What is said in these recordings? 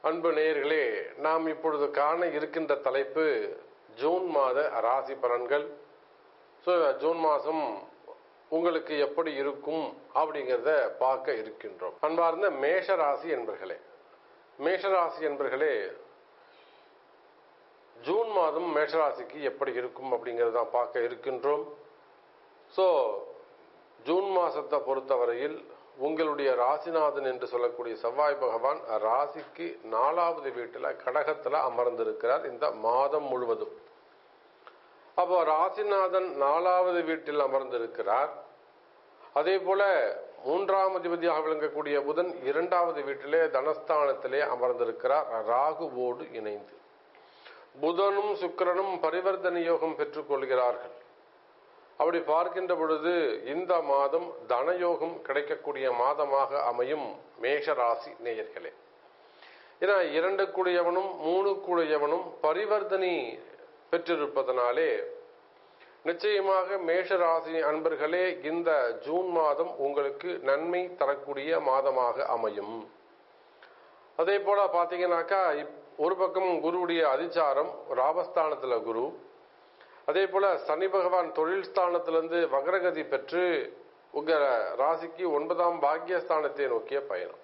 அன்பு நேயர்களே நாம் இப்பொழுது காண இருக்கின்ற தலைப்பு ஜூன் மாத ராசி பலன்கள் ஸோ ஜூன் மாதம் உங்களுக்கு எப்படி இருக்கும் அப்படிங்கிறத பார்க்க இருக்கின்றோம் அன்பார்ந்த மேஷ ராசி என்பர்களே மேஷ ராசி என்பர்களே ஜூன் மாதம் மேஷராசிக்கு எப்படி இருக்கும் அப்படிங்கிறத தான் பார்க்க இருக்கின்றோம் ஸோ ஜூன் மாதத்தை பொறுத்தவரையில் உங்களுடைய ராசிநாதன் என்று சொல்லக்கூடிய செவ்வாய் பகவான் ராசிக்கு நாலாவது வீட்டில் கடகத்தில் அமர்ந்திருக்கிறார் இந்த மாதம் முழுவதும் அப்போ ராசிநாதன் நாலாவது வீட்டில் அமர்ந்திருக்கிறார் அதே போல மூன்றாம் அதிபதியாக விளங்கக்கூடிய புதன் இரண்டாவது வீட்டிலே தனஸ்தானத்திலே அமர்ந்திருக்கிறார் ராகுவோடு இணைந்து புதனும் சுக்கிரனும் பரிவர்த்தனை யோகம் பெற்றுக் கொள்கிறார்கள் அப்படி பார்க்கின்ற பொழுது இந்த மாதம் தனயோகம் கிடைக்கக்கூடிய மாதமாக அமையும் மேஷராசி நேயர்களே ஏன்னா இரண்டு கூடியவனும் மூணு கூடியவனும் பரிவர்த்தனை பெற்றிருப்பதனாலே நிச்சயமாக மேஷராசி அன்பர்களே இந்த ஜூன் மாதம் உங்களுக்கு நன்மை தரக்கூடிய மாதமாக அமையும் அதே போல பாத்தீங்கன்னாக்கா ஒரு பக்கம் குருவுடைய அதிச்சாரம் ராபஸ்தானத்துல குரு அதே போல சனி பகவான் தொழில் ஸ்தானத்திலிருந்து வக்ரகதி பெற்று உங்க ராசிக்கு ஒன்பதாம் பாக்கியஸ்தானத்தை நோக்கிய பயணம்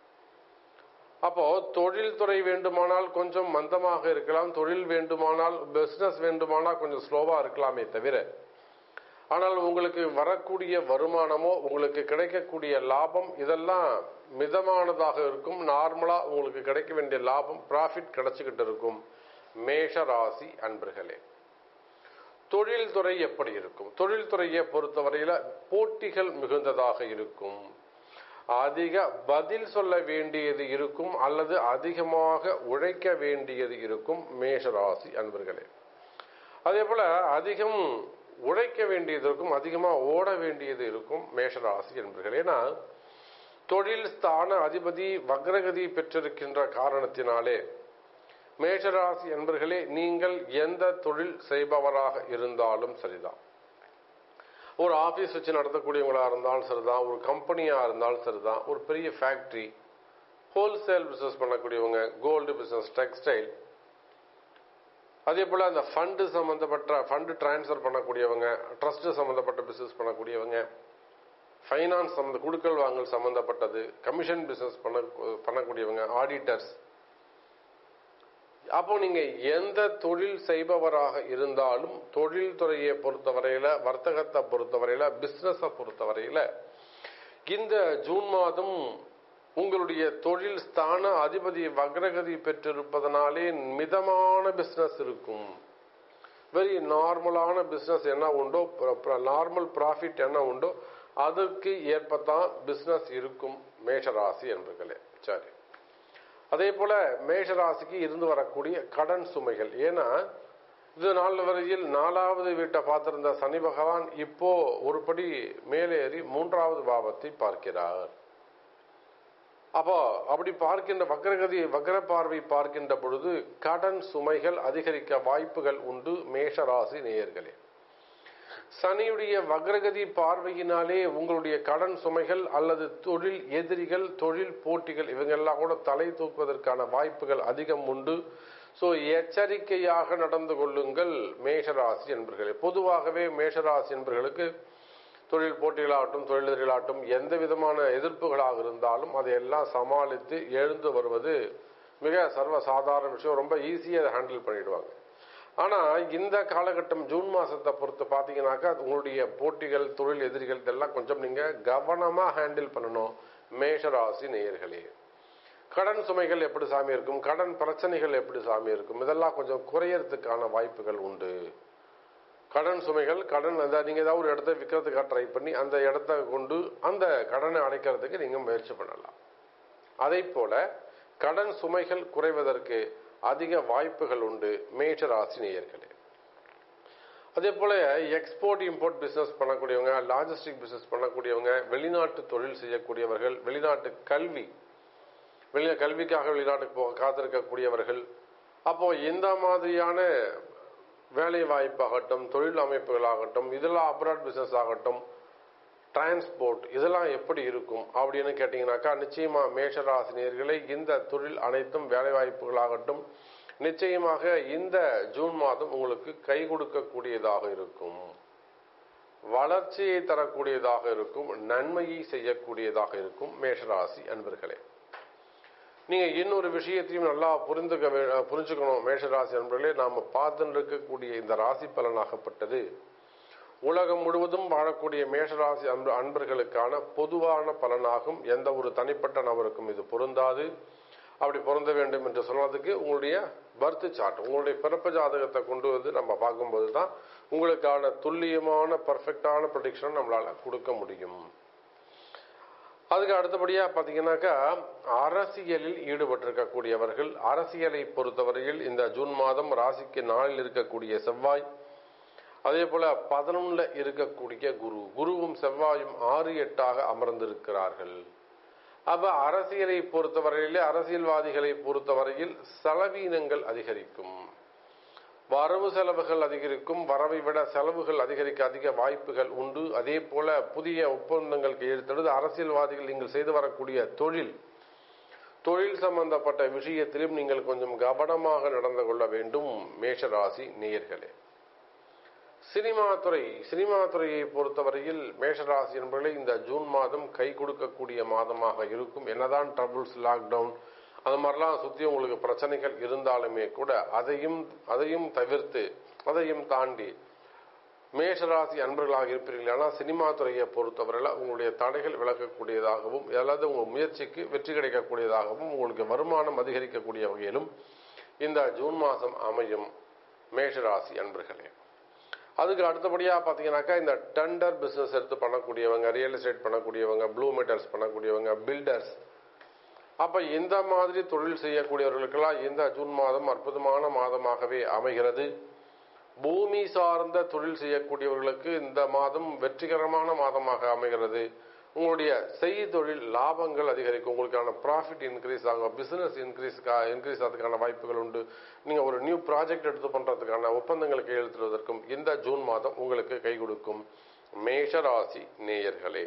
அப்போ தொழில் துறை வேண்டுமானால் கொஞ்சம் மந்தமாக இருக்கலாம் தொழில் வேண்டுமானால் பிசினஸ் வேண்டுமானால் கொஞ்சம் ஸ்லோவா இருக்கலாமே தவிர ஆனால் உங்களுக்கு வரக்கூடிய வருமானமோ உங்களுக்கு கிடைக்கக்கூடிய லாபம் இதெல்லாம் மிதமானதாக இருக்கும் நார்மலா உங்களுக்கு கிடைக்க வேண்டிய லாபம் ப்ராஃபிட் கிடைச்சிக்கிட்டு இருக்கும் மேஷ ராசி அன்பர்களே தொழில்துறை எப்படி இருக்கும் தொழில்துறையை பொறுத்தவரையில போட்டிகள் மிகுந்ததாக இருக்கும் அதிக பதில் சொல்ல வேண்டியது இருக்கும் அல்லது அதிகமாக உழைக்க வேண்டியது இருக்கும் மேஷராசி அன்பர்களே அதே போல அதிகம் உழைக்க வேண்டியது இருக்கும் அதிகமாக ஓட வேண்டியது இருக்கும் மேஷராசி என்பர்களே ஏன்னா தொழில் ஸ்தான அதிபதி வக்ரகதி பெற்றிருக்கின்ற காரணத்தினாலே மேஷராசி என்பர்களே நீங்கள் எந்த தொழில் செய்பவராக இருந்தாலும் சரிதான் ஒரு ஆபீஸ் வச்சு நடத்தக்கூடியவங்களா இருந்தாலும் சரிதான் ஒரு கம்பெனியா இருந்தாலும் சரிதான் ஒரு பெரிய ஃபேக்டரி ஹோல்சேல் பிசினஸ் பண்ணக்கூடியவங்க கோல்டு பிசினஸ் டெக்ஸ்டைல் அதே போல அந்த ஃபண்டு சம்பந்தப்பட்ட ஃபண்டு டிரான்ஸ்ஃபர் பண்ணக்கூடியவங்க ட்ரஸ்ட் சம்பந்தப்பட்ட பிசினஸ் பண்ணக்கூடியவங்க ஃபைனான்ஸ் சம்பந்த குடுக்கல் வாங்கல் சம்பந்தப்பட்டது கமிஷன் பிசினஸ் பண்ண பண்ணக்கூடியவங்க ஆடிட்டர்ஸ் அப்போ நீங்க எந்த தொழில் செய்பவராக இருந்தாலும் தொழில் துறையை பொறுத்தவரையில வர்த்தகத்தை பொறுத்தவரையில பிசினஸ பொறுத்தவரையில இந்த ஜூன் மாதம் உங்களுடைய தொழில் ஸ்தான அதிபதி வக்ரகதி பெற்றிருப்பதனாலே மிதமான பிசினஸ் இருக்கும் வெரி நார்மலான பிசினஸ் என்ன உண்டோ நார்மல் ப்ராஃபிட் என்ன உண்டோ அதுக்கு ஏற்பத்தான் பிசினஸ் இருக்கும் மேஷராசி என்பர்களே சரி அதே போல மேஷராசிக்கு இருந்து வரக்கூடிய கடன் சுமைகள் ஏன்னா இது நாள் வரையில் நாலாவது வீட்டை பார்த்திருந்த சனி பகவான் இப்போ ஒருபடி மேலேறி மூன்றாவது பாவத்தை பார்க்கிறார் அப்போ அப்படி பார்க்கின்ற வக்ரகதி வக்ர பார்வை பார்க்கின்ற பொழுது கடன் சுமைகள் அதிகரிக்க வாய்ப்புகள் உண்டு மேஷராசி நேயர்களே சனியுடைய வக்ரகதி பார்வையினாலே உங்களுடைய கடன் சுமைகள் அல்லது தொழில் எதிரிகள் தொழில் போட்டிகள் இவங்கெல்லாம் கூட தலை தூக்குவதற்கான வாய்ப்புகள் அதிகம் உண்டு ஸோ எச்சரிக்கையாக நடந்து கொள்ளுங்கள் மேஷராசி என்பர்களே பொதுவாகவே மேஷராசி என்பர்களுக்கு தொழில் போட்டிகளாகட்டும் தொழிலதிர்களாகட்டும் எந்த விதமான எதிர்ப்புகளாக இருந்தாலும் அதையெல்லாம் சமாளித்து எழுந்து வருவது மிக சர்வசாதாரண விஷயம் ரொம்ப ஈஸியாக அதை ஹேண்டில் பண்ணிடுவாங்க ஆனால் இந்த காலகட்டம் ஜூன் மாதத்தை பொறுத்து பார்த்தீங்கன்னாக்கா உங்களுடைய போட்டிகள் தொழில் எதிரிகள் இதெல்லாம் கொஞ்சம் நீங்கள் கவனமாக ஹேண்டில் பண்ணணும் மேஷராசி நேயர்களே கடன் சுமைகள் எப்படி சாமி இருக்கும் கடன் பிரச்சனைகள் எப்படி சாமி இருக்கும் இதெல்லாம் கொஞ்சம் குறையறதுக்கான வாய்ப்புகள் உண்டு கடன் சுமைகள் கடன் அந்த நீங்கள் ஏதாவது ஒரு இடத்த விற்கிறதுக்காக ட்ரை பண்ணி அந்த இடத்த கொண்டு அந்த கடனை அடைக்கிறதுக்கு நீங்கள் முயற்சி பண்ணலாம் அதே போல கடன் சுமைகள் குறைவதற்கு அதிக வாய்ப்புகள் உண்டு மேஷராசி நேயர்களே அதே போல எக்ஸ்போர்ட் இம்போர்ட் பிசினஸ் பண்ணக்கூடியவங்க லாஜிஸ்டிக் பிசினஸ் பண்ணக்கூடியவங்க வெளிநாட்டு தொழில் செய்யக்கூடியவர்கள் வெளிநாட்டு கல்வி வெளி கல்விக்காக வெளிநாட்டுக்கு போக காத்திருக்கக்கூடியவர்கள் அப்போ இந்த மாதிரியான வேலை வாய்ப்பாகட்டும் தொழில் அமைப்புகளாகட்டும் இதெல்லாம் அப்ராட் பிசினஸ் ஆகட்டும் டிரான்ஸ்போர்ட் இதெல்லாம் எப்படி இருக்கும் அப்படின்னு கேட்டீங்கன்னாக்கா நிச்சயமா மேஷராசினியர்களை இந்த தொழில் அனைத்தும் வேலைவாய்ப்புகளாகட்டும் நிச்சயமாக இந்த ஜூன் மாதம் உங்களுக்கு கை கொடுக்கக்கூடியதாக இருக்கும் வளர்ச்சியை தரக்கூடியதாக இருக்கும் நன்மையை செய்யக்கூடியதாக இருக்கும் மேஷராசி அன்பர்களே நீங்க இன்னொரு விஷயத்தையும் நல்லா புரிந்துக்க வே- புரிஞ்சுக்கணும் மேஷராசி அன்பர்களே நாம பார்த்துட்டு இருக்கக்கூடிய இந்த ராசி பலனாகப்பட்டது உலகம் முழுவதும் வாழக்கூடிய மேஷராசி அன்பு அன்பர்களுக்கான பொதுவான பலனாகும் எந்த ஒரு தனிப்பட்ட நபருக்கும் இது பொருந்தாது அப்படி பொருந்த வேண்டும் என்று சொன்னதுக்கு உங்களுடைய பர்த் சார்ட் உங்களுடைய பிறப்பு ஜாதகத்தை கொண்டு வந்து நம்ம பார்க்கும்போது தான் உங்களுக்கான துல்லியமான பர்ஃபெக்டான ப்ரொடிக்ஷன் நம்மளால கொடுக்க முடியும் அதுக்கு அடுத்தபடியா பாத்தீங்கன்னாக்கா அரசியலில் ஈடுபட்டிருக்கக்கூடியவர்கள் அரசியலை பொறுத்தவரையில் இந்த ஜூன் மாதம் ராசிக்கு நாளில் இருக்கக்கூடிய செவ்வாய் அதே போல பதினொன்னுல இருக்கக்கூடிய குரு குருவும் செவ்வாயும் ஆறு எட்டாக அமர்ந்திருக்கிறார்கள் அப்ப அரசியலை பொறுத்தவரையிலே அரசியல்வாதிகளை பொறுத்தவரையில் செலவீனங்கள் அதிகரிக்கும் வரவு செலவுகள் அதிகரிக்கும் வரவை விட செலவுகள் அதிகரிக்க அதிக வாய்ப்புகள் உண்டு அதே போல புதிய ஒப்பந்தங்கள் கையெழுத்திடுது அரசியல்வாதிகள் நீங்கள் செய்து வரக்கூடிய தொழில் தொழில் சம்பந்தப்பட்ட விஷயத்திலும் நீங்கள் கொஞ்சம் கவனமாக நடந்து கொள்ள வேண்டும் மேஷராசி நேயர்களே சினிமா துறை சினிமா துறையை பொறுத்தவரையில் மேஷராசி என்பவர்களை இந்த ஜூன் மாதம் கை கொடுக்கக்கூடிய மாதமாக இருக்கும் என்னதான் ட்ரபிள்ஸ் லாக்டவுன் அது மாதிரிலாம் சுத்தி உங்களுக்கு பிரச்சனைகள் இருந்தாலுமே கூட அதையும் அதையும் தவிர்த்து அதையும் தாண்டி மேஷராசி அன்பர்களாக இருப்பீர்கள் ஆனால் சினிமா துறையை பொறுத்தவரையில் உங்களுடைய தடைகள் விளக்கக்கூடியதாகவும் அல்லது உங்கள் முயற்சிக்கு வெற்றி கிடைக்கக்கூடியதாகவும் உங்களுக்கு வருமானம் அதிகரிக்கக்கூடிய வகையிலும் இந்த ஜூன் மாதம் அமையும் மேஷராசி அன்பர்களே அதுக்கு அடுத்தபடியாக பார்த்தீங்கன்னாக்கா இந்த டெண்டர் பிஸ்னஸ் எடுத்து பண்ணக்கூடியவங்க ரியல் எஸ்டேட் பண்ணக்கூடியவங்க ப்ளூ மெட்டல்ஸ் பண்ணக்கூடியவங்க பில்டர்ஸ் அப்ப இந்த மாதிரி தொழில் செய்யக்கூடியவர்களுக்கெல்லாம் இந்த ஜூன் மாதம் அற்புதமான மாதமாகவே அமைகிறது பூமி சார்ந்த தொழில் செய்யக்கூடியவர்களுக்கு இந்த மாதம் வெற்றிகரமான மாதமாக அமைகிறது உங்களுடைய செய் தொழில் லாபங்கள் அதிகரிக்கும் உங்களுக்கான ப்ராஃபிட் இன்க்ரீஸ் ஆகும் பிசினஸ் இன்க்ரீஸ் இன்க்ரீஸ் ஆகிறதுக்கான வாய்ப்புகள் உண்டு நீங்க ஒரு நியூ ப்ராஜெக்ட் எடுத்து பண்றதுக்கான ஒப்பந்தங்களை கையெழுத்துவதற்கும் இந்த ஜூன் மாதம் உங்களுக்கு கை கொடுக்கும் மேஷராசி நேயர்களே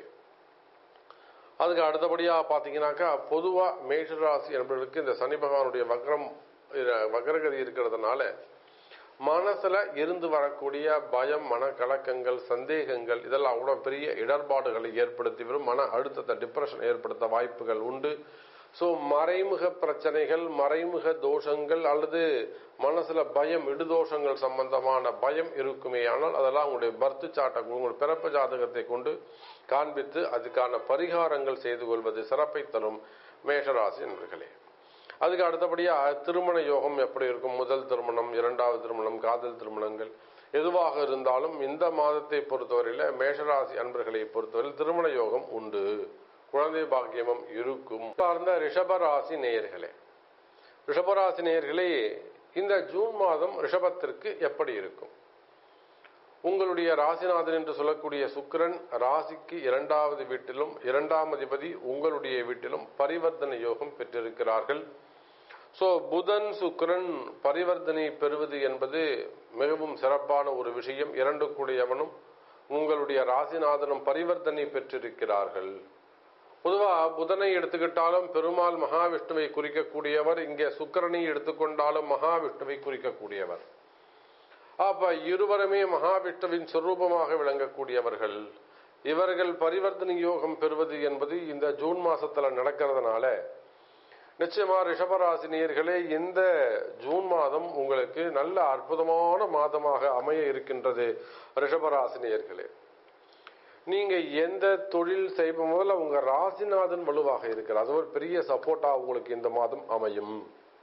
அதுக்கு அடுத்தபடியா பாத்தீங்கன்னாக்கா பொதுவா மேஷராசி என்பவர்களுக்கு இந்த சனி பகவானுடைய வக்ரம் இர- வக்ரகதி இருக்கிறதுனால மனசுல இருந்து வரக்கூடிய பயம் மனக்கலக்கங்கள் சந்தேகங்கள் இதெல்லாம் கூட பெரிய இடர்பாடுகளை ஏற்படுத்தி வரும் மன அழுத்தத்தை டிப்ரெஷன் ஏற்படுத்த வாய்ப்புகள் உண்டு ஸோ மறைமுக பிரச்சனைகள் மறைமுக தோஷங்கள் அல்லது மனசுல பயம் இடுதோஷங்கள் சம்பந்தமான பயம் இருக்குமே ஆனால் அதெல்லாம் உங்களுடைய பர்த் சாட்டை உங்களுடைய பிறப்பு ஜாதகத்தை கொண்டு காண்பித்து அதுக்கான பரிகாரங்கள் செய்து கொள்வது சிறப்பை தரும் மேஷராசி என்பர்களே அதுக்கு அடுத்தபடியா திருமண யோகம் எப்படி இருக்கும் முதல் திருமணம் இரண்டாவது திருமணம் காதல் திருமணங்கள் எதுவாக இருந்தாலும் இந்த மாதத்தை பொறுத்தவரையில மேஷராசி அன்பர்களை பொறுத்தவரையில் திருமண யோகம் உண்டு குழந்தை பாக்கியமும் இருக்கும் சார்ந்த ரிஷபராசி நேயர்களே ரிஷபராசி நேயர்களே இந்த ஜூன் மாதம் ரிஷபத்திற்கு எப்படி இருக்கும் உங்களுடைய ராசிநாதன் என்று சொல்லக்கூடிய சுக்கிரன் ராசிக்கு இரண்டாவது வீட்டிலும் இரண்டாம் அதிபதி உங்களுடைய வீட்டிலும் பரிவர்த்தனை யோகம் பெற்றிருக்கிறார்கள் சோ புதன் சுக்கிரன் பரிவர்த்தனை பெறுவது என்பது மிகவும் சிறப்பான ஒரு விஷயம் இரண்டு கூடியவனும் உங்களுடைய ராசிநாதனும் பரிவர்த்தனை பெற்றிருக்கிறார்கள் பொதுவா புதனை எடுத்துக்கிட்டாலும் பெருமாள் மகாவிஷ்ணுவை குறிக்கக்கூடியவர் இங்கே சுக்கிரனை எடுத்துக்கொண்டாலும் மகாவிஷ்ணுவை குறிக்கக்கூடியவர் அப்ப இருவருமே மகாவிஷ்ணுவின் சொரூபமாக விளங்கக்கூடியவர்கள் இவர்கள் பரிவர்த்தனை யோகம் பெறுவது என்பது இந்த ஜூன் மாசத்துல நடக்கிறதுனால நிச்சயமா ரிஷபராசினியர்களே இந்த ஜூன் மாதம் உங்களுக்கு நல்ல அற்புதமான மாதமாக அமைய இருக்கின்றது ரிஷபராசினியர்களே நீங்க எந்த தொழில் செய்யும் முதல்ல உங்க ராசிநாதன் வலுவாக இருக்கிறார் அது ஒரு பெரிய சப்போர்ட்டா உங்களுக்கு இந்த மாதம் அமையும்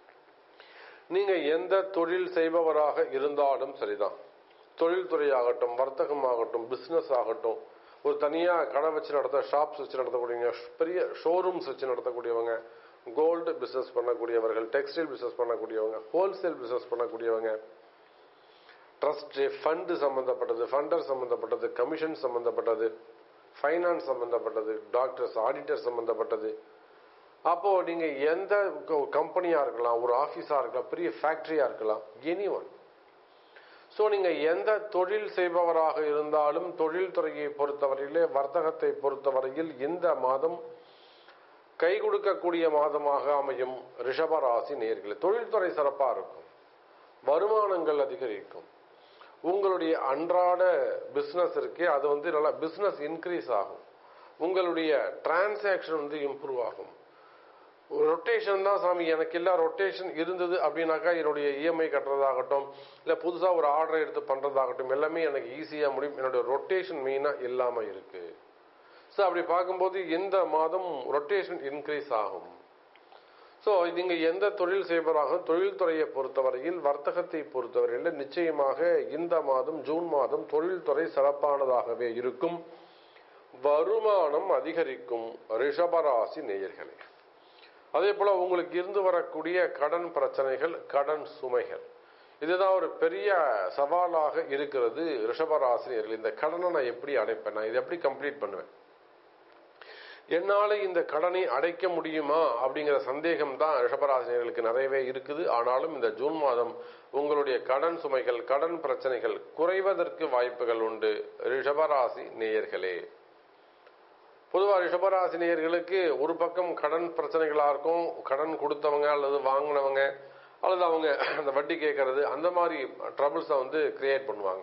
நீங்க எந்த தொழில் செய்பவராக இருந்தாலும் சரிதான் தொழில்துறை ஆகட்டும் வர்த்தகம் ஆகட்டும் பிசினஸ் ஆகட்டும் ஒரு தனியா கடை வச்சு நடத்த ஷாப்ஸ் வச்சு நடத்தக்கூடியவங்க பெரிய ஷோரூம்ஸ் வச்சு நடத்தக்கூடியவங்க கோல்டு பிசினஸ் பண்ணக்கூடியவர்கள் டெக்ஸ்டைல் பிசினஸ் பண்ணக்கூடியவங்க ஹோல்சேல் பிசினஸ் பண்ணக்கூடியவங்க ட்ரஸ்ட் ஃபண்டு சம்பந்தப்பட்டது ஃபண்டர் சம்பந்தப்பட்டது கமிஷன் சம்பந்தப்பட்டது ஃபைனான்ஸ் சம்பந்தப்பட்டது டாக்டர்ஸ் ஆடிட்டர் சம்பந்தப்பட்டது அப்போ நீங்க எந்த கம்பெனியா இருக்கலாம் ஒரு ஆபீஸா இருக்கலாம் பெரிய ஃபேக்டரியா இருக்கலாம் எனி ஒன் ஸோ நீங்க எந்த தொழில் செய்பவராக இருந்தாலும் தொழில் துறையை பொறுத்தவரையிலே வர்த்தகத்தை பொறுத்தவரையில் இந்த மாதம் கை கொடுக்கக்கூடிய மாதமாக அமையும் ரிஷபராசி நேர்களே தொழில்துறை சிறப்பா இருக்கும் வருமானங்கள் அதிகரிக்கும் உங்களுடைய அன்றாட பிஸ்னஸ் இருக்கே அது வந்து நல்லா பிஸ்னஸ் இன்க்ரீஸ் ஆகும் உங்களுடைய டிரான்சாக்ஷன் வந்து இம்ப்ரூவ் ஆகும் ரொட்டேஷன் தான் சாமி எனக்கு இல்ல ரொட்டேஷன் இருந்தது அப்படின்னாக்கா என்னுடைய இஎம்ஐ கட்டுறதாகட்டும் இல்லை புதுசாக ஒரு ஆர்டர் எடுத்து பண்ணுறதாகட்டும் எல்லாமே எனக்கு ஈஸியாக முடியும் என்னுடைய ரொட்டேஷன் மெயினாக இல்லாமல் இருக்கு ஸோ அப்படி பார்க்கும்போது இந்த மாதம் ரொட்டேஷன் இன்க்ரீஸ் ஆகும் ஸோ நீங்க எந்த தொழில் செய்வராக தொழில்துறையை பொறுத்தவரையில் வர்த்தகத்தை பொறுத்தவரையில் நிச்சயமாக இந்த மாதம் ஜூன் மாதம் தொழில்துறை சிறப்பானதாகவே இருக்கும் வருமானம் அதிகரிக்கும் ரிஷபராசி நேயர்களே அதே போல உங்களுக்கு இருந்து வரக்கூடிய கடன் பிரச்சனைகள் கடன் சுமைகள் இதுதான் ஒரு பெரிய சவாலாக இருக்கிறது ரிஷபராசினியர்கள் இந்த கடனை நான் எப்படி அடைப்பேன் நான் இதை எப்படி கம்ப்ளீட் பண்ணுவேன் என்னால இந்த கடனை அடைக்க முடியுமா அப்படிங்கிற சந்தேகம் தான் ரிஷபராசினியர்களுக்கு நிறையவே இருக்குது ஆனாலும் இந்த ஜூன் மாதம் உங்களுடைய கடன் சுமைகள் கடன் பிரச்சனைகள் குறைவதற்கு வாய்ப்புகள் உண்டு ரிஷபராசி நேயர்களே பொதுவாக ரிஷபராசி நேயர்களுக்கு ஒரு பக்கம் கடன் பிரச்சனைகளா இருக்கும் கடன் கொடுத்தவங்க அல்லது வாங்கினவங்க அல்லது அவங்க அந்த வட்டி கேட்கறது அந்த மாதிரி ட்ரபிள்ஸை வந்து கிரியேட் பண்ணுவாங்க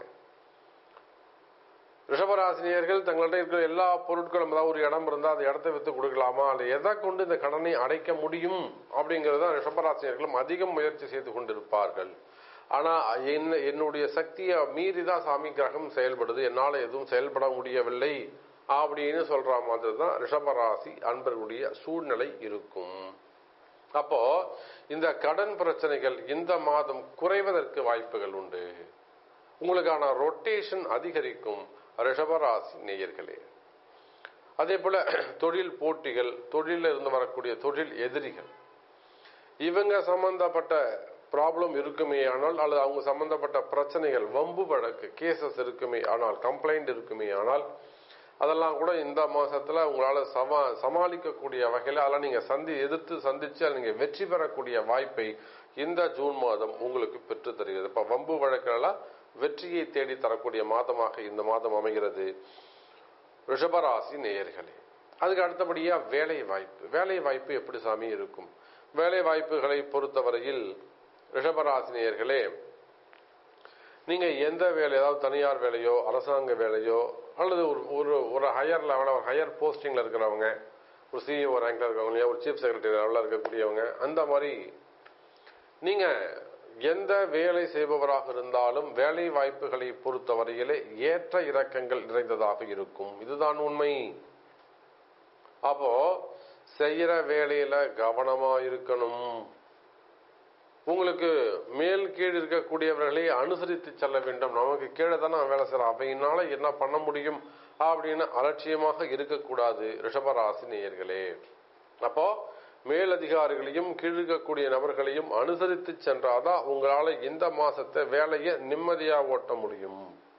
ரிஷபராசினியர்கள் தங்கள்கிட்ட இருக்கிற எல்லா பொருட்களும் அதாவது ஒரு இடம் இருந்தால் அந்த இடத்த வித்து கொடுக்கலாமா அல்ல எதை கொண்டு இந்த கடனை அடைக்க முடியும் அப்படிங்கிறத ரிஷபராசினியர்களும் அதிகம் முயற்சி செய்து கொண்டிருப்பார்கள் ஆனா என்ன என்னுடைய சக்தியை மீறி தான் சாமி கிரகம் செயல்படுது என்னால் எதுவும் செயல்பட முடியவில்லை அப்படின்னு சொல்ற மாதிரி தான் ரிஷபராசி அன்பர்களுடைய சூழ்நிலை இருக்கும் அப்போ இந்த கடன் பிரச்சனைகள் இந்த மாதம் குறைவதற்கு வாய்ப்புகள் உண்டு உங்களுக்கான ரொட்டேஷன் அதிகரிக்கும் ரிஷபராசி நேயர்களே அதே போல தொழில் போட்டிகள் தொழிலில் இருந்து வரக்கூடிய தொழில் எதிரிகள் இவங்க சம்பந்தப்பட்ட ப்ராப்ளம் இருக்குமே ஆனால் அல்லது அவங்க சம்பந்தப்பட்ட பிரச்சனைகள் வம்பு வழக்கு கேசஸ் இருக்குமே ஆனால் கம்ப்ளைண்ட் இருக்குமே ஆனால் அதெல்லாம் கூட இந்த மாசத்துல உங்களால சமா சமாளிக்கக்கூடிய வகையில் அதெல்லாம் நீங்க சந்தி எதிர்த்து சந்திச்சு அதில் நீங்க வெற்றி பெறக்கூடிய வாய்ப்பை இந்த ஜூன் மாதம் உங்களுக்கு பெற்று தருகிறது இப்ப வம்பு வழக்கெல்லாம் வெற்றியை தேடி தரக்கூடிய மாதமாக இந்த மாதம் அமைகிறது ரிஷபராசி நேயர்களே அதுக்கு அடுத்தபடியா வேலை வாய்ப்பு வேலை வாய்ப்பு எப்படி சாமி இருக்கும் வேலை வாய்ப்புகளை பொறுத்தவரையில் ரிஷபராசி நேயர்களே நீங்க எந்த வேலை ஏதாவது தனியார் வேலையோ அரசாங்க வேலையோ அல்லது ஒரு ஒரு ஒரு ஹையர் லெவலில் ஒரு ஹையர் போஸ்டிங்ல இருக்கிறவங்க ஒரு சிஇஓ ரேங்க்ல இருக்கிறவங்க ஒரு சீஃப் செக்ரட்டரி லெவலில் இருக்கக்கூடியவங்க அந்த மாதிரி நீங்க எந்த வேலை செய்பவராக இருந்தாலும் வேலை வாய்ப்புகளை பொறுத்தவரையிலே ஏற்ற இறக்கங்கள் நிறைந்ததாக இருக்கும் இதுதான் உண்மை அப்போ செய்யற வேலையில கவனமா இருக்கணும் உங்களுக்கு மேல் கீழ் இருக்கக்கூடியவர்களை அனுசரித்து செல்ல வேண்டும் நமக்கு கீழே தானே வேலை செய்யறோம் அவையினால என்ன பண்ண முடியும் அப்படின்னு அலட்சியமாக இருக்கக்கூடாது ரிஷபராசி நேயர்களே அப்போ மேலதிகாரிகளையும் கீழ் இருக்கக்கூடிய நபர்களையும் அனுசரித்து சென்றாதான் உங்களால இந்த மாசத்தை வேலையை நிம்மதியா ஓட்ட முடியும்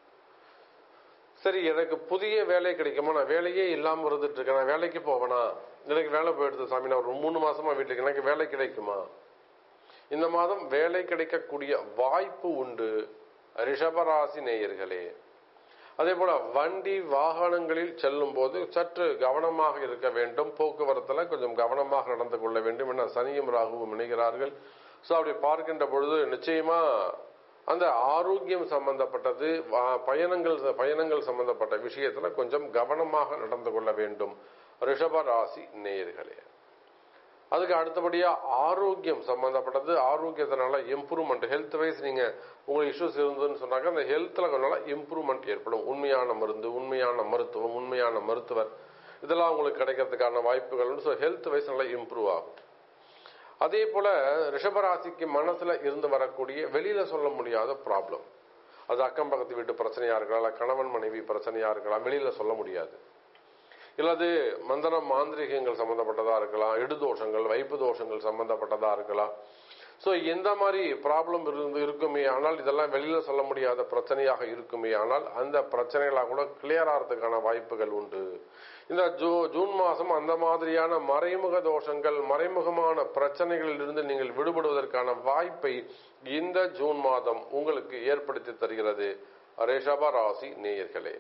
சரி எனக்கு புதிய வேலை கிடைக்குமா நான் வேலையே இல்லாம இருந்துட்டு இருக்கேன் நான் வேலைக்கு போவேனா எனக்கு வேலை போயிடுது சாமி நான் ஒரு மூணு மாசமா வீட்டுக்கு எனக்கு வேலை கிடைக்குமா இந்த மாதம் வேலை கிடைக்கக்கூடிய வாய்ப்பு உண்டு ரிஷபராசி நேயர்களே அதே போல வண்டி வாகனங்களில் செல்லும் போது சற்று கவனமாக இருக்க வேண்டும் போக்குவரத்துல கொஞ்சம் கவனமாக நடந்து கொள்ள வேண்டும் என சனியும் ராகுவும் இணைகிறார்கள் ஸோ அப்படி பார்க்கின்ற பொழுது நிச்சயமா அந்த ஆரோக்கியம் சம்பந்தப்பட்டது பயணங்கள் பயணங்கள் சம்பந்தப்பட்ட விஷயத்துல கொஞ்சம் கவனமாக நடந்து கொள்ள வேண்டும் ரிஷப ராசி நேயர்களே அதுக்கு அடுத்தபடியா ஆரோக்கியம் சம்பந்தப்பட்டது ஆரோக்கியத்தினால இம்ப்ரூவ்மெண்ட் ஹெல்த் வைஸ் நீங்க உங்களுக்கு இஷ்யூஸ் இருந்ததுன்னு சொன்னாக்க அந்த ஹெல்த்ல கொஞ்சம் இம்ப்ரூவ்மெண்ட் ஏற்படும் உண்மையான மருந்து உண்மையான மருத்துவம் உண்மையான மருத்துவர் இதெல்லாம் உங்களுக்கு கிடைக்கிறதுக்கான வாய்ப்புகள் ஸோ ஹெல்த் வைஸ் நல்லா இம்ப்ரூவ் ஆகும் அதே போல ரிஷபராசிக்கு மனசுல இருந்து வரக்கூடிய வெளியில சொல்ல முடியாத ப்ராப்ளம் அது அக்கம் பக்கத்து வீட்டு பிரச்சனையா இருக்கலாம் கணவன் மனைவி பிரச்சனையா இருக்கலாம் வெளியில சொல்ல முடியாது இல்லது மந்திரம் மாந்திரிகங்கள் சம்பந்தப்பட்டதா இருக்கலாம் இடுதோஷங்கள் வைப்பு தோஷங்கள் சம்பந்தப்பட்டதா இருக்கலாம் ஸோ இந்த மாதிரி ப்ராப்ளம் இருந்து இருக்குமே ஆனால் இதெல்லாம் வெளியில சொல்ல முடியாத பிரச்சனையாக இருக்குமே ஆனால் அந்த பிரச்சனைகளாக கூட கிளியர் ஆகிறதுக்கான வாய்ப்புகள் உண்டு இந்த ஜூ ஜூன் மாதம் அந்த மாதிரியான மறைமுக தோஷங்கள் மறைமுகமான பிரச்சனைகளில் இருந்து நீங்கள் விடுபடுவதற்கான வாய்ப்பை இந்த ஜூன் மாதம் உங்களுக்கு ஏற்படுத்தி தருகிறது ரிஷப ராசி நேயர்களே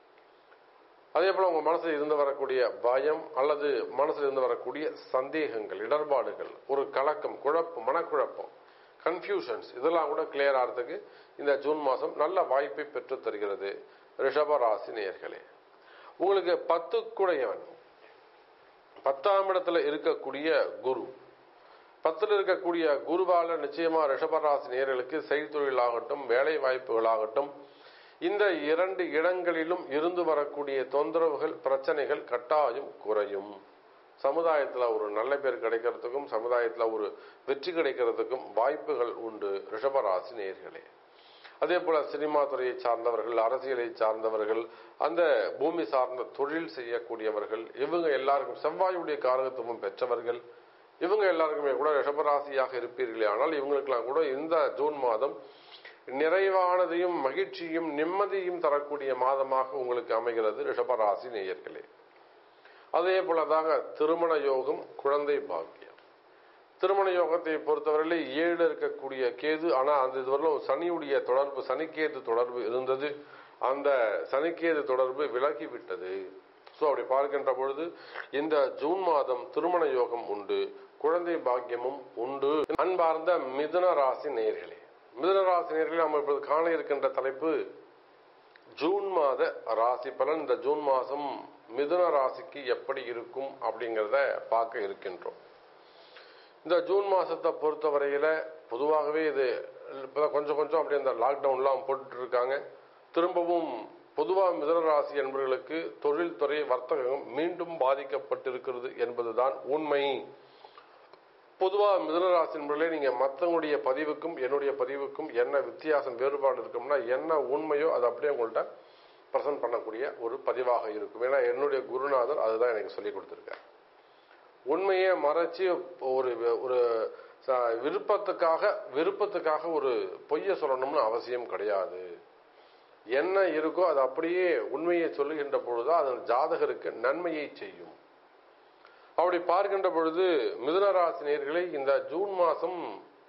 அதே போல உங்க மனசுல இருந்து வரக்கூடிய பயம் அல்லது மனசுல இருந்து வரக்கூடிய சந்தேகங்கள் இடர்பாடுகள் ஒரு கலக்கம் குழப்பம் மனக்குழப்பம் கன்ஃபியூஷன்ஸ் இதெல்லாம் கூட கிளியர் ஆகிறதுக்கு இந்த ஜூன் மாதம் நல்ல வாய்ப்பை பெற்று தருகிறது ரிஷப ராசி நேயர்களே உங்களுக்கு பத்துக்குடையவன் பத்தாம் இடத்துல இருக்கக்கூடிய குரு பத்தில் இருக்கக்கூடிய குருவால நிச்சயமா ரிஷபராசி நேர்களுக்கு செய்தொழிலாகட்டும் வேலை வாய்ப்புகளாகட்டும் இந்த இரண்டு இடங்களிலும் இருந்து வரக்கூடிய தொந்தரவுகள் பிரச்சனைகள் கட்டாயம் குறையும் சமுதாயத்துல ஒரு நல்ல பேர் கிடைக்கிறதுக்கும் சமுதாயத்துல ஒரு வெற்றி கிடைக்கிறதுக்கும் வாய்ப்புகள் உண்டு ரிஷபராசி நேர்களே அதே போல சினிமா துறையை சார்ந்தவர்கள் அரசியலை சார்ந்தவர்கள் அந்த பூமி சார்ந்த தொழில் செய்யக்கூடியவர்கள் இவங்க எல்லாருக்கும் செவ்வாயுடைய காரகத்துவம் பெற்றவர்கள் இவங்க எல்லாருக்குமே கூட ரிஷபராசியாக இருப்பீர்களே ஆனால் இவங்களுக்கெல்லாம் கூட இந்த ஜூன் மாதம் நிறைவானதையும் மகிழ்ச்சியும் நிம்மதியும் தரக்கூடிய மாதமாக உங்களுக்கு அமைகிறது ரிஷபராசி நேயர்களே அதே போலதாக திருமண யோகம் குழந்தை பாக்கியம் திருமண யோகத்தை பொறுத்தவரையில ஏழு இருக்கக்கூடிய கேது ஆனா அந்த இதுவரையிலும் சனியுடைய தொடர்பு சனிக்கேது தொடர்பு இருந்தது அந்த சனிக்கேது தொடர்பு விலகி விட்டது ஸோ அப்படி பார்க்கின்ற பொழுது இந்த ஜூன் மாதம் திருமண யோகம் உண்டு குழந்தை பாக்கியமும் உண்டு அன்பார்ந்த மிதுன ராசி நேயர்களே மிதுன ராசி நேயர்களே நம்ம இப்பொழுது காண இருக்கின்ற தலைப்பு ஜூன் மாத ராசி பலன் இந்த ஜூன் மாதம் மிதுன ராசிக்கு எப்படி இருக்கும் அப்படிங்கிறத பார்க்க இருக்கின்றோம் இந்த ஜூன் மாசத்தை பொறுத்தவரையில பொதுவாகவே இது இப்பதான் கொஞ்சம் கொஞ்சம் அப்படி இந்த லாக்டவுன்லாம் போட்டுட்டு இருக்காங்க திரும்பவும் பொதுவாக மிதனராசி என்பவர்களுக்கு தொழில்துறை வர்த்தகம் மீண்டும் பாதிக்கப்பட்டிருக்கிறது என்பதுதான் உண்மை பொதுவாக மிதனராசி என்பவர்களே நீங்க மற்றவங்களுடைய பதிவுக்கும் என்னுடைய பதிவுக்கும் என்ன வித்தியாசம் வேறுபாடு இருக்கும்னா என்ன உண்மையோ அதை அப்படியே உங்கள்கிட்ட பிரசன்ட் பண்ணக்கூடிய ஒரு பதிவாக இருக்கும் ஏன்னா என்னுடைய குருநாதர் அதுதான் எனக்கு சொல்லி கொடுத்துருக்காரு உண்மையை மறைச்சு ஒரு ஒரு விருப்பத்துக்காக விருப்பத்துக்காக ஒரு பொய்ய சொல்லணும்னு அவசியம் கிடையாது என்ன இருக்கோ அது அப்படியே உண்மையை சொல்லுகின்ற பொழுது அது ஜாதகருக்கு நன்மையை செய்யும் அப்படி பார்க்கின்ற பொழுது மிதுனராசினியர்களை இந்த ஜூன் மாசம்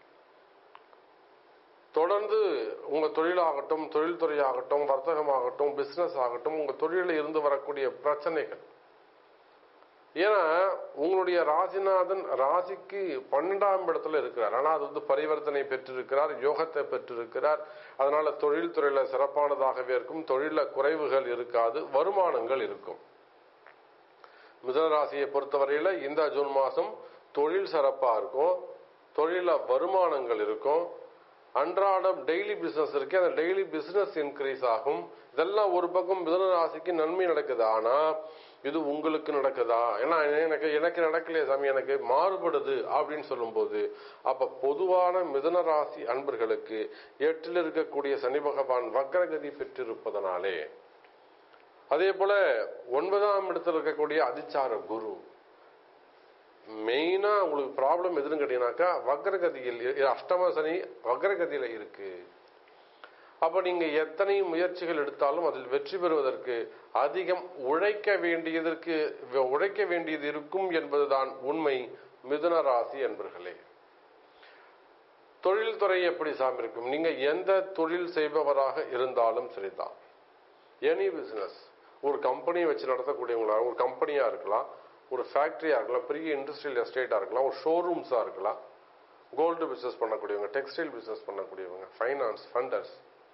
தொடர்ந்து உங்க தொழிலாகட்டும் தொழில்துறையாகட்டும் வர்த்தகமாகட்டும் பிசினஸ் ஆகட்டும் உங்க தொழிலில் இருந்து வரக்கூடிய பிரச்சனைகள் ஏன்னா உங்களுடைய ராசிநாதன் ராசிக்கு பன்னெண்டாம் இடத்துல இருக்கிறார் ஆனா அது வந்து பரிவர்த்தனை பெற்றிருக்கிறார் யோகத்தை பெற்றிருக்கிறார் அதனால தொழில் துறையில சிறப்பானதாகவே இருக்கும் தொழில குறைவுகள் இருக்காது வருமானங்கள் இருக்கும் மிதனராசியை பொறுத்தவரையில இந்த ஜூன் மாசம் தொழில் சிறப்பா இருக்கும் தொழில வருமானங்கள் இருக்கும் அன்றாடம் டெய்லி பிசினஸ் இருக்கு அந்த டெய்லி பிசினஸ் இன்க்ரீஸ் ஆகும் இதெல்லாம் ஒரு பக்கம் மிதன ராசிக்கு நன்மை நடக்குது ஆனா இது உங்களுக்கு நடக்குதா ஏன்னா எனக்கு எனக்கு நடக்கலையே சாமி எனக்கு மாறுபடுது அப்படின்னு சொல்லும்போது அப்ப பொதுவான மிதன ராசி அன்பர்களுக்கு எட்டில் இருக்கக்கூடிய சனி பகவான் வக்ரகதி பெற்றிருப்பதனாலே அதே போல ஒன்பதாம் இடத்தில் இருக்கக்கூடிய அதிச்சார குரு மெயினா உங்களுக்கு ப்ராப்ளம் எதுன்னு கேட்டீங்கன்னாக்கா வக்ரகதியில் அஷ்டம சனி வக்ரகதியில இருக்கு அப்ப நீங்க எத்தனை முயற்சிகள் எடுத்தாலும் அதில் வெற்றி பெறுவதற்கு அதிகம் உழைக்க வேண்டியதற்கு உழைக்க வேண்டியது இருக்கும் என்பதுதான் உண்மை மிதுன ராசி என்பர்களே தொழில்துறை எப்படி சாமி இருக்கும் நீங்க எந்த தொழில் செய்பவராக இருந்தாலும் சரிதான் எனி பிசினஸ் ஒரு கம்பெனியை வச்சு நடத்தக்கூடியவங்களா ஒரு கம்பெனியா இருக்கலாம் ஒரு ஃபேக்டரியா இருக்கலாம் பெரிய இண்டஸ்ட்ரியல் எஸ்டேட்டா இருக்கலாம் ஒரு ஷோரூம்ஸா இருக்கலாம் கோல்டு பிசினஸ் பண்ணக்கூடியவங்க டெக்ஸ்டைல் பிசினஸ் பண்ணக்கூடியவங்க ஃபைனான்ஸ் ஃபண்டர்ஸ்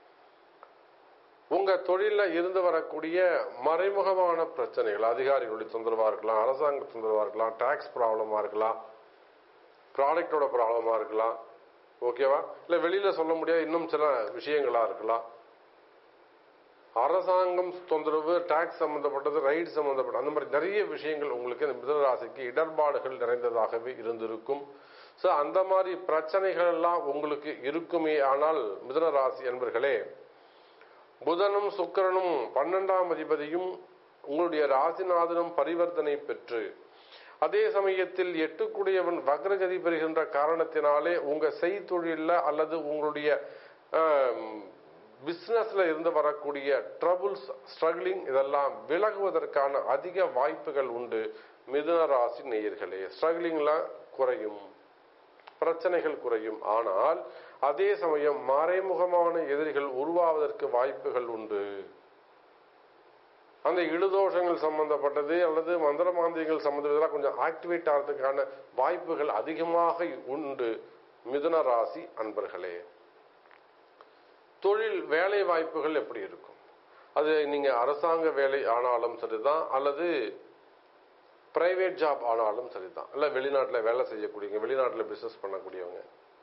உங்க தொழில இருந்து வரக்கூடிய மறைமுகமான பிரச்சனைகள் அதிகாரிகளுடைய தொந்தரவா இருக்கலாம் அரசாங்க தொந்தரவா இருக்கலாம் டாக்ஸ் ப்ராப்ளமா இருக்கலாம் ப்ராடக்டோட ப்ராப்ளமா இருக்கலாம் ஓகேவா இல்ல வெளியில சொல்ல முடியாத இன்னும் சில விஷயங்களா இருக்கலாம் அரசாங்கம் தொந்தரவு டாக்ஸ் சம்பந்தப்பட்டது ரைட் சம்பந்தப்பட்ட அந்த மாதிரி நிறைய விஷயங்கள் உங்களுக்கு இந்த மிதனராசிக்கு இடர்பாடுகள் நிறைந்ததாகவே இருந்திருக்கும் ஸோ அந்த மாதிரி பிரச்சனைகள் எல்லாம் உங்களுக்கு இருக்குமே ஆனால் மிதனராசி என்பர்களே புதனும் சுக்கரனும் பன்னெண்டாம் அதிபதியும் உங்களுடைய ராசிநாதனும் பரிவர்த்தனை பெற்று அதே சமயத்தில் எட்டுக்குடையவன் வக்ரகதி பெறுகின்ற காரணத்தினாலே உங்க செய்தொழில்ல அல்லது உங்களுடைய பிசினஸ்ல இருந்து வரக்கூடிய ட்ரபுள்ஸ் ஸ்ட்ரகிளிங் இதெல்லாம் விலகுவதற்கான அதிக வாய்ப்புகள் உண்டு மிதுன ராசி நேயர்களே ஸ்ட்ரகிளிங்லாம் குறையும் பிரச்சனைகள் குறையும் ஆனால் அதே சமயம் மறைமுகமான எதிரிகள் உருவாவதற்கு வாய்ப்புகள் உண்டு அந்த இழுதோஷங்கள் சம்பந்தப்பட்டது அல்லது மந்திர மாந்திரிகள் சம்பந்தப்பட்டதெல்லாம் கொஞ்சம் ஆக்டிவேட் ஆகிறதுக்கான வாய்ப்புகள் அதிகமாக உண்டு மிதுன ராசி அன்பர்களே தொழில் வேலை வாய்ப்புகள் எப்படி இருக்கும் அது நீங்க அரசாங்க வேலை ஆனாலும் சரிதான் அல்லது பிரைவேட் ஜாப் ஆனாலும் சரிதான் இல்ல வெளிநாட்டில் வேலை செய்யக்கூடியவங்க வெளிநாட்டில் பிசினஸ் பண்ணக்கூடியவங்க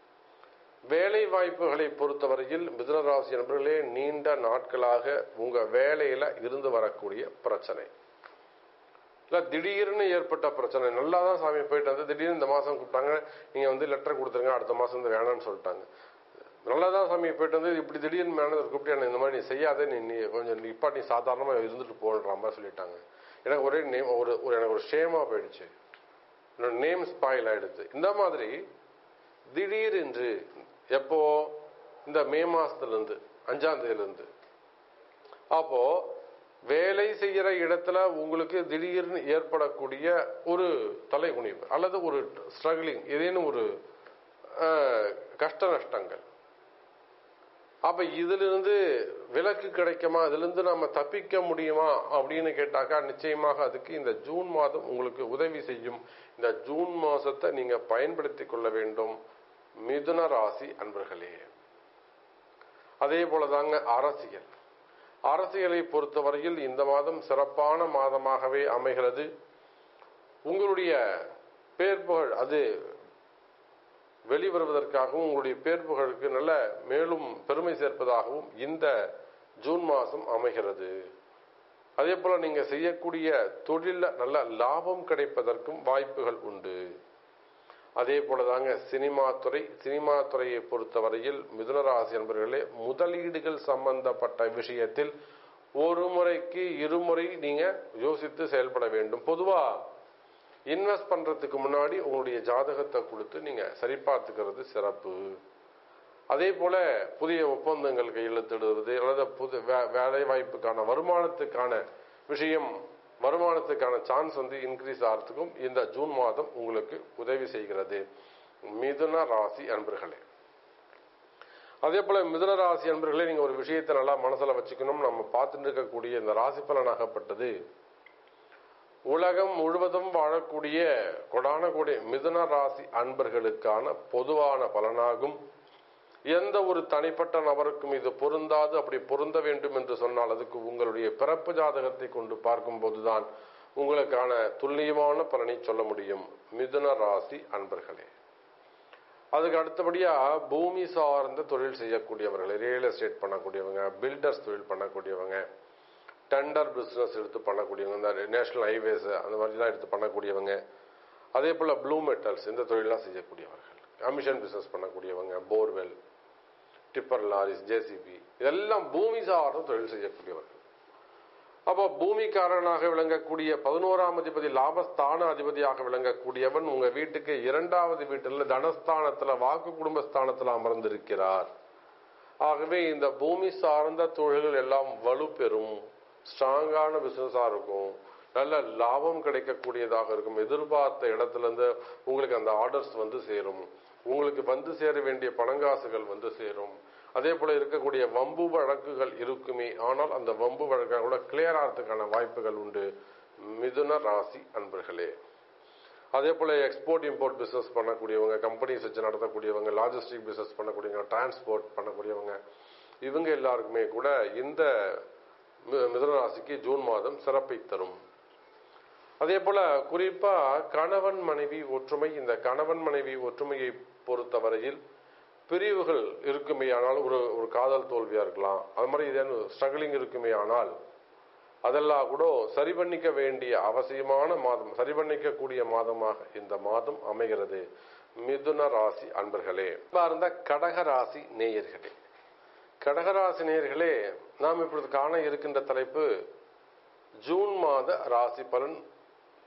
வேலை வாய்ப்புகளை பொறுத்தவரையில் மிதுனராசி நண்பர்களே நீண்ட நாட்களாக உங்க வேலையில இருந்து வரக்கூடிய பிரச்சனை இல்ல திடீர்னு ஏற்பட்ட பிரச்சனை நல்லா தான் சாமி போயிட்டு வந்து திடீர்னு இந்த மாசம் கூப்பிட்டாங்க நீங்க வந்து லெட்டர் கொடுத்துருங்க அடுத்த மாசம் வந்து வேணாம்னு சொல்லிட்டாங்க நல்லா தான் சாமி போயிட்டு வந்து இப்படி திடீர்னு மேனேஜர் கூப்பிட்டு இந்த மாதிரி நீ செய்யாத நீ நீ கொஞ்சம் இப்பா நீ சாதாரணமா இருந்துட்டு போடுற மாதிரி சொல்லிட்டாங்க எனக்கு ஒரே நேம் ஒரு ஒரு எனக்கு ஒரு ஷேமா போயிடுச்சு என்னோட நேம் ஸ்பாயில் ஆயிடுது இந்த மாதிரி திடீர் என்று எப்போ இந்த மே மாசத்துல இருந்து அஞ்சாம் தேதியில இருந்து அப்போ வேலை செய்யற இடத்துல உங்களுக்கு திடீர்னு ஏற்படக்கூடிய ஒரு தலைகுனிவு அல்லது ஒரு ஸ்ட்ரகிளிங் ஏதேனும் ஒரு கஷ்ட நஷ்டங்கள் அப்ப இதுல இருந்து விலக்கு கிடைக்குமா இதுல இருந்து நம்ம தப்பிக்க முடியுமா அப்படின்னு கேட்டாக்கா நிச்சயமாக அதுக்கு இந்த ஜூன் மாதம் உங்களுக்கு உதவி செய்யும் இந்த ஜூன் மாசத்தை நீங்க பயன்படுத்தி கொள்ள வேண்டும் மிதுன ராசி அன்பர்களே அதே போலதாங்க அரசியல் அரசியலை பொறுத்தவரையில் இந்த மாதம் சிறப்பான மாதமாகவே அமைகிறது உங்களுடைய பேர் புகழ் அது வெளிவருவதற்காகவும் உங்களுடைய பேர் புகழுக்கு நல்ல மேலும் பெருமை சேர்ப்பதாகவும் இந்த ஜூன் மாதம் அமைகிறது அதே போல நீங்க செய்யக்கூடிய தொழில நல்ல லாபம் கிடைப்பதற்கும் வாய்ப்புகள் உண்டு அதே போலதாங்க சினிமா துறை சினிமா துறையை பொறுத்தவரையில் மிதுனராசி என்பவர்களே முதலீடுகள் சம்பந்தப்பட்ட விஷயத்தில் ஒரு முறைக்கு இருமுறை நீங்க யோசித்து செயல்பட வேண்டும் பொதுவா இன்வெஸ்ட் பண்றதுக்கு முன்னாடி உங்களுடைய ஜாதகத்தை கொடுத்து நீங்க சரிபார்த்துக்கிறது சிறப்பு அதே போல புதிய ஒப்பந்தங்கள் கையெழுத்திடுவது அல்லது புது வேலை வாய்ப்புக்கான வருமானத்துக்கான விஷயம் வருமானத்துக்கான சான்ஸ் வந்து இன்க்ரீஸ் ஆகிறதுக்கும் இந்த ஜூன் மாதம் உங்களுக்கு உதவி செய்கிறது மிதுன ராசி அன்பர்களே அதே போல மிதுன ராசி அன்பர்களே நீங்க ஒரு விஷயத்தை நல்லா மனசுல வச்சுக்கணும் நம்ம பார்த்துட்டு இருக்கக்கூடிய இந்த ராசி பலனாகப்பட்டது உலகம் முழுவதும் வாழக்கூடிய கொடான கூடிய மிதுன ராசி அன்பர்களுக்கான பொதுவான பலனாகும் எந்த ஒரு தனிப்பட்ட நபருக்கும் இது பொருந்தாது அப்படி பொருந்த வேண்டும் என்று சொன்னால் அதுக்கு உங்களுடைய பிறப்பு ஜாதகத்தை கொண்டு பார்க்கும் போதுதான் உங்களுக்கான துல்லியமான பலனை சொல்ல முடியும் மிதுன ராசி அன்பர்களே அதுக்கு அடுத்தபடியா பூமி சார்ந்த தொழில் செய்யக்கூடியவர்கள் ரியல் எஸ்டேட் பண்ணக்கூடியவங்க பில்டர்ஸ் தொழில் பண்ணக்கூடியவங்க டெண்டர் பிஸ்னஸ் எடுத்து பண்ணக்கூடியவங்க இந்த நேஷனல் ஹைவேஸ் அந்த மாதிரிலாம் எடுத்து பண்ணக்கூடியவங்க அதே போல் ப்ளூ மெட்டல்ஸ் இந்த தொழிலாம் செய்யக்கூடியவர்கள் கமிஷன் பிஸ்னஸ் பண்ணக்கூடியவங்க போர்வெல் டிப்பர் லாரிஸ் ஜேசிபி இதெல்லாம் பூமி சார்ந்த தொழில் செய்யக்கூடியவர்கள் அப்போ பூமிக்காரனாக விளங்கக்கூடிய பதினோராம் அதிபதி லாபஸ்தான அதிபதியாக விளங்கக்கூடியவன் உங்க வீட்டுக்கு இரண்டாவது வீட்டில் தனஸ்தானத்துல வாக்கு குடும்பஸ்தானத்துல அமர்ந்திருக்கிறார் ஆகவே இந்த பூமி சார்ந்த தொழில்கள் எல்லாம் வலுப்பெறும் ஸ்ட்ராங்கான பிசினஸா இருக்கும் நல்ல லாபம் கிடைக்கக்கூடியதாக இருக்கும் எதிர்பார்த்த இடத்துல இருந்து உங்களுக்கு அந்த ஆர்டர்ஸ் வந்து சேரும் உங்களுக்கு வந்து சேர வேண்டிய பணங்காசுகள் வந்து சேரும் அதே போல இருக்கக்கூடிய வம்பு வழக்குகள் இருக்குமே ஆனால் அந்த வம்பு வழக்குகள் கூட கிளியர் ஆகிறதுக்கான வாய்ப்புகள் உண்டு மிதுன ராசி அன்பர்களே அதே போல எக்ஸ்போர்ட் இம்போர்ட் பிசினஸ் பண்ணக்கூடியவங்க கம்பெனிஸ் வச்சு நடத்தக்கூடியவங்க லாஜிஸ்டிக் பிசினஸ் பண்ணக்கூடியவங்க டிரான்ஸ்போர்ட் பண்ணக்கூடியவங்க இவங்க எல்லாருக்குமே கூட இந்த மிதுன ராசிக்கு ஜூன் மாதம் சிறப்பை தரும் அதே போல குறிப்பா கணவன் மனைவி ஒற்றுமை இந்த கணவன் மனைவி ஒற்றுமையை பொறுத்தவரையில் பிரிவுகள் இருக்குமே ஆனால் ஒரு ஒரு காதல் தோல்வியா இருக்கலாம் அது மாதிரி ஏதேனும் ஸ்ட்ரகிளிங் இருக்குமே ஆனால் அதெல்லாம் கூட சரி பண்ணிக்க வேண்டிய அவசியமான மாதம் சரி பண்ணிக்க கூடிய மாதமாக இந்த மாதம் அமைகிறது மிதுன ராசி அன்பர்களே இருந்த கடக ராசி நேயர்களே கடகராசி நேயர்களே நாம் இப்பொழுது காண இருக்கின்ற தலைப்பு ஜூன் மாத ராசி பலன்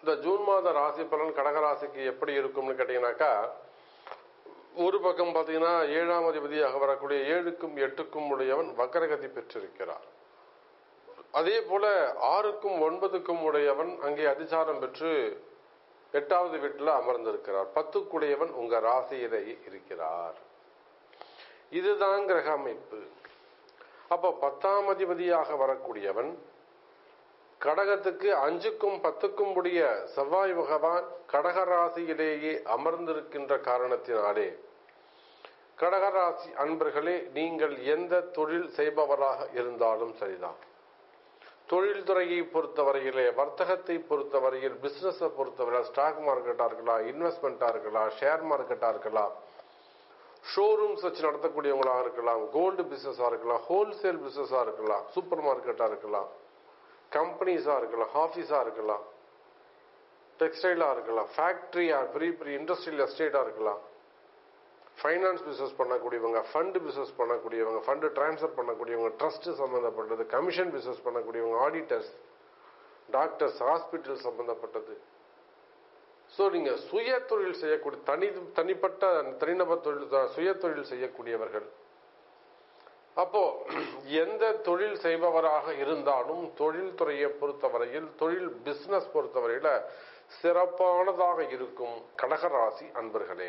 இந்த ஜூன் மாத ராசி பலன் கடகராசிக்கு எப்படி இருக்கும்னு கேட்டீங்கன்னாக்கா ஒரு பக்கம் பார்த்தீங்கன்னா ஏழாம் அதிபதியாக வரக்கூடிய ஏழுக்கும் எட்டுக்கும் உடையவன் வக்கரகதி பெற்றிருக்கிறார் அதே போல ஆறுக்கும் ஒன்பதுக்கும் உடையவன் அங்கே அதிசாரம் பெற்று எட்டாவது வீட்டில் அமர்ந்திருக்கிறார் பத்துக்குடையவன் உங்க ராசியிலே இருக்கிறார் இதுதான் கிரக அமைப்பு அப்ப பத்தாம் அதிபதியாக வரக்கூடியவன் கடகத்துக்கு அஞ்சுக்கும் பத்துக்கும் உடைய செவ்வாய் பகவான் கடக ராசியிலேயே அமர்ந்திருக்கின்ற காரணத்தினாலே கடகராசி அன்பர்களே நீங்கள் எந்த தொழில் செய்பவராக இருந்தாலும் சரிதான் தொழில்துறையை பொறுத்தவரையிலே வர்த்தகத்தை பொறுத்தவரையில் பிசினஸை பொறுத்தவரையில் ஸ்டாக் மார்க்கெட்டா இருக்கலாம் இன்வெஸ்ட்மெண்ட்டா இருக்கலாம் ஷேர் மார்க்கெட்டா இருக்கலாம் ஷோரூம்ஸ் வச்சு நடத்தக்கூடியவங்களா இருக்கலாம் கோல்டு பிசினஸா இருக்கலாம் ஹோல்சேல் பிசினஸா இருக்கலாம் சூப்பர் மார்க்கெட்டா இருக்கலாம் கம்பெனிஸா இருக்கலாம் ஆஃபீஸா இருக்கலாம் டெக்ஸ்டைலா இருக்கலாம் ஃபேக்டரியா பெரிய பெரிய இண்டஸ்ட்ரியல் எஸ்டேட்டா இருக்கலாம் ஃபைனான்ஸ் பிசினஸ் பண்ணக்கூடியவங்க ஃபண்ட் பிசினஸ் பண்ணக்கூடியவங்க ஃபண்ட் டிரான்ஸ்ஃபர் பண்ணக்கூடியவங்க ட்ரஸ்ட் சம்பந்தப்பட்டது கமிஷன் பிசினஸ் பண்ணக்கூடியவங்க ஆடிட்டர்ஸ் டாக்டர்ஸ் ஹாஸ்பிட்டல் சம்பந்தப்பட்டது ஸோ நீங்க சுய தொழில் செய்யக்கூடிய தனி தனிப்பட்ட தனிநபர் தொழில் சுய தொழில் செய்யக்கூடியவர்கள் அப்போ எந்த தொழில் செய்பவராக இருந்தாலும் தொழில் துறையை பொறுத்தவரையில் தொழில் பிசினஸ் பொறுத்தவரையில சிறப்பானதாக இருக்கும் கடகராசி அன்பர்களே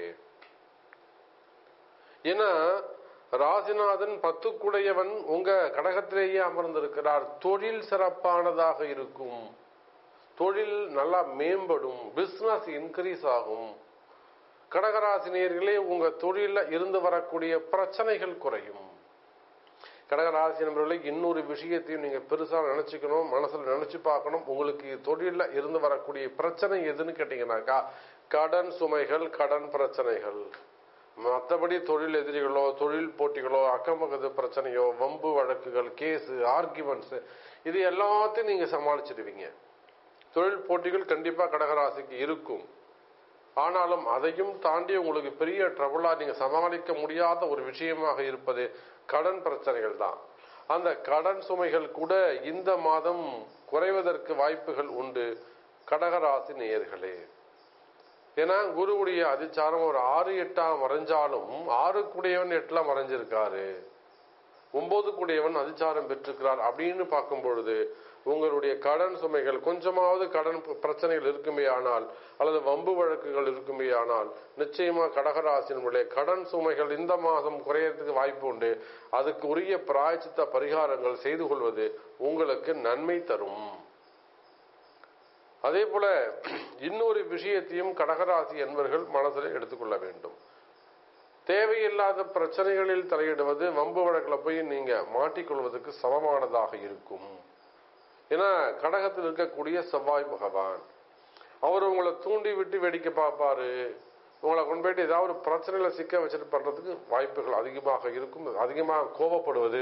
ஏன்னா ராசிநாதன் பத்துக்குடையவன் உங்க கடகத்திலேயே அமர்ந்திருக்கிறார் தொழில் சிறப்பானதாக இருக்கும் தொழில் நல்லா மேம்படும் பிசினஸ் இன்க்ரீஸ் ஆகும் கடகராசினியர்களே உங்க தொழில இருந்து வரக்கூடிய பிரச்சனைகள் குறையும் கடகராசி நண்பர்களே இன்னொரு விஷயத்தையும் நீங்க பெருசா நினைச்சுக்கணும் மனசுல நினைச்சு பார்க்கணும் உங்களுக்கு தொழில இருந்து வரக்கூடிய பிரச்சனை எதுன்னு கேட்டீங்கன்னாக்கா கடன் சுமைகள் கடன் பிரச்சனைகள் மற்றபடி தொழில் எதிரிகளோ தொழில் போட்டிகளோ அக்கம் பக்கத்து பிரச்சனையோ வம்பு வழக்குகள் கேஸு ஆர்குமெண்ட்ஸ் இது எல்லாத்தையும் நீங்க சமாளிச்சிடுவீங்க தொழில் போட்டிகள் கண்டிப்பா கடகராசிக்கு இருக்கும் ஆனாலும் அதையும் தாண்டி உங்களுக்கு பெரிய ட்ரபுளா நீங்க சமாளிக்க முடியாத ஒரு விஷயமாக இருப்பது கடன் பிரச்சனைகள் தான் அந்த கடன் சுமைகள் கூட இந்த மாதம் குறைவதற்கு வாய்ப்புகள் உண்டு கடகராசி நேயர்களே ஏன்னா குருவுடைய அதிச்சாரம் ஒரு ஆறு எட்டாம் மறைஞ்சாலும் ஆறு கூடியவன் எட்டுல மறைஞ்சிருக்காரு ஒன்பது கூடியவன் அதிச்சாரம் பெற்றிருக்கிறார் அப்படின்னு பார்க்கும் பொழுது உங்களுடைய கடன் சுமைகள் கொஞ்சமாவது கடன் பிரச்சனைகள் இருக்குமே ஆனால் அல்லது வம்பு வழக்குகள் இருக்குமே ஆனால் நிச்சயமா கடகராசினுடைய கடன் சுமைகள் இந்த மாதம் குறையறதுக்கு வாய்ப்பு உண்டு அதுக்கு உரிய பிராய்ச்சித்த பரிகாரங்கள் செய்து கொள்வது உங்களுக்கு நன்மை தரும் அதே போல இன்னொரு விஷயத்தையும் கடகராசி என்பர்கள் மனதில் எடுத்துக்கொள்ள வேண்டும் தேவையில்லாத பிரச்சனைகளில் தலையிடுவது வம்பு வழக்கில் போய் நீங்க மாட்டிக்கொள்வதற்கு சமமானதாக இருக்கும் ஏன்னா கடகத்தில் இருக்கக்கூடிய செவ்வாய் பகவான் அவர் உங்களை தூண்டி விட்டு வேடிக்கை பார்ப்பாரு உங்களை கொண்டு போயிட்டு ஏதாவது ஒரு பிரச்சனையில சிக்க வச்சுட்டு பண்றதுக்கு வாய்ப்புகள் அதிகமாக இருக்கும் அதிகமாக கோபப்படுவது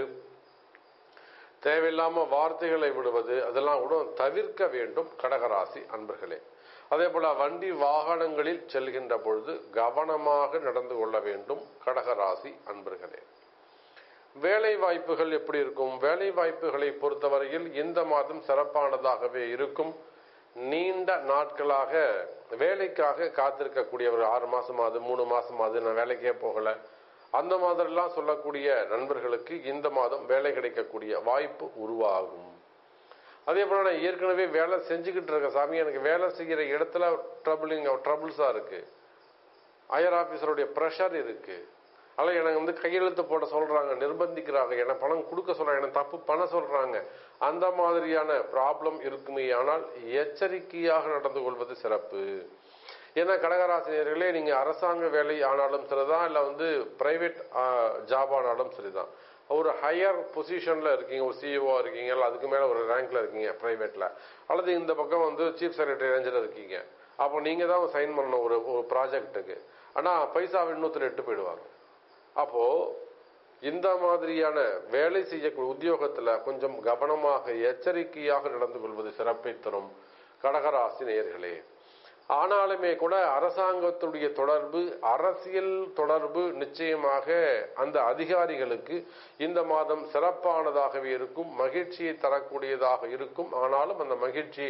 தேவையில்லாம வார்த்தைகளை விடுவது அதெல்லாம் கூட தவிர்க்க வேண்டும் கடகராசி அன்பர்களே அதே போல வண்டி வாகனங்களில் செல்கின்ற பொழுது கவனமாக நடந்து கொள்ள வேண்டும் கடகராசி அன்பர்களே வேலை வாய்ப்புகள் எப்படி இருக்கும் வேலை வாய்ப்புகளை பொறுத்தவரையில் இந்த மாதம் சிறப்பானதாகவே இருக்கும் நீண்ட நாட்களாக வேலைக்காக காத்திருக்கக்கூடிய ஒரு ஆறு மாசம் ஆகுது மூணு மாசம் ஆகுது நான் வேலைக்கே போகல அந்த மாதிரிலாம் சொல்லக்கூடிய நண்பர்களுக்கு இந்த மாதம் வேலை கிடைக்கக்கூடிய வாய்ப்பு உருவாகும் அதே போல நான் ஏற்கனவே வேலை செஞ்சுக்கிட்டு இருக்க சாமி எனக்கு வேலை செய்கிற இடத்துல ட்ரபிளிங் ட்ரபிள்ஸா இருக்கு ஹையர் ஆபீசருடைய ப்ரெஷர் இருக்கு அல்ல எனக்கு வந்து கையெழுத்து போட சொல்றாங்க நிர்பந்திக்கிறாங்க என பணம் கொடுக்க சொல்றாங்க எனக்கு தப்பு பண்ண சொல்றாங்க அந்த மாதிரியான ப்ராப்ளம் இருக்குமே ஆனால் எச்சரிக்கையாக நடந்து கொள்வது சிறப்பு ஏன்னா கடகராசினியர்களே நீங்க அரசாங்க வேலை ஆனாலும் சரிதான் இல்ல வந்து பிரைவேட் ஜாப் ஆனாலும் சரிதான் ஒரு ஹையர் பொசிஷன்ல இருக்கீங்க ஒரு சிஇஓ இருக்கீங்க இல்ல அதுக்கு மேல ஒரு ரேங்க்ல இருக்கீங்க பிரைவேட்ல அல்லது இந்த பக்கம் வந்து சீஃப் செக்ரட்டரி ரேஞ்சில் இருக்கீங்க அப்போ நீங்க தான் சைன் பண்ணணும் ஒரு ஒரு ப்ராஜெக்ட்டுக்கு ஆனா பைசா இன்னொருத்தர் எட்டு போயிடுவாங்க அப்போ இந்த மாதிரியான வேலை செய்யக்கூடிய உத்தியோகத்துல கொஞ்சம் கவனமாக எச்சரிக்கையாக நடந்து கொள்வது சிறப்பை தரும் கடகராசி நேயர்களே ஆனாலுமே கூட அரசாங்கத்துடைய தொடர்பு அரசியல் தொடர்பு நிச்சயமாக அந்த அதிகாரிகளுக்கு இந்த மாதம் சிறப்பானதாகவே இருக்கும் மகிழ்ச்சியை தரக்கூடியதாக இருக்கும் ஆனாலும் அந்த மகிழ்ச்சி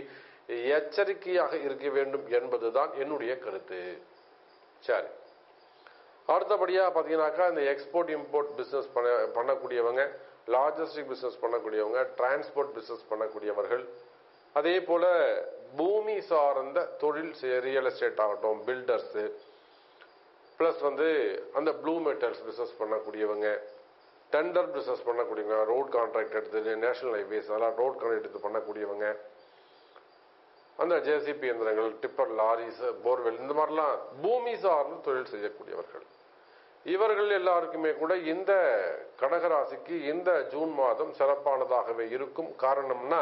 எச்சரிக்கையாக இருக்க வேண்டும் என்பதுதான் என்னுடைய கருத்து சரி அடுத்தபடியாக பார்த்தீங்கன்னாக்கா இந்த எக்ஸ்போர்ட் இம்போர்ட் பிஸ்னஸ் பண்ண பண்ணக்கூடியவங்க லாஜிஸ்டிக் பிஸ்னஸ் பண்ணக்கூடியவங்க டிரான்ஸ்போர்ட் பிஸ்னஸ் பண்ணக்கூடியவர்கள் அதே போல பூமி சார்ந்த தொழில் ரியல் எஸ்டேட் ஆகட்டும் பில்டர்ஸு ப்ளஸ் வந்து அந்த ப்ளூ மெட்டல்ஸ் பிஸ்னஸ் பண்ணக்கூடியவங்க டெண்டர் பிஸ்னஸ் பண்ணக்கூடியவங்க ரோட் கான்ட்ராக்ட் எடுத்து நேஷனல் ஹைவேஸ் அதெல்லாம் ரோட் கான்ட்ராக்ட் எடுத்து பண்ணக்கூடியவங்க அந்த ஜேசிபி இயந்திரங்கள் டிப்பர் லாரிஸ் போர்வெல் இந்த மாதிரிலாம் பூமி சார்ந்து தொழில் செய்யக்கூடியவர்கள் இவர்கள் எல்லாருக்குமே கூட இந்த கடகராசிக்கு இந்த ஜூன் மாதம் சிறப்பானதாகவே இருக்கும் காரணம்னா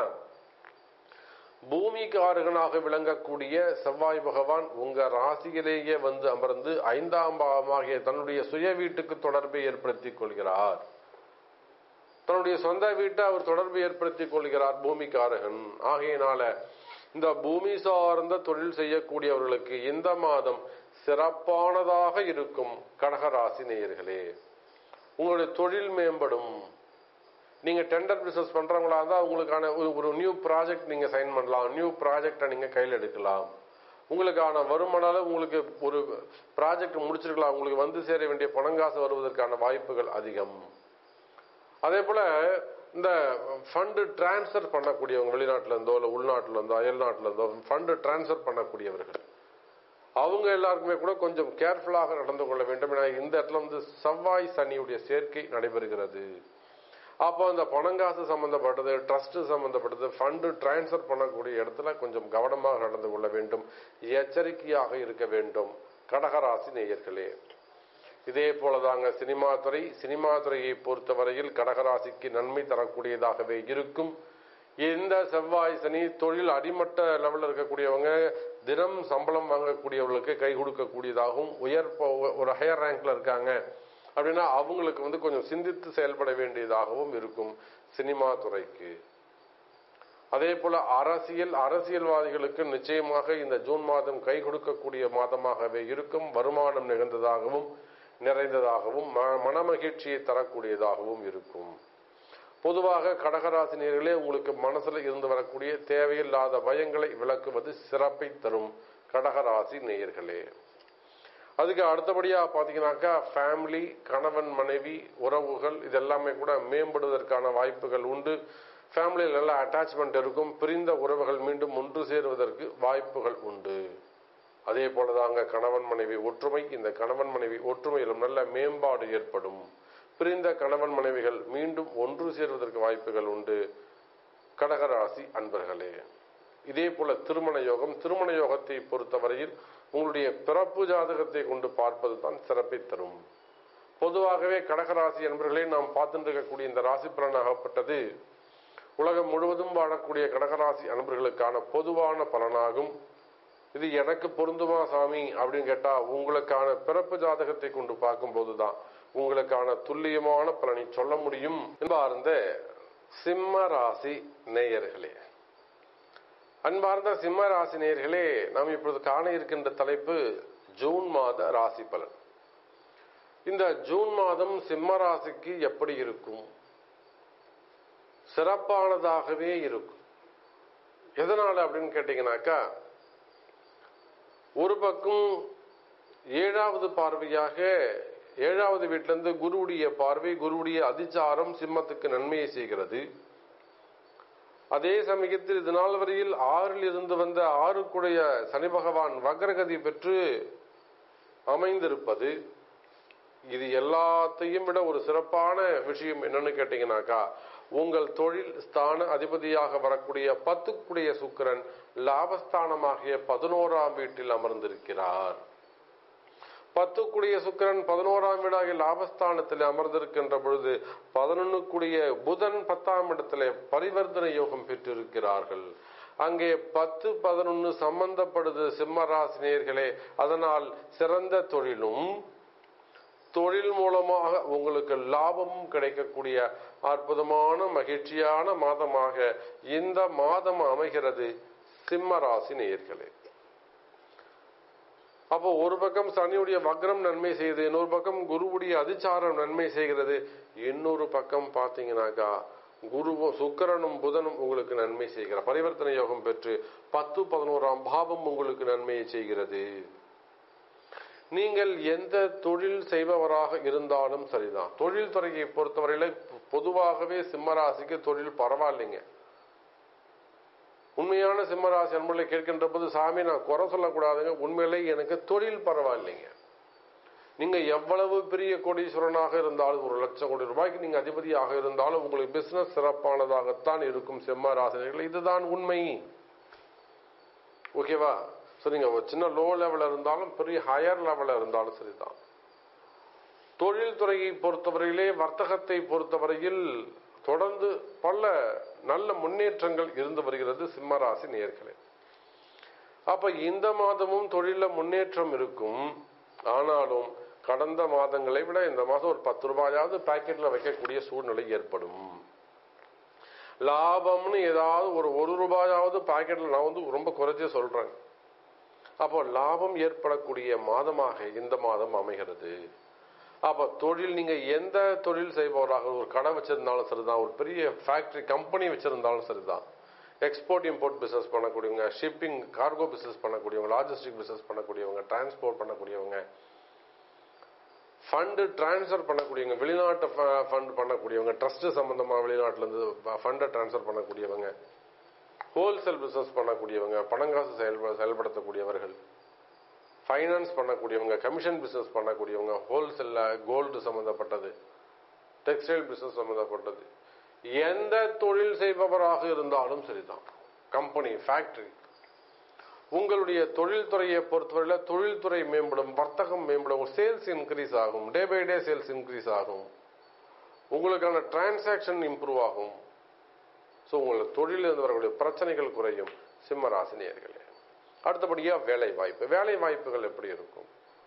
பூமிகாரகனாக விளங்கக்கூடிய செவ்வாய் பகவான் உங்க ராசியிலேயே வந்து அமர்ந்து ஐந்தாம் பாவமாகிய தன்னுடைய சுய வீட்டுக்கு தொடர்பை ஏற்படுத்திக் கொள்கிறார் தன்னுடைய சொந்த வீட்டை அவர் தொடர்பு ஏற்படுத்திக் கொள்கிறார் பூமிகாரகன் ஆகையினால இந்த பூமி சார்ந்த தொழில் செய்யக்கூடியவர்களுக்கு இந்த மாதம் சிறப்பானதாக இருக்கும் கடகராசி நேயர்களே உங்களுடைய தொழில் மேம்படும் நீங்க டெண்டர் பிசினஸ் பண்றவங்களா இருந்தா உங்களுக்கான ஒரு ஒரு நியூ ப்ராஜெக்ட் நீங்க சைன் பண்ணலாம் நியூ ப்ராஜெக்டை நீங்க கையில் எடுக்கலாம் உங்களுக்கான வருமானால உங்களுக்கு ஒரு ப்ராஜெக்ட் முடிச்சிருக்கலாம் உங்களுக்கு வந்து சேர வேண்டிய பணங்காசு வருவதற்கான வாய்ப்புகள் அதிகம் அதே போல இந்த ஃபண்டு டிரான்ஸ்ஃபர் பண்ணக்கூடியவங்க வெளிநாட்டில இருந்தோ இல்லை உள்நாட்டில இருந்தோ அயல் நாட்டில இருந்தோ ஃபண்டு டிரான்ஸ்ஃபர் பண்ணக்கூடியவர்கள் அவங்க எல்லாருக்குமே கூட கொஞ்சம் கேர்ஃபுல்லாக நடந்து கொள்ள வேண்டும் ஏன்னா இந்த இடத்துல வந்து செவ்வாய் சனியுடைய சேர்க்கை நடைபெறுகிறது அப்போ அந்த பணங்காசு சம்பந்தப்பட்டது ட்ரஸ்ட் சம்பந்தப்பட்டது ஃபண்டு டிரான்ஸ்ஃபர் பண்ணக்கூடிய இடத்துல கொஞ்சம் கவனமாக நடந்து கொள்ள வேண்டும் எச்சரிக்கையாக இருக்க வேண்டும் கடகராசி நேயர்களே இதே போலதாங்க சினிமா துறை சினிமா துறையை பொறுத்தவரையில் கடகராசிக்கு நன்மை தரக்கூடியதாகவே இருக்கும் இந்த செவ்வாய் சனி தொழில் அடிமட்ட லெவலில் இருக்கக்கூடியவங்க தினம் சம்பளம் வாங்கக்கூடியவர்களுக்கு கை கொடுக்கக்கூடியதாகவும் உயர் ஒரு ஹையர் ரேங்க்ல இருக்காங்க அப்படின்னா அவங்களுக்கு வந்து கொஞ்சம் சிந்தித்து செயல்பட வேண்டியதாகவும் இருக்கும் சினிமா துறைக்கு அதே போல அரசியல் அரசியல்வாதிகளுக்கு நிச்சயமாக இந்த ஜூன் மாதம் கை கொடுக்கக்கூடிய மாதமாகவே இருக்கும் வருமானம் நிகழ்ந்ததாகவும் நிறைந்ததாகவும் மனமகிழ்ச்சியை தரக்கூடியதாகவும் இருக்கும் பொதுவாக கடகராசினியர்களே உங்களுக்கு மனசுல இருந்து வரக்கூடிய தேவையில்லாத பயங்களை விளக்குவது சிறப்பை தரும் கடகராசி நேயர்களே அதுக்கு அடுத்தபடியா பாத்தீங்கன்னாக்கா ஃபேமிலி கணவன் மனைவி உறவுகள் இது எல்லாமே கூட மேம்படுவதற்கான வாய்ப்புகள் உண்டு ஃபேமிலியில் நல்ல அட்டாச்மெண்ட் இருக்கும் பிரிந்த உறவுகள் மீண்டும் ஒன்று சேருவதற்கு வாய்ப்புகள் உண்டு அதே போலதாங்க கணவன் மனைவி ஒற்றுமை இந்த கணவன் மனைவி ஒற்றுமையிலும் நல்ல மேம்பாடு ஏற்படும் பிரிந்த கணவன் மனைவிகள் மீண்டும் ஒன்று சேர்வதற்கு வாய்ப்புகள் உண்டு கடகராசி அன்பர்களே இதே போல திருமண யோகம் திருமண யோகத்தை பொறுத்தவரையில் உங்களுடைய பிறப்பு ஜாதகத்தை கொண்டு பார்ப்பது தான் சிறப்பை தரும் பொதுவாகவே கடகராசி என்பர்களே நாம் பார்த்துட்டு இருக்கக்கூடிய இந்த ராசி பலனாகப்பட்டது உலகம் முழுவதும் வாழக்கூடிய கடகராசி அன்பர்களுக்கான பொதுவான பலனாகும் இது எனக்கு பொருந்துமா சாமி அப்படின்னு கேட்டா உங்களுக்கான பிறப்பு ஜாதகத்தை கொண்டு பார்க்கும்போது தான் உங்களுக்கான துல்லியமான பலனை சொல்ல முடியும் என்பார்ந்த சிம்ம ராசி நேயர்களே அன்பார்ந்த சிம்ம ராசி நேயர்களே நாம் இப்பொழுது காண இருக்கின்ற தலைப்பு ஜூன் மாத ராசி பலன் இந்த ஜூன் மாதம் சிம்ம ராசிக்கு எப்படி இருக்கும் சிறப்பானதாகவே இருக்கும் எதனால அப்படின்னு கேட்டீங்கன்னாக்கா ஒரு பக்கம் ஏழாவது பார்வையாக ஏழாவது வீட்டிலிருந்து குருவுடைய பார்வை குருவுடைய அதிச்சாரம் சிம்மத்துக்கு நன்மையை செய்கிறது அதே சமயத்தில் இது நாள் வரையில் ஆறில் இருந்து வந்த ஆறுக்குடைய சனி பகவான் வக்ரகதி பெற்று அமைந்திருப்பது இது எல்லாத்தையும் விட ஒரு சிறப்பான விஷயம் என்னன்னு கேட்டீங்கன்னாக்கா உங்கள் தொழில் ஸ்தான அதிபதியாக வரக்கூடிய பத்துக்குடைய சுக்கிரன் லாபஸ்தானமாகிய பதினோராம் வீட்டில் அமர்ந்திருக்கிறார் பத்துக்குடைய சுக்கிரன் பதினோராம் வீடாகிய லாபஸ்தானத்தில் அமர்ந்திருக்கின்ற பொழுது பதினொன்னுக்குடைய புதன் பத்தாம் இடத்துல பரிவர்த்தனை யோகம் பெற்றிருக்கிறார்கள் அங்கே பத்து பதினொன்னு சம்பந்தப்படுது சிம்மராசினியர்களே அதனால் சிறந்த தொழிலும் தொழில் மூலமாக உங்களுக்கு லாபமும் கிடைக்கக்கூடிய அற்புதமான மகிழ்ச்சியான மாதமாக இந்த மாதம் அமைகிறது சிம்ம ராசி நேயர்களே அப்போ ஒரு பக்கம் சனியுடைய வக்ரம் நன்மை செய்யுது இன்னொரு பக்கம் குருவுடைய அதிச்சாரம் நன்மை செய்கிறது இன்னொரு பக்கம் பார்த்தீங்கன்னாக்கா குருவும் சுக்கிரனும் புதனும் உங்களுக்கு நன்மை செய்கிறார் பரிவர்த்தனை யோகம் பெற்று பத்து பதினோராம் பாவம் உங்களுக்கு நன்மையை செய்கிறது நீங்கள் எந்த தொழில் செய்பவராக இருந்தாலும் சரிதான் தொழில் துறையை பொறுத்தவரையில பொதுவாகவே சிம்மராசிக்கு தொழில் பரவாயில்லைங்க உண்மையான சிம்மராசி அன்பர்களை கேட்கின்ற போது சாமி நான் குறை சொல்லக்கூடாதுங்க உண்மையிலே எனக்கு தொழில் பரவாயில்லைங்க நீங்க எவ்வளவு பெரிய கோடீஸ்வரனாக இருந்தாலும் ஒரு லட்சம் கோடி ரூபாய்க்கு நீங்க அதிபதியாக இருந்தாலும் உங்களுக்கு பிசினஸ் சிறப்பானதாகத்தான் இருக்கும் சிம்ம ராசினியர்கள் இதுதான் உண்மை ஓகேவா ஸோ நீங்க ஒரு சின்ன லோ லெவலில் இருந்தாலும் பெரிய ஹையர் லெவலில் இருந்தாலும் சரிதான் தொழில் துறையை பொறுத்தவரையிலே வர்த்தகத்தை பொறுத்தவரையில் தொடர்ந்து பல நல்ல முன்னேற்றங்கள் இருந்து வருகிறது சிம்மராசி நேர்களே அப்ப இந்த மாதமும் தொழில முன்னேற்றம் இருக்கும் ஆனாலும் கடந்த மாதங்களை விட இந்த மாதம் ஒரு பத்து ரூபாயாவது பாக்கெட்ல வைக்கக்கூடிய சூழ்நிலை ஏற்படும் லாபம்னு ஏதாவது ஒரு ஒரு ரூபாயாவது பாக்கெட்ல நான் வந்து ரொம்ப குறைச்சே சொல்றேன் அப்போ லாபம் ஏற்படக்கூடிய மாதமாக இந்த மாதம் அமைகிறது அப்ப தொழில் நீங்க எந்த தொழில் செய்பவராக ஒரு கடை வச்சிருந்தாலும் சரிதான் ஒரு பெரிய ஃபேக்டரி கம்பெனி வச்சிருந்தாலும் சரிதான் எக்ஸ்போர்ட் இம்போர்ட் பிசினஸ் பண்ணக்கூடியவங்க ஷிப்பிங் கார்கோ பிசினஸ் பண்ணக்கூடியவங்க லாஜிஸ்டிக் பிசினஸ் பண்ணக்கூடியவங்க டிரான்ஸ்போர்ட் பண்ணக்கூடியவங்க ஃபண்டு டிரான்ஸ்ஃபர் பண்ணக்கூடியவங்க வெளிநாட்டு ஃபண்ட் பண்ணக்கூடியவங்க ட்ரஸ்ட் சம்பந்தமா வெளிநாட்டுல இருந்து ஃபண்டை டிரான்ஸ்ஃபர் பண்ணக்கூடியவங்க ஹோல்சேல் பிசினஸ் பண்ணக்கூடியவங்க பணங்காசு செயல்பட செயல்படுத்தக்கூடியவர்கள் ஃபைனான்ஸ் பண்ணக்கூடியவங்க கமிஷன் பிசினஸ் பண்ணக்கூடியவங்க ஹோல்சேல்ல கோல்டு சம்பந்தப்பட்டது டெக்ஸ்டைல் பிசினஸ் சம்பந்தப்பட்டது எந்த தொழில் செய்பவராக இருந்தாலும் சரிதான் கம்பெனி ஃபேக்டரி உங்களுடைய தொழில்துறையை பொறுத்தவரையில தொழில்துறை மேம்படும் வர்த்தகம் மேம்படும் சேல்ஸ் இன்க்ரீஸ் ஆகும் day by day sales increase ஆகும் உங்களுக்கான டிரான்சாக்ஷன் இம்ப்ரூவ் ஆகும் ஸோ உங்களை தொழிலில் இருந்து வரக்கூடிய பிரச்சனைகள் குறையும் சிம்மராசினியர்களே அடுத்தபடியா வேலை வாய்ப்பு வேலை வாய்ப்புகள் எப்படி இருக்கும்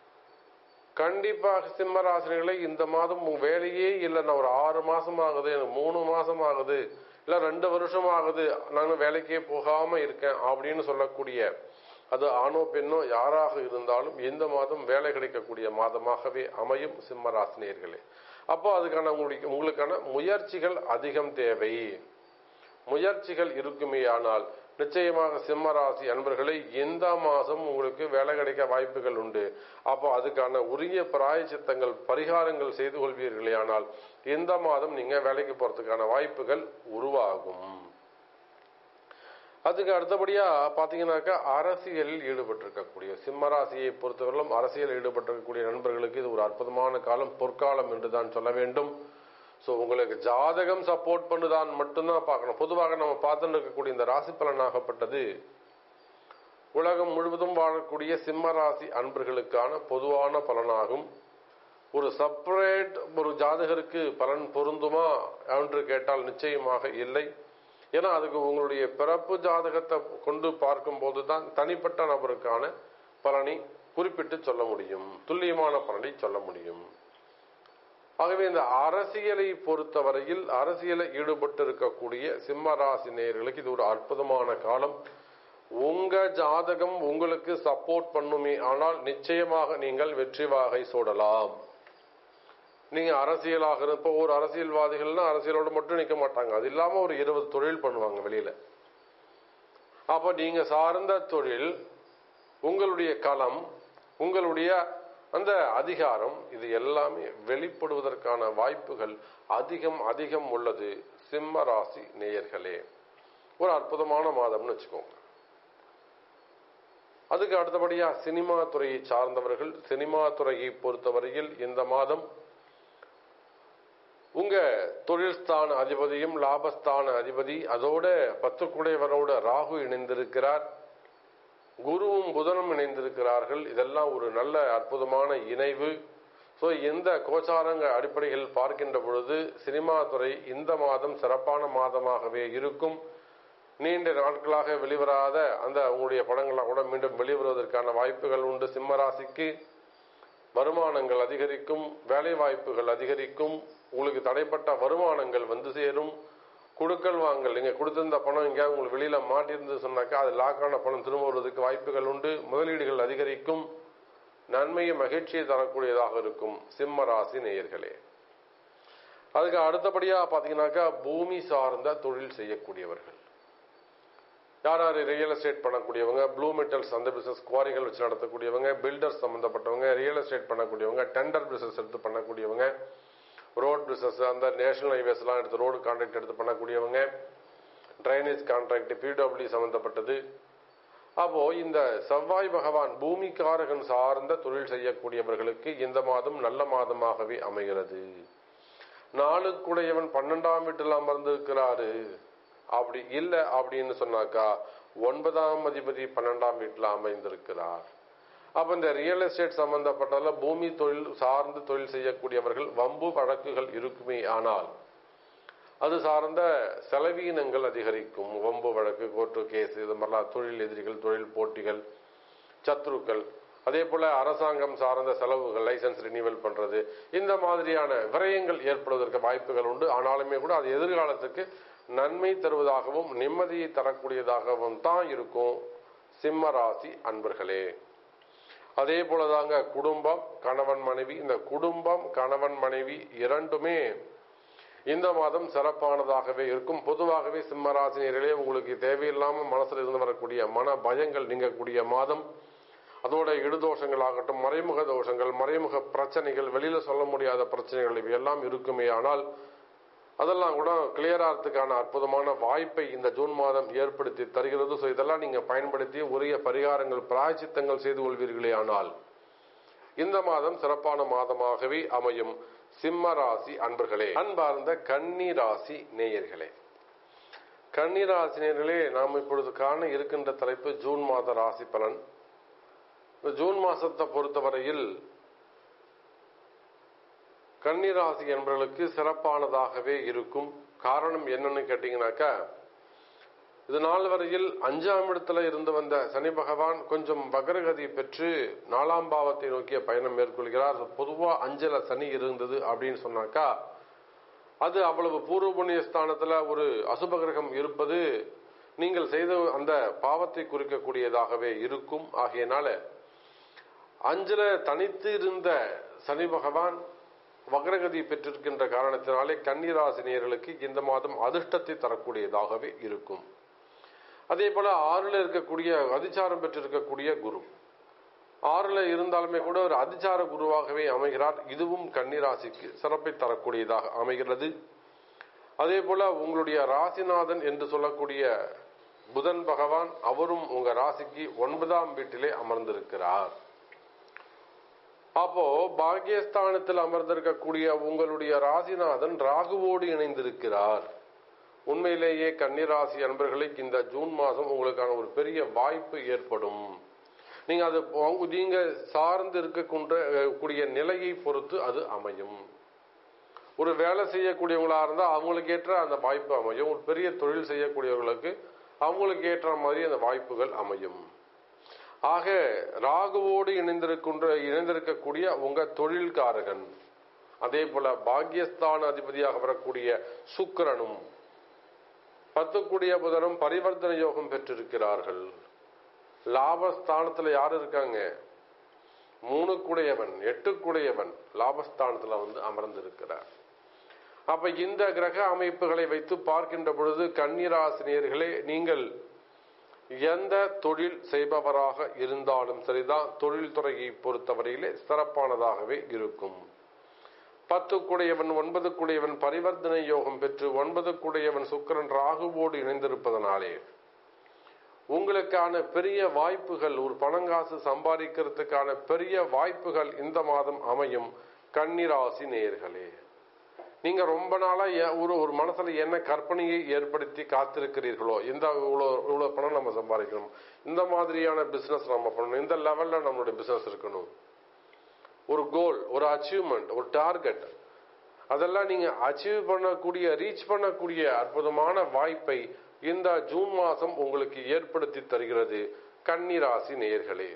கண்டிப்பாக சிம்மராசினிகளை இந்த மாதம் உங்க வேலையே இல்லைன்னா ஒரு ஆறு மாசம் ஆகுது எனக்கு மூணு மாசம் ஆகுது இல்ல ரெண்டு வருஷம் ஆகுது நான் வேலைக்கே போகாம இருக்கேன் அப்படின்னு சொல்லக்கூடிய அது ஆணோ பெண்ணோ யாராக இருந்தாலும் இந்த மாதம் வேலை கிடைக்கக்கூடிய மாதமாகவே அமையும் சிம்மராசினியர்களே அப்போ அதுக்கான உங்களுக்கு உங்களுக்கான முயற்சிகள் அதிகம் தேவை முயற்சிகள் இருக்குமே ஆனால் நிச்சயமாக சிம்மராசி அன்பர்களை இந்த மாதம் உங்களுக்கு வேலை கிடைக்க வாய்ப்புகள் உண்டு அப்போ அதுக்கான உரிய பிராயச்சித்தங்கள் பரிகாரங்கள் செய்து கொள்வீர்களே ஆனால் இந்த மாதம் நீங்க வேலைக்கு போறதுக்கான வாய்ப்புகள் உருவாகும் அதுக்கு அடுத்தபடியா பாத்தீங்கன்னாக்கா அரசியலில் ஈடுபட்டிருக்கக்கூடிய சிம்மராசியை பொறுத்தவரையிலும் அரசியல் ஈடுபட்டிருக்கக்கூடிய நண்பர்களுக்கு இது ஒரு அற்புதமான காலம் பொற்காலம் என்றுதான் சொல்ல வேண்டும் ஸோ உங்களுக்கு ஜாதகம் சப்போர்ட் பண்ணுதான் மட்டும்தான் பார்க்கணும் பொதுவாக நம்ம பார்த்துட்டு இருக்கக்கூடிய இந்த ராசி பலனாகப்பட்டது உலகம் முழுவதும் வாழக்கூடிய சிம்ம ராசி அன்பர்களுக்கான பொதுவான பலனாகும் ஒரு செப்பரேட் ஒரு ஜாதகருக்கு பலன் பொருந்துமா என்று கேட்டால் நிச்சயமாக இல்லை ஏன்னா அதுக்கு உங்களுடைய பிறப்பு ஜாதகத்தை கொண்டு பார்க்கும்போது தான் தனிப்பட்ட நபருக்கான பலனை குறிப்பிட்டு சொல்ல முடியும் துல்லியமான பலனை சொல்ல முடியும் ஆகவே இந்த அரசியலை பொறுத்தவரையில் அரசியலை ஈடுபட்டு இருக்கக்கூடிய சிம்ம ராசி நேயர்களுக்கு இது ஒரு அற்புதமான காலம் உங்க ஜாதகம் உங்களுக்கு சப்போர்ட் பண்ணுமே ஆனால் நிச்சயமாக நீங்கள் வெற்றி வாகை சூடலாம் நீங்க அரசியலாக இருப்ப ஒரு அரசியல்வாதிகள்னா அரசியலோடு மட்டும் நிக்க மாட்டாங்க அது இல்லாம ஒரு இருபது தொழில் பண்ணுவாங்க வெளியில அப்ப நீங்க சார்ந்த தொழில் உங்களுடைய களம் உங்களுடைய அந்த அதிகாரம் இது எல்லாமே வெளிப்படுவதற்கான வாய்ப்புகள் அதிகம் அதிகம் உள்ளது சிம்ம ராசி நேயர்களே ஒரு அற்புதமான மாதம்னு வச்சுக்கோங்க அதுக்கு அடுத்தபடியா சினிமா துறையை சார்ந்தவர்கள் சினிமா துறையை பொறுத்தவரையில் இந்த மாதம் உங்க தொழில் ஸ்தான அதிபதியும் லாபஸ்தான அதிபதி அதோட பத்துக்குடையவரோட ராகு இணைந்திருக்கிறார் குருவும் புதனும் இணைந்திருக்கிறார்கள் இதெல்லாம் ஒரு நல்ல அற்புதமான இணைவு ஸோ இந்த கோச்சாரங்க அடிப்படையில் பார்க்கின்ற பொழுது சினிமா துறை இந்த மாதம் சிறப்பான மாதமாகவே இருக்கும் நீண்ட நாட்களாக வெளிவராத அந்த உங்களுடைய படங்கள்லாம் கூட மீண்டும் வெளிவருவதற்கான வாய்ப்புகள் உண்டு சிம்மராசிக்கு வருமானங்கள் அதிகரிக்கும் வேலை வாய்ப்புகள் அதிகரிக்கும் உங்களுக்கு தடைப்பட்ட வருமானங்கள் வந்து சேரும் கொடுக்கல் வாங்கல் நீங்க கொடுத்திருந்த பணம் எங்கேயாவது உங்களுக்கு வெளியில மாட்டிருந்து சொன்னாக்கா அது லாக்கான பணம் திரும்ப வருவதற்கு வாய்ப்புகள் உண்டு முதலீடுகள் அதிகரிக்கும் நன்மையை மகிழ்ச்சியை தரக்கூடியதாக இருக்கும் சிம்ம ராசி நேயர்களே அதுக்கு அடுத்தபடியா பாத்தீங்கன்னாக்கா பூமி சார்ந்த தொழில் செய்யக்கூடியவர்கள் யார் யார் ரியல் எஸ்டேட் பண்ணக்கூடியவங்க ப்ளூ மெட்டல்ஸ் அந்த பிசினஸ் குவாரிகள் வச்சு நடத்தக்கூடியவங்க பில்டர்ஸ் சம்பந்தப்பட்டவங்க ரியல் எஸ்டேட் பண்ணக்கூடியவங்க டெண்டர் பிசினஸ் எடுத்து பண்ணக்கூடியவங்க ரோட் பிசினஸ் அந்த நேஷனல் ஹைவேஸ்லாம் எடுத்து ரோடு கான்ட்ராக்ட் எடுத்து பண்ணக்கூடியவங்க ட்ரைனேஜ் கான்ட்ராக்ட் பிடபிள்யூ சம்பந்தப்பட்டது அப்போ இந்த செவ்வாய் பகவான் பூமிக்காரகன் சார்ந்த தொழில் செய்யக்கூடியவர்களுக்கு இந்த மாதம் நல்ல மாதமாகவே அமைகிறது நாளுக்குடையவன் பன்னெண்டாம் வீட்டில் அமர்ந்திருக்கிறாரு அப்படி இல்லை அப்படின்னு சொன்னாக்கா ஒன்பதாம் அதிபதி பன்னெண்டாம் வீட்டில் அமைந்திருக்கிறார் அப்ப இந்த ரியல் எஸ்டேட் சம்பந்தப்பட்டதுல பூமி தொழில் சார்ந்து தொழில் செய்யக்கூடியவர்கள் வம்பு வழக்குகள் இருக்குமே ஆனால் அது சார்ந்த செலவீனங்கள் அதிகரிக்கும் வம்பு வழக்கு கோர்ட்டு கேஸ் இது மாதிரிலாம் தொழில் எதிரிகள் தொழில் போட்டிகள் சத்ருக்கள் அதே போல அரசாங்கம் சார்ந்த செலவுகள் லைசன்ஸ் ரினிவல் பண்றது இந்த மாதிரியான விரயங்கள் ஏற்படுவதற்கு வாய்ப்புகள் உண்டு ஆனாலுமே கூட அது எதிர்காலத்துக்கு நன்மை தருவதாகவும் நிம்மதியை தரக்கூடியதாகவும் தான் இருக்கும் சிம்ம ராசி அன்பர்களே அதே போலதாங்க குடும்பம் கணவன் மனைவி இந்த குடும்பம் கணவன் மனைவி இரண்டுமே இந்த மாதம் சிறப்பானதாகவே இருக்கும் பொதுவாகவே சிம்மராசினியர்களே உங்களுக்கு தேவையில்லாம மனசுல இருந்து வரக்கூடிய மன பயங்கள் நீங்கக்கூடிய மாதம் அதோட இடுதோஷங்கள் ஆகட்டும் மறைமுக தோஷங்கள் மறைமுக பிரச்சனைகள் வெளியில சொல்ல முடியாத பிரச்சனைகள் இவை எல்லாம் இருக்குமே ஆனால் அதெல்லாம் கூட கிளியர் ஆகிறதுக்கான அற்புதமான வாய்ப்பை இந்த ஜூன் மாதம் ஏற்படுத்தி தருகிறது ஸோ இதெல்லாம் நீங்க பயன்படுத்தி உரிய பரிகாரங்கள் பிராய்ச்சித்தங்கள் செய்து கொள்வீர்களே ஆனால் இந்த மாதம் சிறப்பான மாதமாகவே அமையும் சிம்ம ராசி அன்பர்களே அன்பார்ந்த கன்னி ராசி நேயர்களே கன்னி ராசி நேயர்களே நாம் இப்பொழுது காண இருக்கின்ற தலைப்பு ஜூன் மாத ராசி பலன் இந்த ஜூன் மாசத்தை பொறுத்தவரையில் கன்னிராசி என்பவர்களுக்கு சிறப்பானதாகவே இருக்கும் காரணம் என்னன்னு கேட்டீங்கன்னாக்கா இது நாள் வரையில் அஞ்சாம் இடத்துல இருந்து வந்த சனி பகவான் கொஞ்சம் வக்ரகதி பெற்று நாலாம் பாவத்தை நோக்கிய பயணம் மேற்கொள்கிறார் பொதுவா அஞ்சல சனி இருந்தது அப்படின்னு சொன்னாக்கா அது அவ்வளவு பூர்வ புண்ணிய ஸ்தானத்துல ஒரு அசுப கிரகம் இருப்பது நீங்கள் செய்த அந்த பாவத்தை குறிக்கக்கூடியதாகவே இருக்கும் ஆகையினால அஞ்சல தனித்து இருந்த சனி பகவான் வக்ரகதி பெற்றிருக்கின்ற காரணத்தினாலே கன்னிராசினியர்களுக்கு இந்த மாதம் அதிர்ஷ்டத்தை தரக்கூடியதாகவே இருக்கும் அதே போல ஆறுல இருக்கக்கூடிய அதிச்சாரம் பெற்றிருக்கக்கூடிய குரு ஆறுல இருந்தாலுமே கூட ஒரு அதிச்சார குருவாகவே அமைகிறார் இதுவும் கன்னிராசிக்கு சிறப்பை தரக்கூடியதாக அமைகிறது அதே போல உங்களுடைய ராசிநாதன் என்று சொல்லக்கூடிய புதன் பகவான் அவரும் உங்க ராசிக்கு ஒன்பதாம் வீட்டிலே அமர்ந்திருக்கிறார் அப்போ பாகியஸ்தானத்தில் அமர்ந்திருக்கக்கூடிய உங்களுடைய ராசிநாதன் ராகுவோடு இணைந்திருக்கிறார் உண்மையிலேயே கன்னிராசி அன்பர்களுக்கு இந்த ஜூன் மாதம் உங்களுக்கான ஒரு பெரிய வாய்ப்பு ஏற்படும் நீங்க அது நீங்க சார்ந்து இருக்கக்கூடிய கூடிய நிலையை பொறுத்து அது அமையும் ஒரு வேலை செய்யக்கூடியவங்களா இருந்தா அவங்களுக்கு ஏற்ற அந்த வாய்ப்பு அமையும் ஒரு பெரிய தொழில் செய்யக்கூடியவர்களுக்கு அவங்களுக்கு ஏற்ற மாதிரி அந்த வாய்ப்புகள் அமையும் ஆக ராகுவோடு இணைந்திருக்கின்ற இணைந்திருக்கக்கூடிய உங்க தொழில்காரகன் அதே போல பாக்யஸ்தான அதிபதியாக வரக்கூடிய சுக்கிரனும் பத்துக்குடிய புதனும் பரிவர்த்தனை யோகம் பெற்றிருக்கிறார்கள் லாபஸ்தானத்துல யார் இருக்காங்க மூணுக்குடையவன் எட்டுக்குடையவன் லாபஸ்தானத்துல வந்து அமர்ந்திருக்கிறார் அப்ப இந்த கிரக அமைப்புகளை வைத்து பார்க்கின்ற பொழுது கன்னிராசினியர்களே நீங்கள் எந்த தொழில் செய்பவராக இருந்தாலும் சரிதான் தொழில்துறையை பொறுத்தவரையிலே சிறப்பானதாகவே இருக்கும் பத்து குடையவன் ஒன்பது குடையவன் பரிவர்த்தனை யோகம் பெற்று ஒன்பது குடையவன் சுக்கரன் ராகுவோடு இணைந்திருப்பதனாலே உங்களுக்கான பெரிய வாய்ப்புகள் ஒரு பணங்காசு சம்பாதிக்கிறதுக்கான பெரிய வாய்ப்புகள் இந்த மாதம் அமையும் கன்னிராசி நேயர்களே நீங்க ரொம்ப நாளா ஒரு ஒரு மனசுல என்ன கற்பனையை ஏற்படுத்தி காத்திருக்கிறீர்களோ இந்த இவ்வளவு இவ்வளவு பணம் நம்ம சம்பாதிக்கணும் இந்த மாதிரியான பிசினஸ் நம்ம பண்ணணும் இந்த லெவல்ல நம்மளுடைய பிசினஸ் இருக்கணும் ஒரு கோல் ஒரு அச்சீவ்மெண்ட் ஒரு டார்கெட் அதெல்லாம் நீங்க அச்சீவ் பண்ணக்கூடிய ரீச் பண்ணக்கூடிய அற்புதமான வாய்ப்பை இந்த ஜூன் மாசம் உங்களுக்கு ஏற்படுத்தி தருகிறது கன்னிராசி நேயர்களே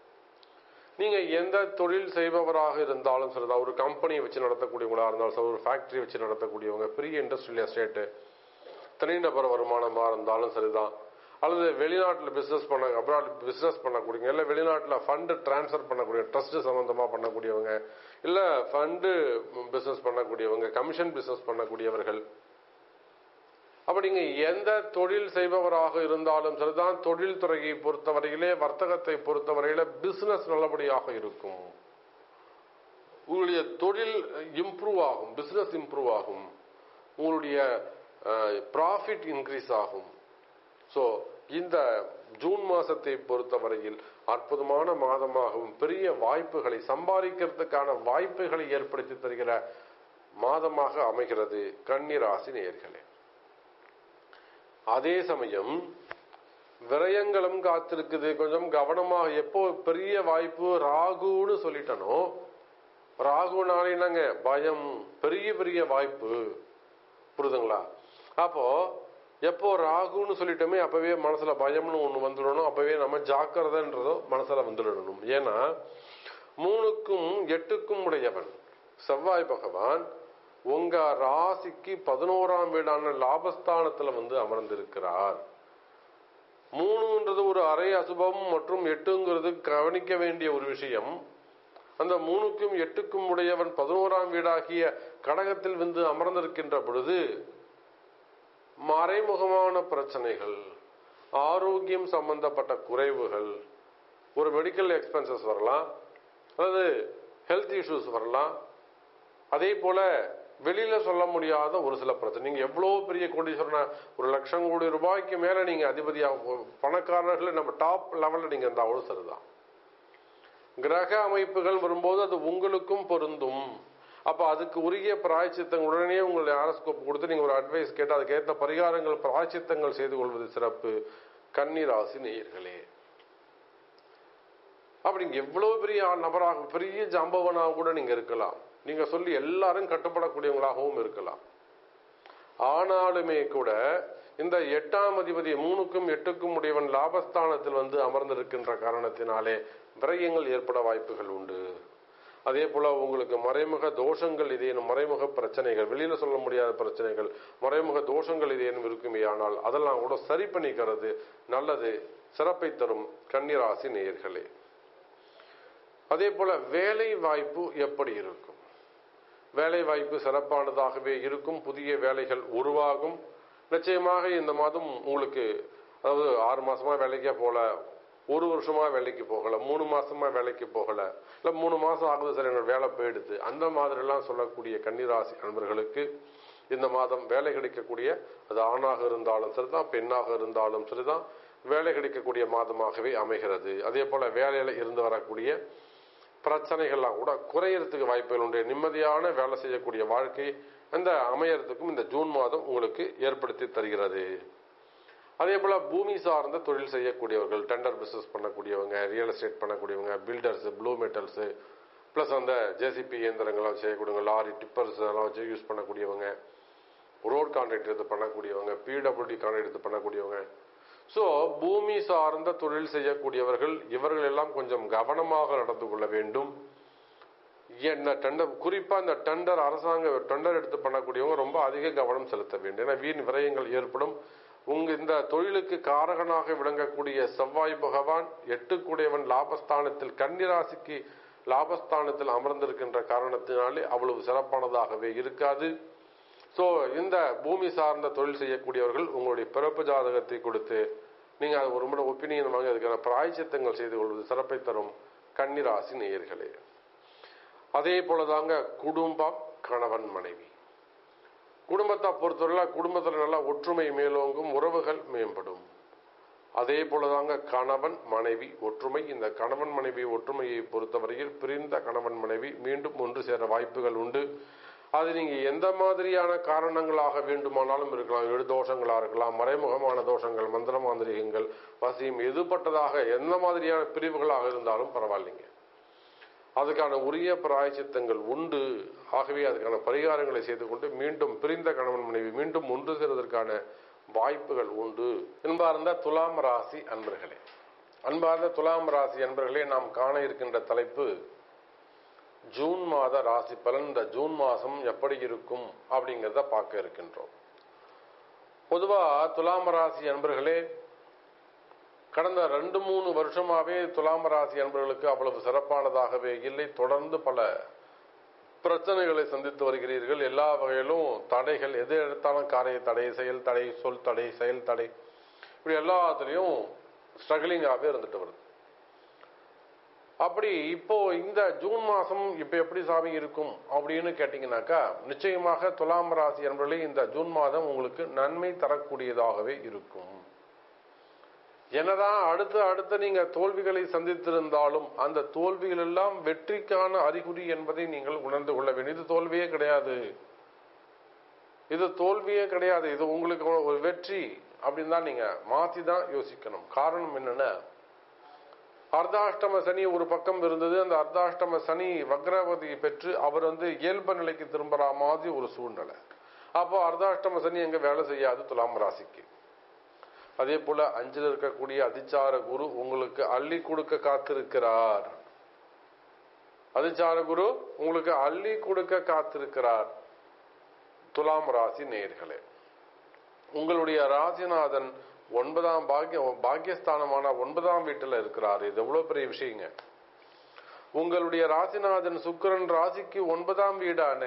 நீங்க எந்த தொழில் செய்பவராக இருந்தாலும் சரிதான் ஒரு கம்பெனியை வச்சு நடத்தக்கூடியவங்களா இருந்தாலும் சரி ஒரு ஃபேக்டரி வச்சு நடத்தக்கூடியவங்க பெரிய இண்டஸ்ட்ரியல் எஸ்டேட்டு தனிநபர் வருமானமா இருந்தாலும் சரிதான் அல்லது வெளிநாட்டில் பிசினஸ் பண்ண அப்ராட் பிசினஸ் பண்ணக்கூடியவங்க இல்லை வெளிநாட்டில் ஃபண்டு டிரான்ஸ்ஃபர் பண்ணக்கூடிய ட்ரஸ்ட் சம்பந்தமா பண்ணக்கூடியவங்க இல்ல ஃபண்டு பிசினஸ் பண்ணக்கூடியவங்க கமிஷன் பிசினஸ் பண்ணக்கூடியவர்கள் அப்ப நீங்க எந்த தொழில் செய்பவராக இருந்தாலும் சரிதான் தொழில் துறையை பொறுத்தவரையிலே வர்த்தகத்தை பொறுத்தவரையில பிசினஸ் நல்லபடியாக இருக்கும் உங்களுடைய தொழில் இம்ப்ரூவ் ஆகும் பிசினஸ் இம்ப்ரூவ் ஆகும் உங்களுடைய ப்ராஃபிட் இன்க்ரீஸ் ஆகும் ஸோ இந்த ஜூன் மாசத்தை பொறுத்தவரையில் அற்புதமான மாதமாகவும் பெரிய வாய்ப்புகளை சம்பாதிக்கிறதுக்கான வாய்ப்புகளை ஏற்படுத்தி தருகிற மாதமாக அமைகிறது கன்னிராசி நேர்களே அதே சமயம் விரயங்களும் காத்திருக்குது கொஞ்சம் கவனமாக எப்போ பெரிய வாய்ப்பு ராகுன்னு சொல்லிட்டனோ ராகுனாலே என்னங்க பயம் பெரிய பெரிய வாய்ப்பு புரியுதுங்களா அப்போ எப்போ ராகுன்னு சொல்லிட்டோமே அப்பவே மனசுல பயம்னு ஒண்ணு வந்துடணும் அப்பவே நம்ம ஜாக்கிரதைன்றதோ மனசுல வந்துடணும் ஏன்னா மூணுக்கும் எட்டுக்கும் உடையவன் செவ்வாய் பகவான் உங்க ராசிக்கு பதினோராம் வீடான லாபஸ்தானத்துல வந்து அமர்ந்திருக்கிறார் மூணுன்றது ஒரு அரை அசுபம் மற்றும் எட்டுங்கிறது கவனிக்க வேண்டிய ஒரு விஷயம் அந்த மூணுக்கும் எட்டுக்கும் உடையவன் பதினோராம் வீடாகிய கடகத்தில் வந்து அமர்ந்திருக்கின்ற பொழுது மறைமுகமான பிரச்சனைகள் ஆரோக்கியம் சம்பந்தப்பட்ட குறைவுகள் ஒரு மெடிக்கல் எக்ஸ்பென்சஸ் வரலாம் அதாவது ஹெல்த் இஷ்யூஸ் வரலாம் அதே போல வெளியில சொல்ல முடியாத ஒரு சில பிரச்சனை நீங்க எவ்வளவு பெரிய கோடீஸ்வரனா ஒரு லட்சம் கோடி ரூபாய்க்கு மேல நீங்க அதிபதியாக பணக்காரர்கள் நம்ம டாப் லெவல்ல நீங்க இருந்தாலும் சரிதான் கிரக அமைப்புகள் வரும்போது அது உங்களுக்கும் பொருந்தும் அப்ப அதுக்கு உரிய பிராய்ச்சித்தங்கள் உடனே உங்களுடைய ஆரஸ்கோப் கொடுத்து நீங்க ஒரு அட்வைஸ் கேட்டு அதுக்கேற்ற பரிகாரங்கள் பிராய்ச்சித்தங்கள் செய்து கொள்வது சிறப்பு கன்னிராசி நேயர்களே அப்படி நீங்க எவ்வளவு பெரிய நபராக பெரிய ஜாம்பவனாக கூட நீங்க இருக்கலாம் நீங்க சொல்லி எல்லாரும் கட்டுப்படக்கூடியவங்களாகவும் இருக்கலாம் ஆனாலுமே கூட இந்த எட்டாம் அதிபதி மூணுக்கும் எட்டுக்கும் உடையவன் லாபஸ்தானத்தில் வந்து அமர்ந்திருக்கின்ற காரணத்தினாலே விரயங்கள் ஏற்பட வாய்ப்புகள் உண்டு அதே போல உங்களுக்கு மறைமுக தோஷங்கள் இதேனும் மறைமுக பிரச்சனைகள் வெளியில சொல்ல முடியாத பிரச்சனைகள் மறைமுக தோஷங்கள் இதேனும் இருக்குமே ஆனால் அதெல்லாம் கூட சரி பண்ணிக்கிறது நல்லது சிறப்பை தரும் கன்னிராசி நேயர்களே அதே போல வேலை வாய்ப்பு எப்படி இருக்கும் வேலை வாய்ப்பு சிறப்பானதாகவே இருக்கும் புதிய வேலைகள் உருவாகும் நிச்சயமாக இந்த மாதம் உங்களுக்கு அதாவது ஆறு மாசமா வேலைக்கே போல ஒரு வருஷமா வேலைக்கு போகல மூணு மாசமா வேலைக்கு போகல இல்ல மூணு மாசம் ஆகுது சார் என்னோட வேலை போயிடுது அந்த மாதிரி எல்லாம் சொல்லக்கூடிய கன்னிராசி நண்பர்களுக்கு இந்த மாதம் வேலை கிடைக்கக்கூடிய அது ஆணாக இருந்தாலும் சரிதான் பெண்ணாக இருந்தாலும் சரிதான் வேலை கிடைக்கக்கூடிய மாதமாகவே அமைகிறது அதே போல வேலையில இருந்து வரக்கூடிய பிரச்சனைகள்லாம் கூட குறையறதுக்கு வாய்ப்புகள் உண்டு நிம்மதியான வேலை செய்யக்கூடிய வாழ்க்கை அந்த அமையறதுக்கும் இந்த ஜூன் மாதம் உங்களுக்கு ஏற்படுத்தி தருகிறது அதே போல பூமி சார்ந்த தொழில் செய்யக்கூடியவர்கள் டெண்டர் பிசினஸ் பண்ணக்கூடியவங்க ரியல் எஸ்டேட் பண்ணக்கூடியவங்க பில்டர்ஸ் ப்ளூ மெட்டல்ஸ் பிளஸ் அந்த ஜேசிபி இயந்திரங்கள்லாம் செய்யக்கூடியவங்க லாரி டிப்பர்ஸ் எல்லாம் வச்சு யூஸ் பண்ணக்கூடியவங்க ரோட் கான்ட்ராக்ட் எடுத்து பண்ணக்கூடியவங்க பிடபிள்யூடி கான்ட்ராக்ட் எடுத்து பண்ணக்கூடியவங்க ஸோ பூமி சார்ந்த தொழில் செய்யக்கூடியவர்கள் இவர்கள் எல்லாம் கொஞ்சம் கவனமாக நடந்து கொள்ள வேண்டும் என்ன டெண்டர் குறிப்பா இந்த டெண்டர் அரசாங்க டெண்டர் எடுத்து பண்ணக்கூடியவங்க ரொம்ப அதிக கவனம் செலுத்த வேண்டும் ஏன்னா வீண் விரயங்கள் ஏற்படும் உங்க இந்த தொழிலுக்கு காரகனாக விளங்கக்கூடிய செவ்வாய் பகவான் எட்டுக்குடையவன் லாபஸ்தானத்தில் கன்னிராசிக்கு லாபஸ்தானத்தில் அமர்ந்திருக்கின்ற காரணத்தினாலே அவ்வளவு சிறப்பானதாகவே இருக்காது ஸோ இந்த பூமி சார்ந்த தொழில் செய்யக்கூடியவர்கள் உங்களுடைய பிறப்பு ஜாதகத்தை கொடுத்து நீங்க அது ஒரு முறை ஒப்பீனியன் வாங்கி அதுக்கான பிராய்ச்சித்தங்கள் செய்து கொள்வது சிறப்பை தரும் கன்னிராசி நேயர்களே அதே போலதாங்க குடும்பம் கணவன் மனைவி குடும்பத்தை பொறுத்தவரை குடும்பத்தில் நல்லா ஒற்றுமை மேலோங்கும் உறவுகள் மேம்படும் அதே போலதாங்க கணவன் மனைவி ஒற்றுமை இந்த கணவன் மனைவி ஒற்றுமையை பொறுத்தவரையில் பிரிந்த கணவன் மனைவி மீண்டும் ஒன்று சேர வாய்ப்புகள் உண்டு அது நீங்க எந்த மாதிரியான காரணங்களாக வேண்டுமானாலும் இருக்கலாம் எழு தோஷங்களா இருக்கலாம் மறைமுகமான தோஷங்கள் மந்திர மாந்திரிகங்கள் வசியம் எதுப்பட்டதாக எந்த மாதிரியான பிரிவுகளாக இருந்தாலும் பரவாயில்லைங்க அதுக்கான உரிய பிராயச்சித்தங்கள் உண்டு ஆகவே அதுக்கான பரிகாரங்களை செய்து கொண்டு மீண்டும் பிரிந்த கணவன் மனைவி மீண்டும் ஒன்று சேருவதற்கான வாய்ப்புகள் உண்டு அன்பார்ந்த துலாம் ராசி அன்பர்களே அன்பார்ந்த துலாம் ராசி அன்பர்களே நாம் காண இருக்கின்ற தலைப்பு ஜூன் மாத ராசி பலன் இந்த ஜூன் மாசம் எப்படி இருக்கும் அப்படிங்கிறத பார்க்க இருக்கின்றோம் பொதுவா துலாம் ராசி அன்பர்களே கடந்த ரெண்டு மூணு வருஷமாவே துலாம் ராசி அன்பர்களுக்கு அவ்வளவு சிறப்பானதாகவே இல்லை தொடர்ந்து பல பிரச்சனைகளை சந்தித்து வருகிறீர்கள் எல்லா வகையிலும் தடைகள் எது எடுத்தாலும் காரிய தடை செயல் தடை சொல் தடை செயல் தடை இப்படி எல்லாத்துலேயும் ஸ்ட்ரகிளிங்காகவே இருந்துட்டு வருது அப்படி இப்போ இந்த ஜூன் மாசம் இப்ப எப்படி சாமி இருக்கும் அப்படின்னு கேட்டீங்கன்னாக்கா நிச்சயமாக துலாம் ராசி என்பவர்களே இந்த ஜூன் மாதம் உங்களுக்கு நன்மை தரக்கூடியதாகவே இருக்கும் என்னதான் அடுத்து அடுத்து நீங்க தோல்விகளை சந்தித்திருந்தாலும் அந்த தோல்விகள் எல்லாம் வெற்றிக்கான அறிகுறி என்பதை நீங்கள் உணர்ந்து கொள்ள வேண்டும் இது தோல்வியே கிடையாது இது தோல்வியே கிடையாது இது உங்களுக்கு ஒரு வெற்றி அப்படின்னு தான் நீங்க மாத்தி தான் யோசிக்கணும் காரணம் என்னன்னா அர்த்தாஷ்டம சனி ஒரு பக்கம் இருந்தது அந்த அர்த்தாஷ்டம சனி வக்ரவதி பெற்று அவர் வந்து இயல்பு நிலைக்கு திரும்புற மாதிரி ஒரு சூழ்நிலை அப்போ அர்த்தாஷ்டம சனி எங்க வேலை செய்யாது துலாம் ராசிக்கு அதே போல அஞ்சில் இருக்கக்கூடிய அதிச்சார குரு உங்களுக்கு அள்ளி கொடுக்க காத்திருக்கிறார் அதிச்சார குரு உங்களுக்கு அள்ளி கொடுக்க காத்திருக்கிறார் துலாம் ராசி நேர்களே உங்களுடைய ராசிநாதன் ஒன்பதாம் பாக்கிய பாக்கியஸ்தானமான ஒன்பதாம் வீட்டுல இருக்கிறார் இது எவ்வளவு பெரிய விஷயங்க உங்களுடைய ராசிநாதன் சுக்கிரன் ராசிக்கு ஒன்பதாம் வீடான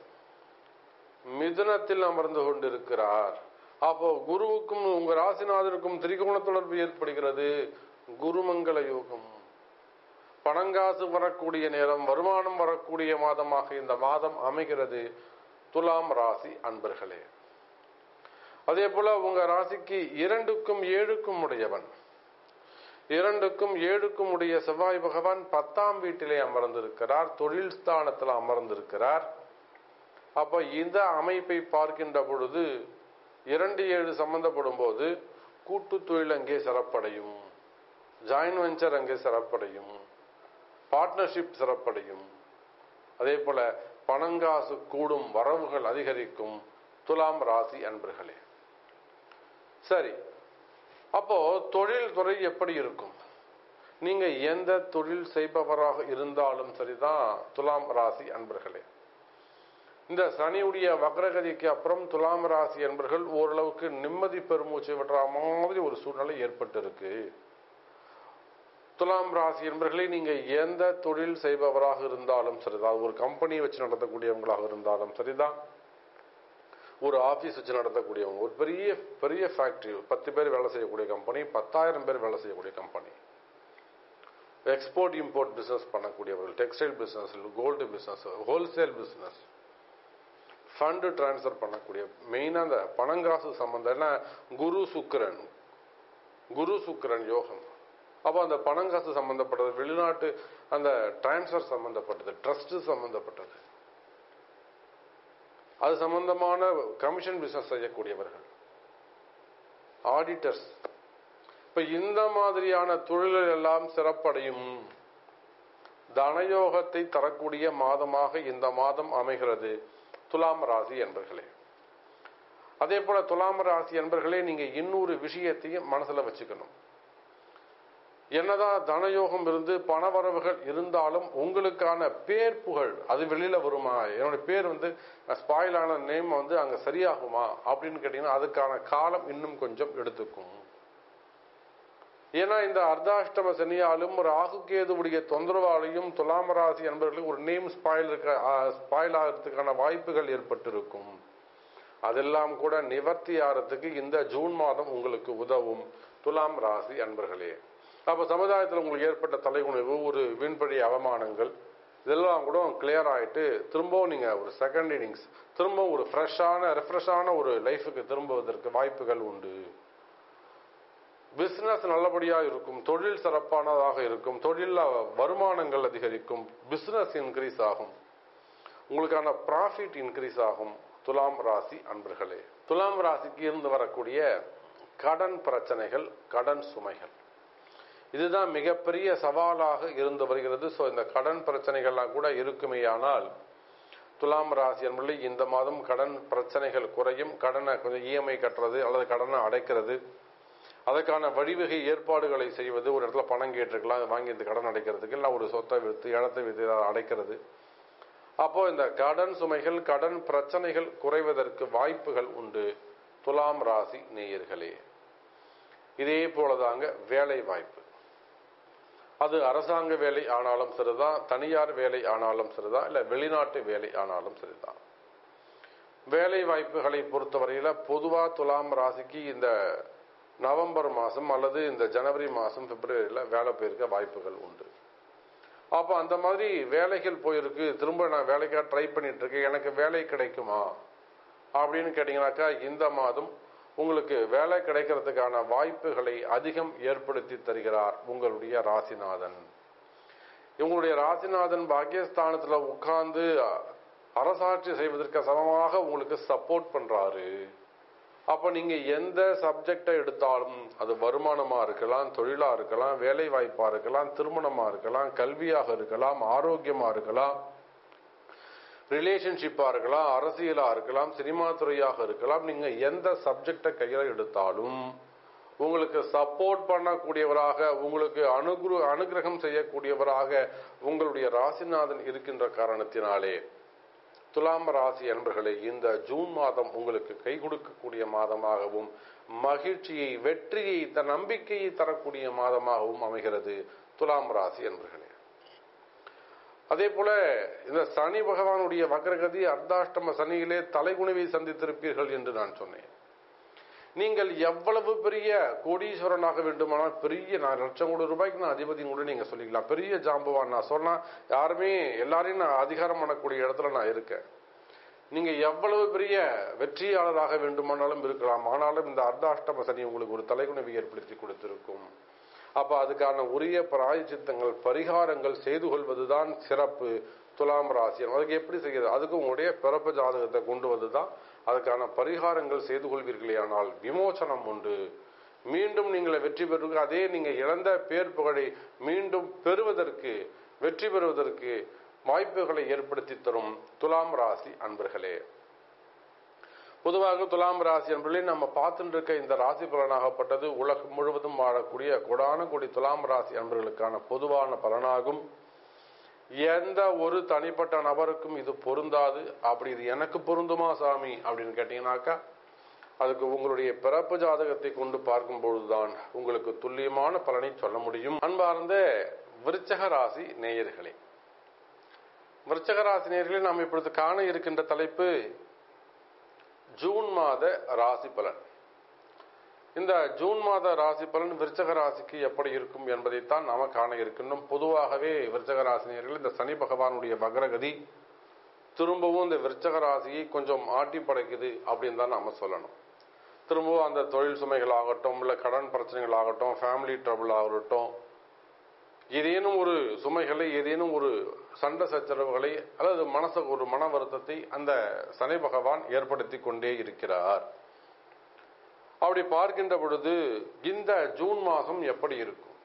மிதுனத்தில் அமர்ந்து கொண்டிருக்கிறார் அப்போ குருவுக்கும் உங்க ராசிநாதனுக்கும் திரிகோண தொடர்பு ஏற்படுகிறது குருமங்கள யோகம் பணங்காசு வரக்கூடிய நேரம் வருமானம் வரக்கூடிய மாதமாக இந்த மாதம் அமைகிறது துலாம் ராசி அன்பர்களே அதே போல உங்க ராசிக்கு இரண்டுக்கும் ஏழுக்கும் உடையவன் இரண்டுக்கும் ஏழுக்கும் உடைய செவ்வாய் பகவான் பத்தாம் வீட்டிலே அமர்ந்திருக்கிறார் தொழில் ஸ்தானத்தில் அமர்ந்திருக்கிறார் அப்ப இந்த அமைப்பை பார்க்கின்ற பொழுது இரண்டு ஏழு சம்பந்தப்படும் போது கூட்டு தொழில் அங்கே சிறப்படையும் ஜாயின் வெஞ்சர் அங்கே சிறப்படையும் பார்ட்னர்ஷிப் சிறப்படையும் அதே போல பணங்காசு கூடும் வரவுகள் அதிகரிக்கும் துலாம் ராசி அன்பர்களே சரி அப்போ தொழில் துறை எப்படி இருக்கும் நீங்க எந்த தொழில் செய்பவராக இருந்தாலும் சரிதான் துலாம் ராசி அன்பர்களே இந்த சனியுடைய வக்ரகதிக்கு அப்புறம் துலாம் ராசி என்பர்கள் ஓரளவுக்கு நிம்மதி பெருமூச்சு விடுற மாதிரி ஒரு சூழ்நிலை ஏற்பட்டு இருக்கு துலாம் ராசி என்பர்களை நீங்க எந்த தொழில் செய்பவராக இருந்தாலும் சரிதான் ஒரு கம்பெனி வச்சு நடத்தக்கூடியவங்களாக இருந்தாலும் சரிதான் ஒரு ஆபீஸ் வச்சு நடத்தக்கூடியவங்க ஒரு பெரிய பெரிய ஃபேக்டரி பத்து பேர் வேலை செய்யக்கூடிய கம்பெனி பத்தாயிரம் பேர் வேலை செய்யக்கூடிய கம்பெனி எக்ஸ்போர்ட் இம்போர்ட் பிசினஸ் பண்ணக்கூடியவர்கள் textile business gold business wholesale business fund transfer பண்ணக்கூடிய மெயினாக அந்த பணங்காசு சம்பந்தம் ஏன்னா குரு சுக்கிரன் குரு சுக்கிரன் யோகம் அப்போ அந்த பணங்காசு சம்பந்தப்பட்டது வெளிநாட்டு அந்த டிரான்ஸ்ஃபர் சம்பந்தப்பட்டது ட்ரஸ்ட் சம்பந்தப்பட்டது அது சம்பந்தமான கமிஷன் பிசினஸ் செய்யக்கூடியவர்கள் ஆடிட்டர்ஸ் இப்ப இந்த மாதிரியான தொழில்கள் எல்லாம் சிறப்படையும் தனயோகத்தை தரக்கூடிய மாதமாக இந்த மாதம் அமைகிறது துலாம் ராசி என்பர்களே அதே போல துலாம் ராசி என்பர்களே நீங்க இன்னொரு விஷயத்தையும் மனசுல வச்சுக்கணும் என்னதான் தனயோகம் இருந்து பணவரவுகள் இருந்தாலும் உங்களுக்கான பேர் புகழ் அது வெளியில வருமா என்னோட பேர் வந்து ஸ்பாயில் ஆன நேம் வந்து அங்க சரியாகுமா அப்படின்னு கேட்டீங்கன்னா அதுக்கான காலம் இன்னும் கொஞ்சம் எடுத்துக்கும் ஏன்னா இந்த அர்த்தாஷ்டம சனியாலும் ராகு கேதுவுடைய தொந்தரவாலையும் துலாம ராசி என்பவர்களுக்கு ஒரு நேம் ஸ்பாயில் இருக்க ஸ்பாயில் ஆகிறதுக்கான வாய்ப்புகள் ஏற்பட்டிருக்கும் அதெல்லாம் கூட நிவர்த்தி ஆகிறதுக்கு இந்த ஜூன் மாதம் உங்களுக்கு உதவும் துலாம் ராசி அன்பர்களே அப்போ சமுதாயத்தில் உங்களுக்கு ஏற்பட்ட தலைகுணிவு ஒரு வீண்படி அவமானங்கள் இதெல்லாம் கூட கிளியர் ஆகிட்டு திரும்பவும் நீங்கள் ஒரு செகண்ட் இன்னிங்ஸ் திரும்பவும் ஒரு ஃப்ரெஷ்ஷான ரெஃப்ரெஷ்ஷான ஒரு லைஃபுக்கு திரும்புவதற்கு வாய்ப்புகள் உண்டு பிஸ்னஸ் நல்லபடியாக இருக்கும் தொழில் சிறப்பானதாக இருக்கும் தொழிலில் வருமானங்கள் அதிகரிக்கும் பிஸ்னஸ் இன்க்ரீஸ் ஆகும் உங்களுக்கான ப்ராஃபிட் இன்க்ரீஸ் ஆகும் துலாம் ராசி அன்பர்களே துலாம் ராசிக்கு இருந்து வரக்கூடிய கடன் பிரச்சனைகள் கடன் சுமைகள் இதுதான் மிகப்பெரிய சவாலாக இருந்து வருகிறது ஸோ இந்த கடன் பிரச்சனைகள்லாம் கூட இருக்குமேயானால் துலாம் ராசி என்பதை இந்த மாதம் கடன் பிரச்சனைகள் குறையும் கடனை கொஞ்சம் இஎம்ஐ கட்டுறது அல்லது கடனை அடைக்கிறது அதற்கான வழிவகை ஏற்பாடுகளை செய்வது ஒரு இடத்துல பணம் கேட்டிருக்கலாம் வாங்கி இந்த கடன் அடைக்கிறதுக்கு இல்லை ஒரு சொத்தை விற்று இடத்தை விற்று அடைக்கிறது அப்போ இந்த கடன் சுமைகள் கடன் பிரச்சனைகள் குறைவதற்கு வாய்ப்புகள் உண்டு துலாம் ராசி நேயர்களே இதே போலதாங்க வேலை வாய்ப்பு அது அரசாங்க வேலை ஆனாலும் சரிதான் தனியார் வேலை ஆனாலும் சரிதான் இல்லை வெளிநாட்டு வேலை ஆனாலும் சரிதான் வேலை வாய்ப்புகளை பொறுத்தவரையில பொதுவா துலாம் ராசிக்கு இந்த நவம்பர் மாதம் அல்லது இந்த ஜனவரி மாதம் பிப்ரவரியில் வேலை போயிருக்க வாய்ப்புகள் உண்டு அப்போ அந்த மாதிரி வேலைகள் போயிருக்கு திரும்ப நான் வேலைக்காக ட்ரை பண்ணிட்டு இருக்கேன் எனக்கு வேலை கிடைக்குமா அப்படின்னு கேட்டிங்கனாக்கா இந்த மாதம் உங்களுக்கு வேலை கிடைக்கிறதுக்கான வாய்ப்புகளை அதிகம் ஏற்படுத்தி தருகிறார் உங்களுடைய ராசிநாதன் உங்களுடைய ராசிநாதன் பாக்கியஸ்தானத்துல உட்கார்ந்து அரசாட்சி செய்வதற்கு சமமாக உங்களுக்கு சப்போர்ட் பண்றாரு அப்ப நீங்க எந்த சப்ஜெக்டை எடுத்தாலும் அது வருமானமா இருக்கலாம் தொழிலா இருக்கலாம் வேலை வாய்ப்பா இருக்கலாம் திருமணமா இருக்கலாம் கல்வியாக இருக்கலாம் ஆரோக்கியமா இருக்கலாம் ரிலேஷன்ஷிப்பா இருக்கலாம் அரசியலா இருக்கலாம் சினிமா துறையாக இருக்கலாம் நீங்க எந்த சப்ஜெக்டை கையில எடுத்தாலும் உங்களுக்கு சப்போர்ட் பண்ணக்கூடியவராக உங்களுக்கு அனுகுரு அனுகிரகம் செய்யக்கூடியவராக உங்களுடைய ராசிநாதன் இருக்கின்ற காரணத்தினாலே துலாம் ராசி அன்பர்களே இந்த ஜூன் மாதம் உங்களுக்கு கை கொடுக்கக்கூடிய மாதமாகவும் மகிழ்ச்சியை வெற்றியை த நம்பிக்கையை தரக்கூடிய மாதமாகவும் அமைகிறது துலாம் ராசி அன்பர்களே அதே போல இந்த சனி பகவானுடைய வக்ரகதி அர்த்தாஷ்டம சனியிலே தலைகுணிவை சந்தித்திருப்பீர்கள் என்று நான் சொன்னேன் நீங்கள் எவ்வளவு பெரிய கோடீஸ்வரனாக வேண்டுமானால் பெரிய நான் லட்சம் கோடி ரூபாய்க்கு நான் அதிபதி கூட நீங்க சொல்லிக்கலாம் பெரிய ஜாம்பவான் நான் சொன்னா யாருமே எல்லாரையும் நான் அதிகாரம் பண்ணக்கூடிய இடத்துல நான் இருக்கேன் நீங்க எவ்வளவு பெரிய வெற்றியாளராக வேண்டுமானாலும் இருக்கலாம் ஆனாலும் இந்த அர்த்தாஷ்டம சனி உங்களுக்கு ஒரு தலைகுணவை ஏற்படுத்தி கொடுத்திருக்கும் அப்ப அதுக்கான உரிய பிராயச்சித்தங்கள் பரிகாரங்கள் செய்து கொள்வதுதான் சிறப்பு துலாம் ராசி அதுக்கு எப்படி செய்கிறது அதுக்கு உங்களுடைய பிறப்பு ஜாதகத்தை கொண்டு வந்துதான் அதுக்கான பரிகாரங்கள் செய்து கொள்வீர்களே ஆனால் விமோசனம் உண்டு மீண்டும் நீங்கள் வெற்றி பெறுவதற்கு அதே நீங்க இழந்த பேர் புகழை மீண்டும் பெறுவதற்கு வெற்றி பெறுவதற்கு வாய்ப்புகளை ஏற்படுத்தி தரும் துலாம் ராசி அன்பர்களே பொதுவாக துலாம் ராசி என்பதிலே நம்ம பார்த்துட்டு இருக்க இந்த ராசி பலனாகப்பட்டது உலகம் முழுவதும் வாழக்கூடிய கொடான கொடி துலாம் ராசி அன்பர்களுக்கான பொதுவான பலனாகும் எந்த ஒரு தனிப்பட்ட நபருக்கும் இது பொருந்தாது அப்படி இது எனக்கு பொருந்துமா சாமி அப்படின்னு கேட்டீங்கன்னாக்கா அதுக்கு உங்களுடைய பிறப்பு ஜாதகத்தை கொண்டு பார்க்கும் பொழுதுதான் உங்களுக்கு துல்லியமான பலனை சொல்ல முடியும் அன்பார்ந்த விருச்சக ராசி நேயர்களே விருச்சக ராசி நேயர்களே நாம் இப்பொழுது காண இருக்கின்ற தலைப்பு ஜூன் மாத ராசி பலன் இந்த ஜூன் மாத ராசி பலன் விருச்சக ராசிக்கு எப்படி இருக்கும் என்பதைத்தான் நாம காண இருக்கின்றோம் பொதுவாகவே விருச்சக ராசினியர்கள் இந்த சனி பகவானுடைய வக்ரகதி திரும்பவும் இந்த விருச்சக ராசியை கொஞ்சம் ஆட்டி படைக்குது அப்படின்னு தான் நாம சொல்லணும் திரும்பவும் அந்த தொழில் சுமைகள் ஆகட்டும் இல்லை கடன் பிரச்சனைகள் ஆகட்டும் ஃபேமிலி ட்ரபிள் ஆகட்டும் ஏதேனும் ஒரு சுமைகளை ஏதேனும் ஒரு சண்டை சச்சரவுகளை அல்லது மனசு ஒரு மன வருத்தத்தை அந்த சனி பகவான் ஏற்படுத்தி கொண்டே இருக்கிறார் அப்படி பார்க்கின்ற பொழுது இந்த ஜூன் மாதம் எப்படி இருக்கும்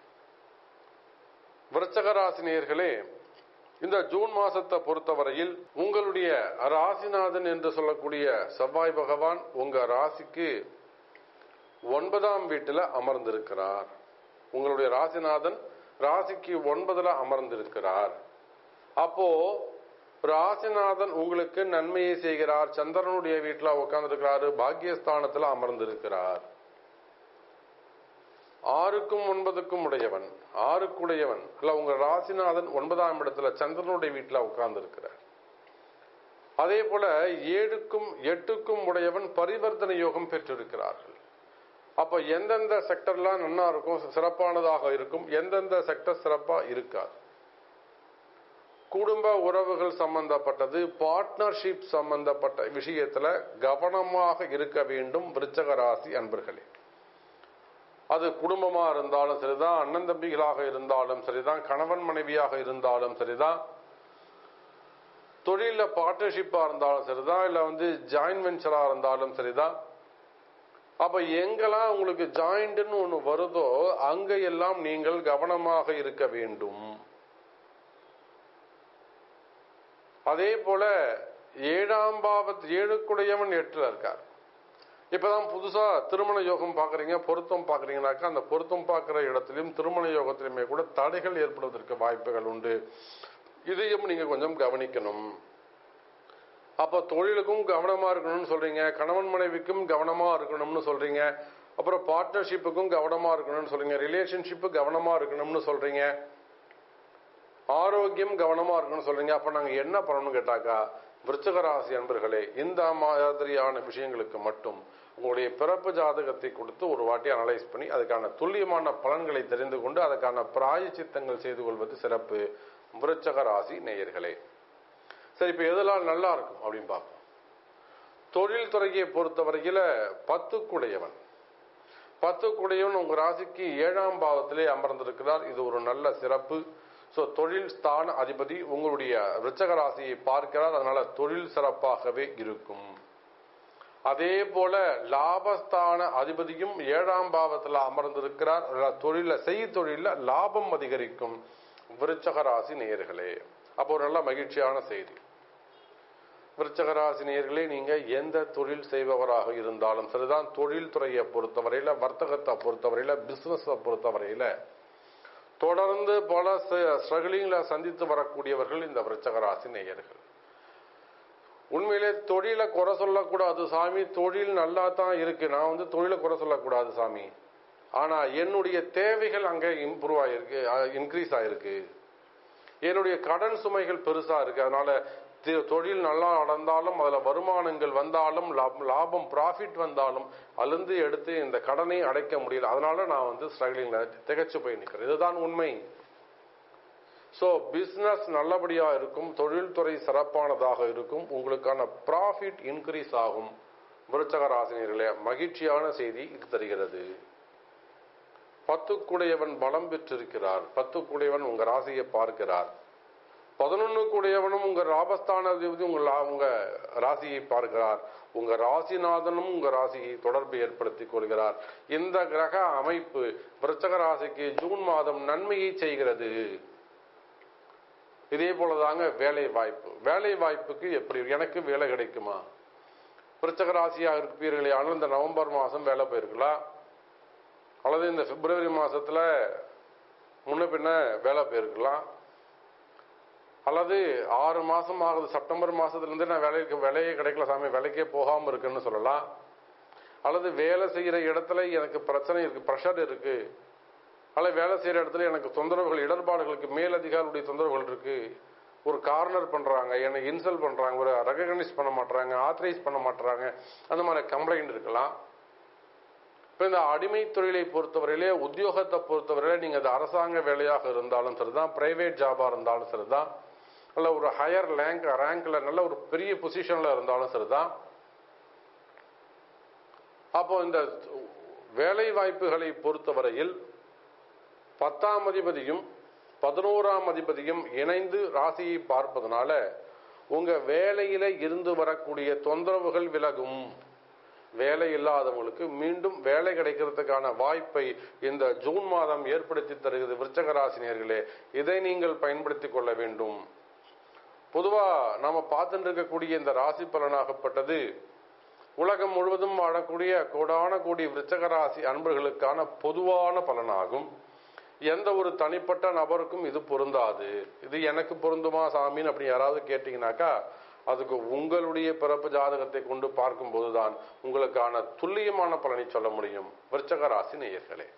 விருச்சக ராசினியர்களே இந்த ஜூன் மாசத்தை பொறுத்தவரையில் உங்களுடைய ராசிநாதன் என்று சொல்லக்கூடிய செவ்வாய் பகவான் உங்க ராசிக்கு ஒன்பதாம் வீட்டுல அமர்ந்திருக்கிறார் உங்களுடைய ராசிநாதன் ராசிக்கு ஒன்பதுல அமர்ந்திருக்கிறார் அப்போ ராசிநாதன் உங்களுக்கு நன்மையை செய்கிறார் சந்திரனுடைய வீட்டுல உட்கார்ந்து இருக்கிறாரு பாக்கியஸ்தானத்துல அமர்ந்திருக்கிறார் ஆறுக்கும் ஒன்பதுக்கும் உடையவன் ஆறுக்குடையவன் இல்ல உங்க ராசிநாதன் ஒன்பதாம் இடத்துல சந்திரனுடைய வீட்டுல உட்கார்ந்து இருக்கிறார் அதே போல ஏழுக்கும் எட்டுக்கும் உடையவன் பரிவர்த்தனை யோகம் பெற்றிருக்கிறார்கள் அப்ப எந்தெந்த செக்டர்லாம் நல்லா இருக்கும் சிறப்பானதாக இருக்கும் எந்தெந்த செக்டர் சிறப்பா இருக்காது குடும்ப உறவுகள் சம்பந்தப்பட்டது பார்ட்னர்ஷிப் சம்பந்தப்பட்ட விஷயத்துல கவனமாக இருக்க வேண்டும் விருச்சக ராசி அன்பர்களே அது குடும்பமா இருந்தாலும் சரிதான் அண்ணன் தம்பிகளாக இருந்தாலும் சரிதான் கணவன் மனைவியாக இருந்தாலும் சரிதான் தொழில பார்ட்னர்ஷிப்பா இருந்தாலும் சரிதான் இல்ல வந்து ஜாயின்ட் வெஞ்சரா இருந்தாலும் சரிதான் அப்ப எங்கெல்லாம் உங்களுக்கு ஜாயிண்ட்னு ஒண்ணு வருதோ அங்க எல்லாம் நீங்கள் கவனமாக இருக்க வேண்டும் அதே போல ஏழாம் பாவத் ஏழுக்குடையவன் எட்டுல இருக்கார் இப்பதான் புதுசா திருமண யோகம் பாக்குறீங்க பொருத்தம் பாக்குறீங்கனாக்கா அந்த பொருத்தம் பார்க்கிற இடத்திலும் திருமண யோகத்திலுமே கூட தடைகள் ஏற்படுவதற்கு வாய்ப்புகள் உண்டு இதையும் நீங்க கொஞ்சம் கவனிக்கணும் அப்ப தொழிலுக்கும் கவனமா இருக்கணும்னு சொல்றீங்க கணவன் மனைவிக்கும் கவனமா இருக்கணும்னு சொல்றீங்க அப்புறம் பார்ட்னர்ஷிப்புக்கும் கவனமா இருக்கணும்னு சொல்றீங்க ரிலேஷன்ஷிப்பு கவனமா இருக்கணும்னு சொல்றீங்க ஆரோக்கியம் கவனமா இருக்கணும்னு சொல்றீங்க அப்ப நாங்க என்ன பண்ணணும்னு கேட்டாக்கா விருச்சக ராசி அன்பர்களே இந்த மாதிரியான விஷயங்களுக்கு மட்டும் உங்களுடைய பிறப்பு ஜாதகத்தை கொடுத்து ஒரு வாட்டி அனலைஸ் பண்ணி அதுக்கான துல்லியமான பலன்களை தெரிந்து கொண்டு அதுக்கான பிராயச்சித்தங்கள் செய்து கொள்வது சிறப்பு விருச்சக ராசி நேயர்களே சரி இப்ப எதெல்லாம் நல்லா இருக்கும் அப்படின்னு பார்ப்போம் தொழில் துறையை பொறுத்தவரையில பத்துக்குடையவன் பத்துக்குடையவன் உங்க ராசிக்கு ஏழாம் பாவத்திலே அமர்ந்திருக்கிறார் இது ஒரு நல்ல சிறப்பு சோ தொழில் ஸ்தான அதிபதி உங்களுடைய விருச்சக ராசியை பார்க்கிறார் அதனால தொழில் சிறப்பாகவே இருக்கும் அதே போல லாபஸ்தான அதிபதியும் ஏழாம் பாவத்தில் அமர்ந்திருக்கிறார் அதனால தொழில செய் தொழில லாபம் அதிகரிக்கும் விருச்சக ராசி நேயர்களே அப்போ ஒரு நல்ல மகிழ்ச்சியான செய்தி விருச்சக ராசி நேயர்களே நீங்க எந்த தொழில் செய்பவராக இருந்தாலும் சரிதான் தொழில் துறையை பொறுத்தவரையில வர்த்தகத்தை பொறுத்தவரையில பிசினஸை பொறுத்தவரையில தொடர்ந்து பல ஸ்ட்ரகிளிங்ல சந்தித்து வரக்கூடியவர்கள் இந்த விருச்சக ராசி நேயர்கள் உண்மையிலே தொழிலை குறை சொல்லக்கூடாது சாமி தொழில் நல்லா தான் இருக்கு நான் வந்து தொழிலை குறை சொல்லக்கூடாது சாமி ஆனா என்னுடைய தேவைகள் அங்க இம்ப்ரூவ் ஆயிருக்கு இன்க்ரீஸ் ஆயிருக்கு என்னுடைய கடன் சுமைகள் பெருசா இருக்கு அதனால தி- தொழில் நல்லா நடந்தாலும் அதுல வருமானங்கள் வந்தாலும் லாபம் லாபம் ப்ராஃபிட் வந்தாலும் அழுந்து எடுத்து இந்த கடனை அடைக்க முடியல அதனால நான் வந்து ஸ்ட்ரகிளிங்ல திகைச்சு போய் நிக்கிறேன் இதுதான் உண்மை சோ பிசினஸ் நல்லபடியா இருக்கும் தொழில்துறை சிறப்பானதாக இருக்கும் உங்களுக்கான ப்ராஃபிட் இன்க்ரீஸ் ஆகும் விருச்சக ராசினியர்களே மகிழ்ச்சியான செய்தி இது தருகிறது பத்துக்குடையவன் பலம் பெற்றிருக்கிறார் பத்துக்குடையவன் உங்க ராசியை பார்க்கிறார் பதினொன்னு கூடியவனும் உங்க ராபஸ்தான அதிபதி உங்க லா- உங்க ராசியை பார்க்கிறார் உங்க ராசிநாதனும் உங்க ராசியை தொடர்பு ஏற்படுத்திக் கொள்கிறார் இந்த கிரக அமைப்பு விருச்சக ராசிக்கு ஜூன் மாதம் நன்மையை செய்கிறது இதே போலதாங்க வேலை வாய்ப்பு வேலை வாய்ப்புக்கு எப்படி எனக்கு வேலை கிடைக்குமா விருச்சக ராசியா இருப்பீர்களே ஆனால் இந்த நவம்பர் மாசம் வேலை போயிருக்கலாம் அல்லது இந்த பிப்ரவரி மாசத்துல முன்ன பின்ன வேலை போயிருக்கலாம் அல்லது ஆறு மாசம் ஆகுது செப்டம்பர் மாசத்துல இருந்து நான் வேலைக்கு வேலையே கிடைக்கல சாமி வேலைக்கே போகாம இருக்குன்னு சொல்லலாம் அல்லது வேலை செய்யற இடத்துல எனக்கு பிரச்சனை இருக்கு ப்ரெஷர் இருக்கு அல்லது வேலை செய்யற இடத்துல எனக்கு தொந்தரவுகள் இடர்பாடுகளுக்கு மேலதிகாரியுடைய தொந்தரவுகள் இருக்கு ஒரு கார்னர் பண்றாங்க என்னை இன்சல்ட் பண்றாங்க ஒரு ரெகனைஸ் பண்ண மாட்டாங்க ஆத்தரைஸ் பண்ண மாட்டாங்க அந்த மாதிரி கம்ப்ளைண்ட் இருக்கலாம் இப்ப இந்த அடிமை தொழிலை பொறுத்தவரையிலே உத்தியோகத்தை பொறுத்தவரையில நீங்க அது அரசாங்க வேலையாக இருந்தாலும் சரிதான் பிரைவேட் ஜாபா இருந்தாலும் சரிதான் அல்ல ஒரு ஹையர் ரேங்க் ரேங்க்ல நல்ல ஒரு பெரிய பொசிஷன்ல இருந்தாலும் சரிதான் அப்போ இந்த வேலை வாய்ப்புகளை பொறுத்தவரையில் பத்தாம் அதிபதியும் பதினோராம் அதிபதியும் இணைந்து ராசியை பார்ப்பதனால உங்க வேலையில இருந்து வரக்கூடிய தொந்தரவுகள் விலகும் வேலை இல்லாதவங்களுக்கு மீண்டும் வேலை கிடைக்கிறதுக்கான வாய்ப்பை இந்த ஜூன் மாதம் ஏற்படுத்தி தருகிறது விருச்சக ராசினியர்களே இதை நீங்கள் பயன்படுத்திக் கொள்ள வேண்டும் பொதுவா நாம பார்த்துட்டு இருக்கக்கூடிய இந்த ராசி பலனாகப்பட்டது உலகம் முழுவதும் வாழக்கூடிய கோடான கோடி விருச்சக ராசி அன்பர்களுக்கான பொதுவான பலனாகும் எந்த ஒரு தனிப்பட்ட நபருக்கும் இது பொருந்தாது இது எனக்கு பொருந்துமா சாமின்னு அப்படி யாராவது கேட்டீங்கன்னாக்கா அதுக்கு உங்களுடைய பிறப்பு ஜாதகத்தை கொண்டு பார்க்கும்போதுதான் உங்களுக்கான துல்லியமான பலனை சொல்ல முடியும் விருச்சக ராசி நேயர்களே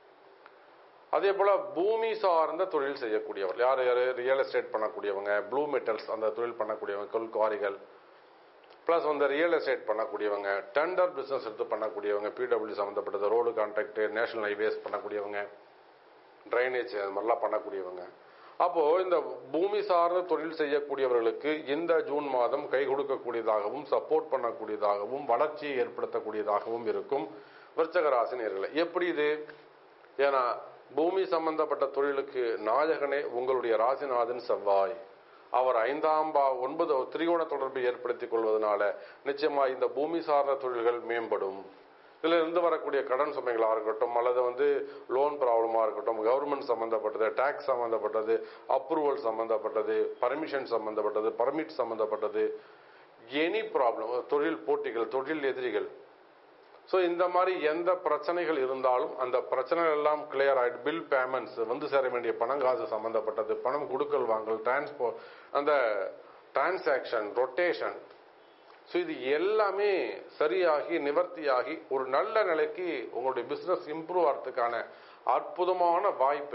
அதே போல பூமி சார்ந்த தொழில் செய்யக்கூடியவர் யார் யார் ரியல் எஸ்டேட் பண்ணக்கூடியவங்க ப்ளூ மெட்டல்ஸ் அந்த தொழில் பண்ணக்கூடியவங்க கொல்குவாரிகள் ப்ளஸ் வந்து ரியல் எஸ்டேட் பண்ணக்கூடியவங்க டெண்டர் பிசினஸ் எடுத்து பண்ணக்கூடியவங்க பிடபிள்யூ சம்மந்தப்பட்டது ரோடு கான்ட்ராக்ட் நேஷனல் ஹைவேஸ் பண்ணக்கூடியவங்க ட்ரைனேஜ் அது மாதிரிலாம் பண்ணக்கூடியவங்க அப்போ இந்த பூமி சார்ந்த தொழில் செய்யக்கூடியவர்களுக்கு இந்த ஜூன் மாதம் கை கொடுக்கக்கூடியதாகவும் சப்போர்ட் பண்ணக்கூடியதாகவும் வளர்ச்சியை ஏற்படுத்தக்கூடியதாகவும் இருக்கும் விருச்சக ராசினியர்களை எப்படி இது ஏன்னா பூமி சம்பந்தப்பட்ட தொழிலுக்கு நாயகனே உங்களுடைய ராசிநாதன் செவ்வாய் அவர் ஐந்தாம் பா ஒன்பது திரிகோண தொடர்பை ஏற்படுத்திக் கொள்வதனால நிச்சயமா இந்த பூமி சார்ந்த தொழில்கள் மேம்படும் இதுல இருந்து வரக்கூடிய கடன் சுமைகளாக இருக்கட்டும் அல்லது வந்து லோன் ப்ராப்ளமா இருக்கட்டும் கவர்மெண்ட் சம்பந்தப்பட்டது டாக்ஸ் சம்பந்தப்பட்டது அப்ரூவல் சம்பந்தப்பட்டது பர்மிஷன் சம்பந்தப்பட்டது பர்மிட் சம்பந்தப்பட்டது எனி ப்ராப்ளம் தொழில் போட்டிகள் தொழில் எதிரிகள் ஸோ இந்த மாதிரி எந்த பிரச்சனைகள் இருந்தாலும் அந்த பிரச்சனைகள் எல்லாம் கிளியர் ஆயிட்டு பில் பேமெண்ட்ஸ் வந்து சேர வேண்டிய பணம் காசு சம்பந்தப்பட்டது பணம் கொடுக்கல் வாங்கல் டிரான்ஸ்போர்ட் அந்த டிரான்சாக்ஷன் ரொட்டேஷன் ஸோ இது எல்லாமே சரியாகி நிவர்த்தியாகி ஒரு நல்ல நிலைக்கு உங்களுடைய பிசினஸ் இம்ப்ரூவ் ஆகிறதுக்கான அற்புதமான வாய்ப்பை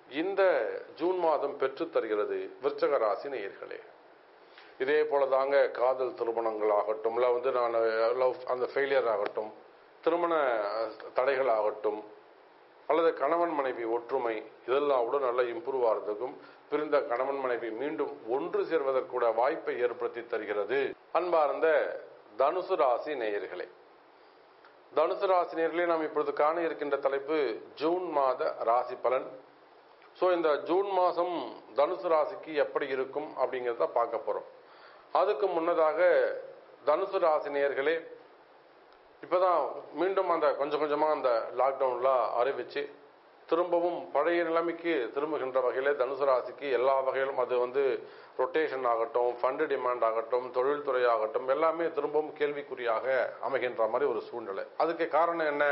இந்த ஜூன் மாதம் பெற்றுத் தருகிறது விருச்சக ராசி நேயர்களே இதே போல தாங்க காதல் திருமணங்கள் ஆகட்டும் இல்லை வந்து நான் லவ் அந்த ஃபெயிலியர் ஆகட்டும் திருமண தடைகள் ஆகட்டும் அல்லது கணவன் மனைவி ஒற்றுமை இதெல்லாம் கூட நல்லா இம்ப்ரூவ் ஆகிறதுக்கும் பிரிந்த கணவன் மனைவி மீண்டும் ஒன்று சேர்வதற்கூட வாய்ப்பை ஏற்படுத்தி தருகிறது அன்பார்ந்த தனுசு ராசி நேயர்களே தனுசு ராசி நேயர்களே நாம் இப்பொழுது காண இருக்கின்ற தலைப்பு ஜூன் மாத ராசி பலன் ஸோ இந்த ஜூன் மாதம் தனுசு ராசிக்கு எப்படி இருக்கும் அப்படிங்கிறத பார்க்க போகிறோம் அதுக்கு முன்னதாக தனுசு ராசி நேயர்களே இப்போதான் மீண்டும் அந்த கொஞ்சம் கொஞ்சமாக அந்த லாக்டவுன்லாம் அறிவிச்சு திரும்பவும் பழைய நிலைமைக்கு திரும்புகின்ற வகையில் தனுசு ராசிக்கு எல்லா வகையிலும் அது வந்து ரொட்டேஷன் ஆகட்டும் ஃபண்டு டிமாண்ட் ஆகட்டும் தொழில்துறை ஆகட்டும் எல்லாமே திரும்பவும் கேள்விக்குறியாக அமைகின்ற மாதிரி ஒரு சூழ்நிலை அதுக்கு காரணம் என்ன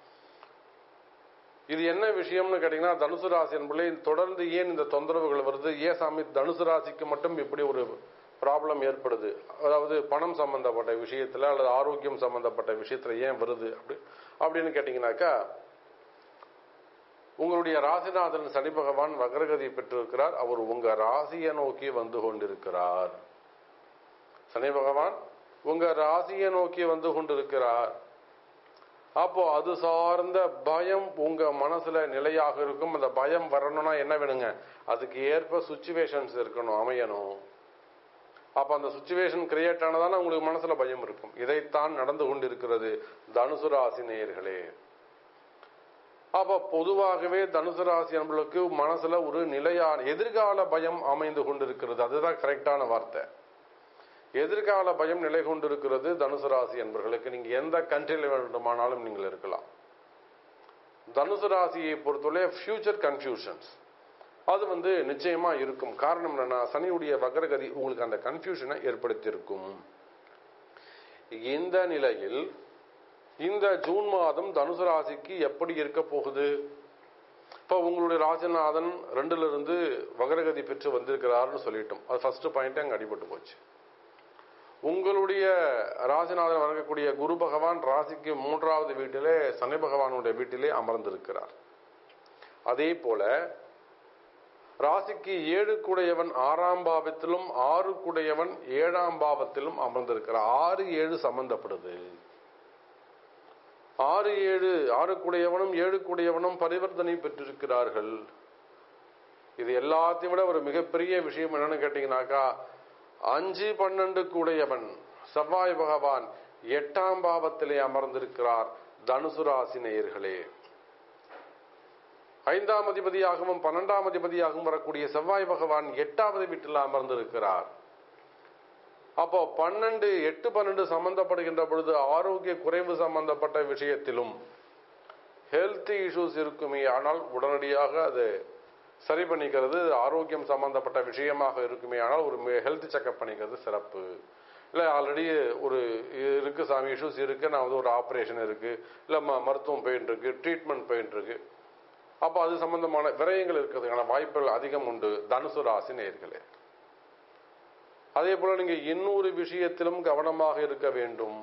இது என்ன விஷயம்னு கேட்டீங்கன்னா தனுசு ராசி என்பதை தொடர்ந்து ஏன் இந்த தொந்தரவுகள் வருது ஏன் சாமி தனுசு ராசிக்கு மட்டும் இப்படி ஒரு ப்ராப்ளம் ஏற்படுது அதாவது பணம் சம்பந்தப்பட்ட விஷயத்துல அல்லது ஆரோக்கியம் சம்பந்தப்பட்ட விஷயத்துல ஏன் வருது அப்படி அப்படின்னு கேட்டீங்கன்னாக்கா உங்களுடைய ராசிநாதன் சனி பகவான் வக்ரகதி பெற்றிருக்கிறார் அவர் உங்க ராசியை நோக்கி வந்து கொண்டிருக்கிறார் சனி பகவான் உங்க ராசியை நோக்கி வந்து கொண்டிருக்கிறார் அப்போ அது சார்ந்த பயம் உங்க மனசுல நிலையாக இருக்கும் அந்த பயம் வரணும்னா என்ன வேணுங்க அதுக்கு ஏற்ப சுச்சுவேஷன்ஸ் இருக்கணும் அமையணும் அப்ப அந்த சுச்சுவேஷன் கிரியேட் ஆனதான உங்களுக்கு மனசுல பயம் இருக்கும் இதைத்தான் நடந்து கொண்டிருக்கிறது தனுசு ராசி நேயர்களே அப்ப பொதுவாகவே தனுசு ராசி என்பளுக்கு மனசுல ஒரு நிலையான எதிர்கால பயம் அமைந்து கொண்டிருக்கிறது அதுதான் கரெக்டான வார்த்தை எதிர்கால பயம் நிலை கொண்டிருக்கிறது தனுசு ராசி என்பர்களுக்கு நீங்க எந்த கண்ட்ரியில் வேண்டுமானாலும் நீங்கள் இருக்கலாம் தனுசு ராசியை பொறுத்தவரை ஃபியூச்சர் கன்ஃபியூஷன்ஸ் அது வந்து நிச்சயமா இருக்கும் காரணம் என்னன்னா சனியுடைய வக்ரகதி உங்களுக்கு அந்த கன்ஃபியூஷனை ஏற்படுத்தியிருக்கும் இந்த நிலையில் இந்த ஜூன் மாதம் தனுசு ராசிக்கு எப்படி இருக்க போகுது இப்போ உங்களுடைய ராஜநாதன் ரெண்டுல இருந்து வக்ரகதி பெற்று வந்திருக்கிறாருன்னு சொல்லிட்டோம் அது ஃபர்ஸ்ட் பாயிண்ட் அங்கே அடிபட்டு போச்சு உங்களுடைய ராசிநாதன் வழங்கக்கூடிய குரு பகவான் ராசிக்கு மூன்றாவது வீட்டிலே சனி பகவானுடைய வீட்டிலே அமர்ந்திருக்கிறார் அதே போல ராசிக்கு ஏழு குடையவன் ஆறாம் பாவத்திலும் ஆறு குடையவன் ஏழாம் பாவத்திலும் அமர்ந்திருக்கிறார் ஆறு ஏழு சம்பந்தப்படுது ஆறு ஏழு ஆறு குடையவனும் ஏழு குடையவனும் பரிவர்த்தனை பெற்றிருக்கிறார்கள் இது எல்லாத்தையும் விட ஒரு மிகப்பெரிய விஷயம் என்னன்னு கேட்டீங்கன்னாக்கா அஞ்சு பன்னெண்டு கூடையவன் செவ்வாய் பகவான் எட்டாம் பாவத்திலே அமர்ந்திருக்கிறார் தனுசு ராசி நேயர்களே ஐந்தாம் அதிபதியாகவும் பன்னெண்டாம் அதிபதியாகவும் வரக்கூடிய செவ்வாய் பகவான் எட்டாவது வீட்டில் அமர்ந்திருக்கிறார் அப்போ பன்னெண்டு எட்டு பன்னெண்டு சம்பந்தப்படுகின்ற பொழுது ஆரோக்கிய குறைவு சம்பந்தப்பட்ட விஷயத்திலும் ஹெல்த் இஷ்யூஸ் இருக்குமே ஆனால் உடனடியாக அது சரி பண்ணிக்கிறது ஆரோக்கியம் சம்பந்தப்பட்ட விஷயமாக இருக்குமே ஆனால் ஒரு ஹெல்த் செக்அப் பண்ணிக்கிறது சிறப்பு இல்லை ஆல்ரெடி ஒரு இருக்கு சாமி இஷ்யூஸ் இருக்கு நான் வந்து ஒரு ஆப்ரேஷன் இருக்கு இல்லை ம மருத்துவம் போயிட்டு இருக்கு ட்ரீட்மெண்ட் போயிட்டு இருக்கு அப்போ அது சம்பந்தமான விரயங்கள் இருக்கிறதுக்கான வாய்ப்புகள் அதிகம் உண்டு தனுசு ராசி நேர்களே அதே போல நீங்க இன்னொரு விஷயத்திலும் கவனமாக இருக்க வேண்டும்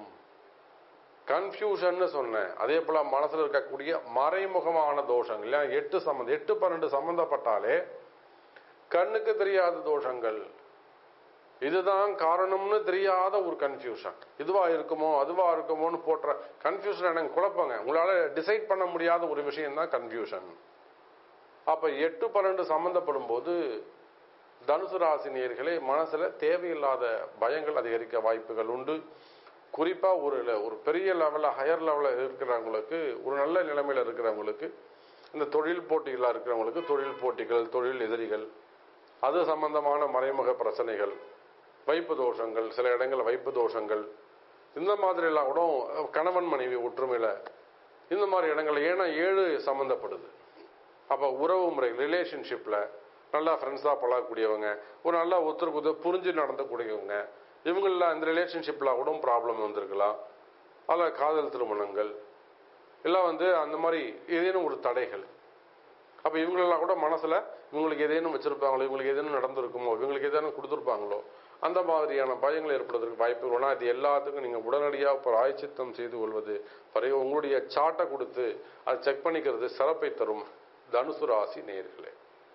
கன்ஃபியூஷன் சொன்னேன் அதே போல மனசுல இருக்கக்கூடிய மறைமுகமான தோஷங்கள் இல்லையா எட்டு சம்பந்தம் எட்டு பன்னெண்டு சம்பந்தப்பட்டாலே கண்ணுக்கு தெரியாத தோஷங்கள் இதுதான் காரணம்னு தெரியாத ஒரு கன்ஃபியூஷன் இதுவா இருக்குமோ அதுவா இருக்குமோன்னு போட்ட கன்ஃபியூஷன் எனக்கு குழப்பங்க உங்களால டிசைட் பண்ண முடியாத ஒரு விஷயம் தான் கன்ஃபியூஷன் அப்ப எட்டு பன்னெண்டு சம்பந்தப்படும் போது தனுசு ராசி நேர்களே மனசுல தேவையில்லாத பயங்கள் அதிகரிக்க வாய்ப்புகள் உண்டு குறிப்பா ஒரு ஒரு பெரிய லெவல்ல ஹையர் லெவல்ல இருக்கிறவங்களுக்கு ஒரு நல்ல நிலைமையில இருக்கிறவங்களுக்கு இந்த தொழில் போட்டிகளாக இருக்கிறவங்களுக்கு தொழில் போட்டிகள் தொழில் எதிரிகள் அது சம்பந்தமான மறைமுக பிரச்சனைகள் வைப்பு தோஷங்கள் சில இடங்கள் வைப்பு தோஷங்கள் இந்த மாதிரி எல்லாம் கூட கணவன் மனைவி ஒற்றுமையில இந்த மாதிரி இடங்கள் ஏன்னா ஏழு சம்பந்தப்படுது அப்போ உறவு முறை ரிலேஷன்ஷிப்பில் நல்லா ஃப்ரெண்ட்ஸாக பழகக்கூடியவங்க ஒரு நல்லா ஒருத்தருக்கு ஒருத்தர் புரிஞ்சு நடந்தக்கூடியவங்க இவங்களெலாம் இந்த ரிலேஷன்ஷிப்பில் கூட ப்ராப்ளம் வந்திருக்கலாம் அதில் காதல் திருமணங்கள் எல்லாம் வந்து அந்த மாதிரி ஏதேனும் ஒரு தடைகள் அப்போ இவங்களெல்லாம் கூட மனசில் இவங்களுக்கு ஏதேனும் வச்சுருப்பாங்களோ இவங்களுக்கு ஏதேனும் நடந்திருக்குமோ இவங்களுக்கு ஏதேனும் கொடுத்துருப்பாங்களோ அந்த மாதிரியான பயங்கள் ஏற்படுவதற்கு வாய்ப்பு ஆனால் இது எல்லாத்துக்கும் நீங்கள் உடனடியாக இப்போ ஆய்ச்சித்தம் செய்து கொள்வது பிறகு உங்களுடைய சாட்டை கொடுத்து அதை செக் பண்ணிக்கிறது சிறப்பை தரும் தனுசு ராசி நேர்களே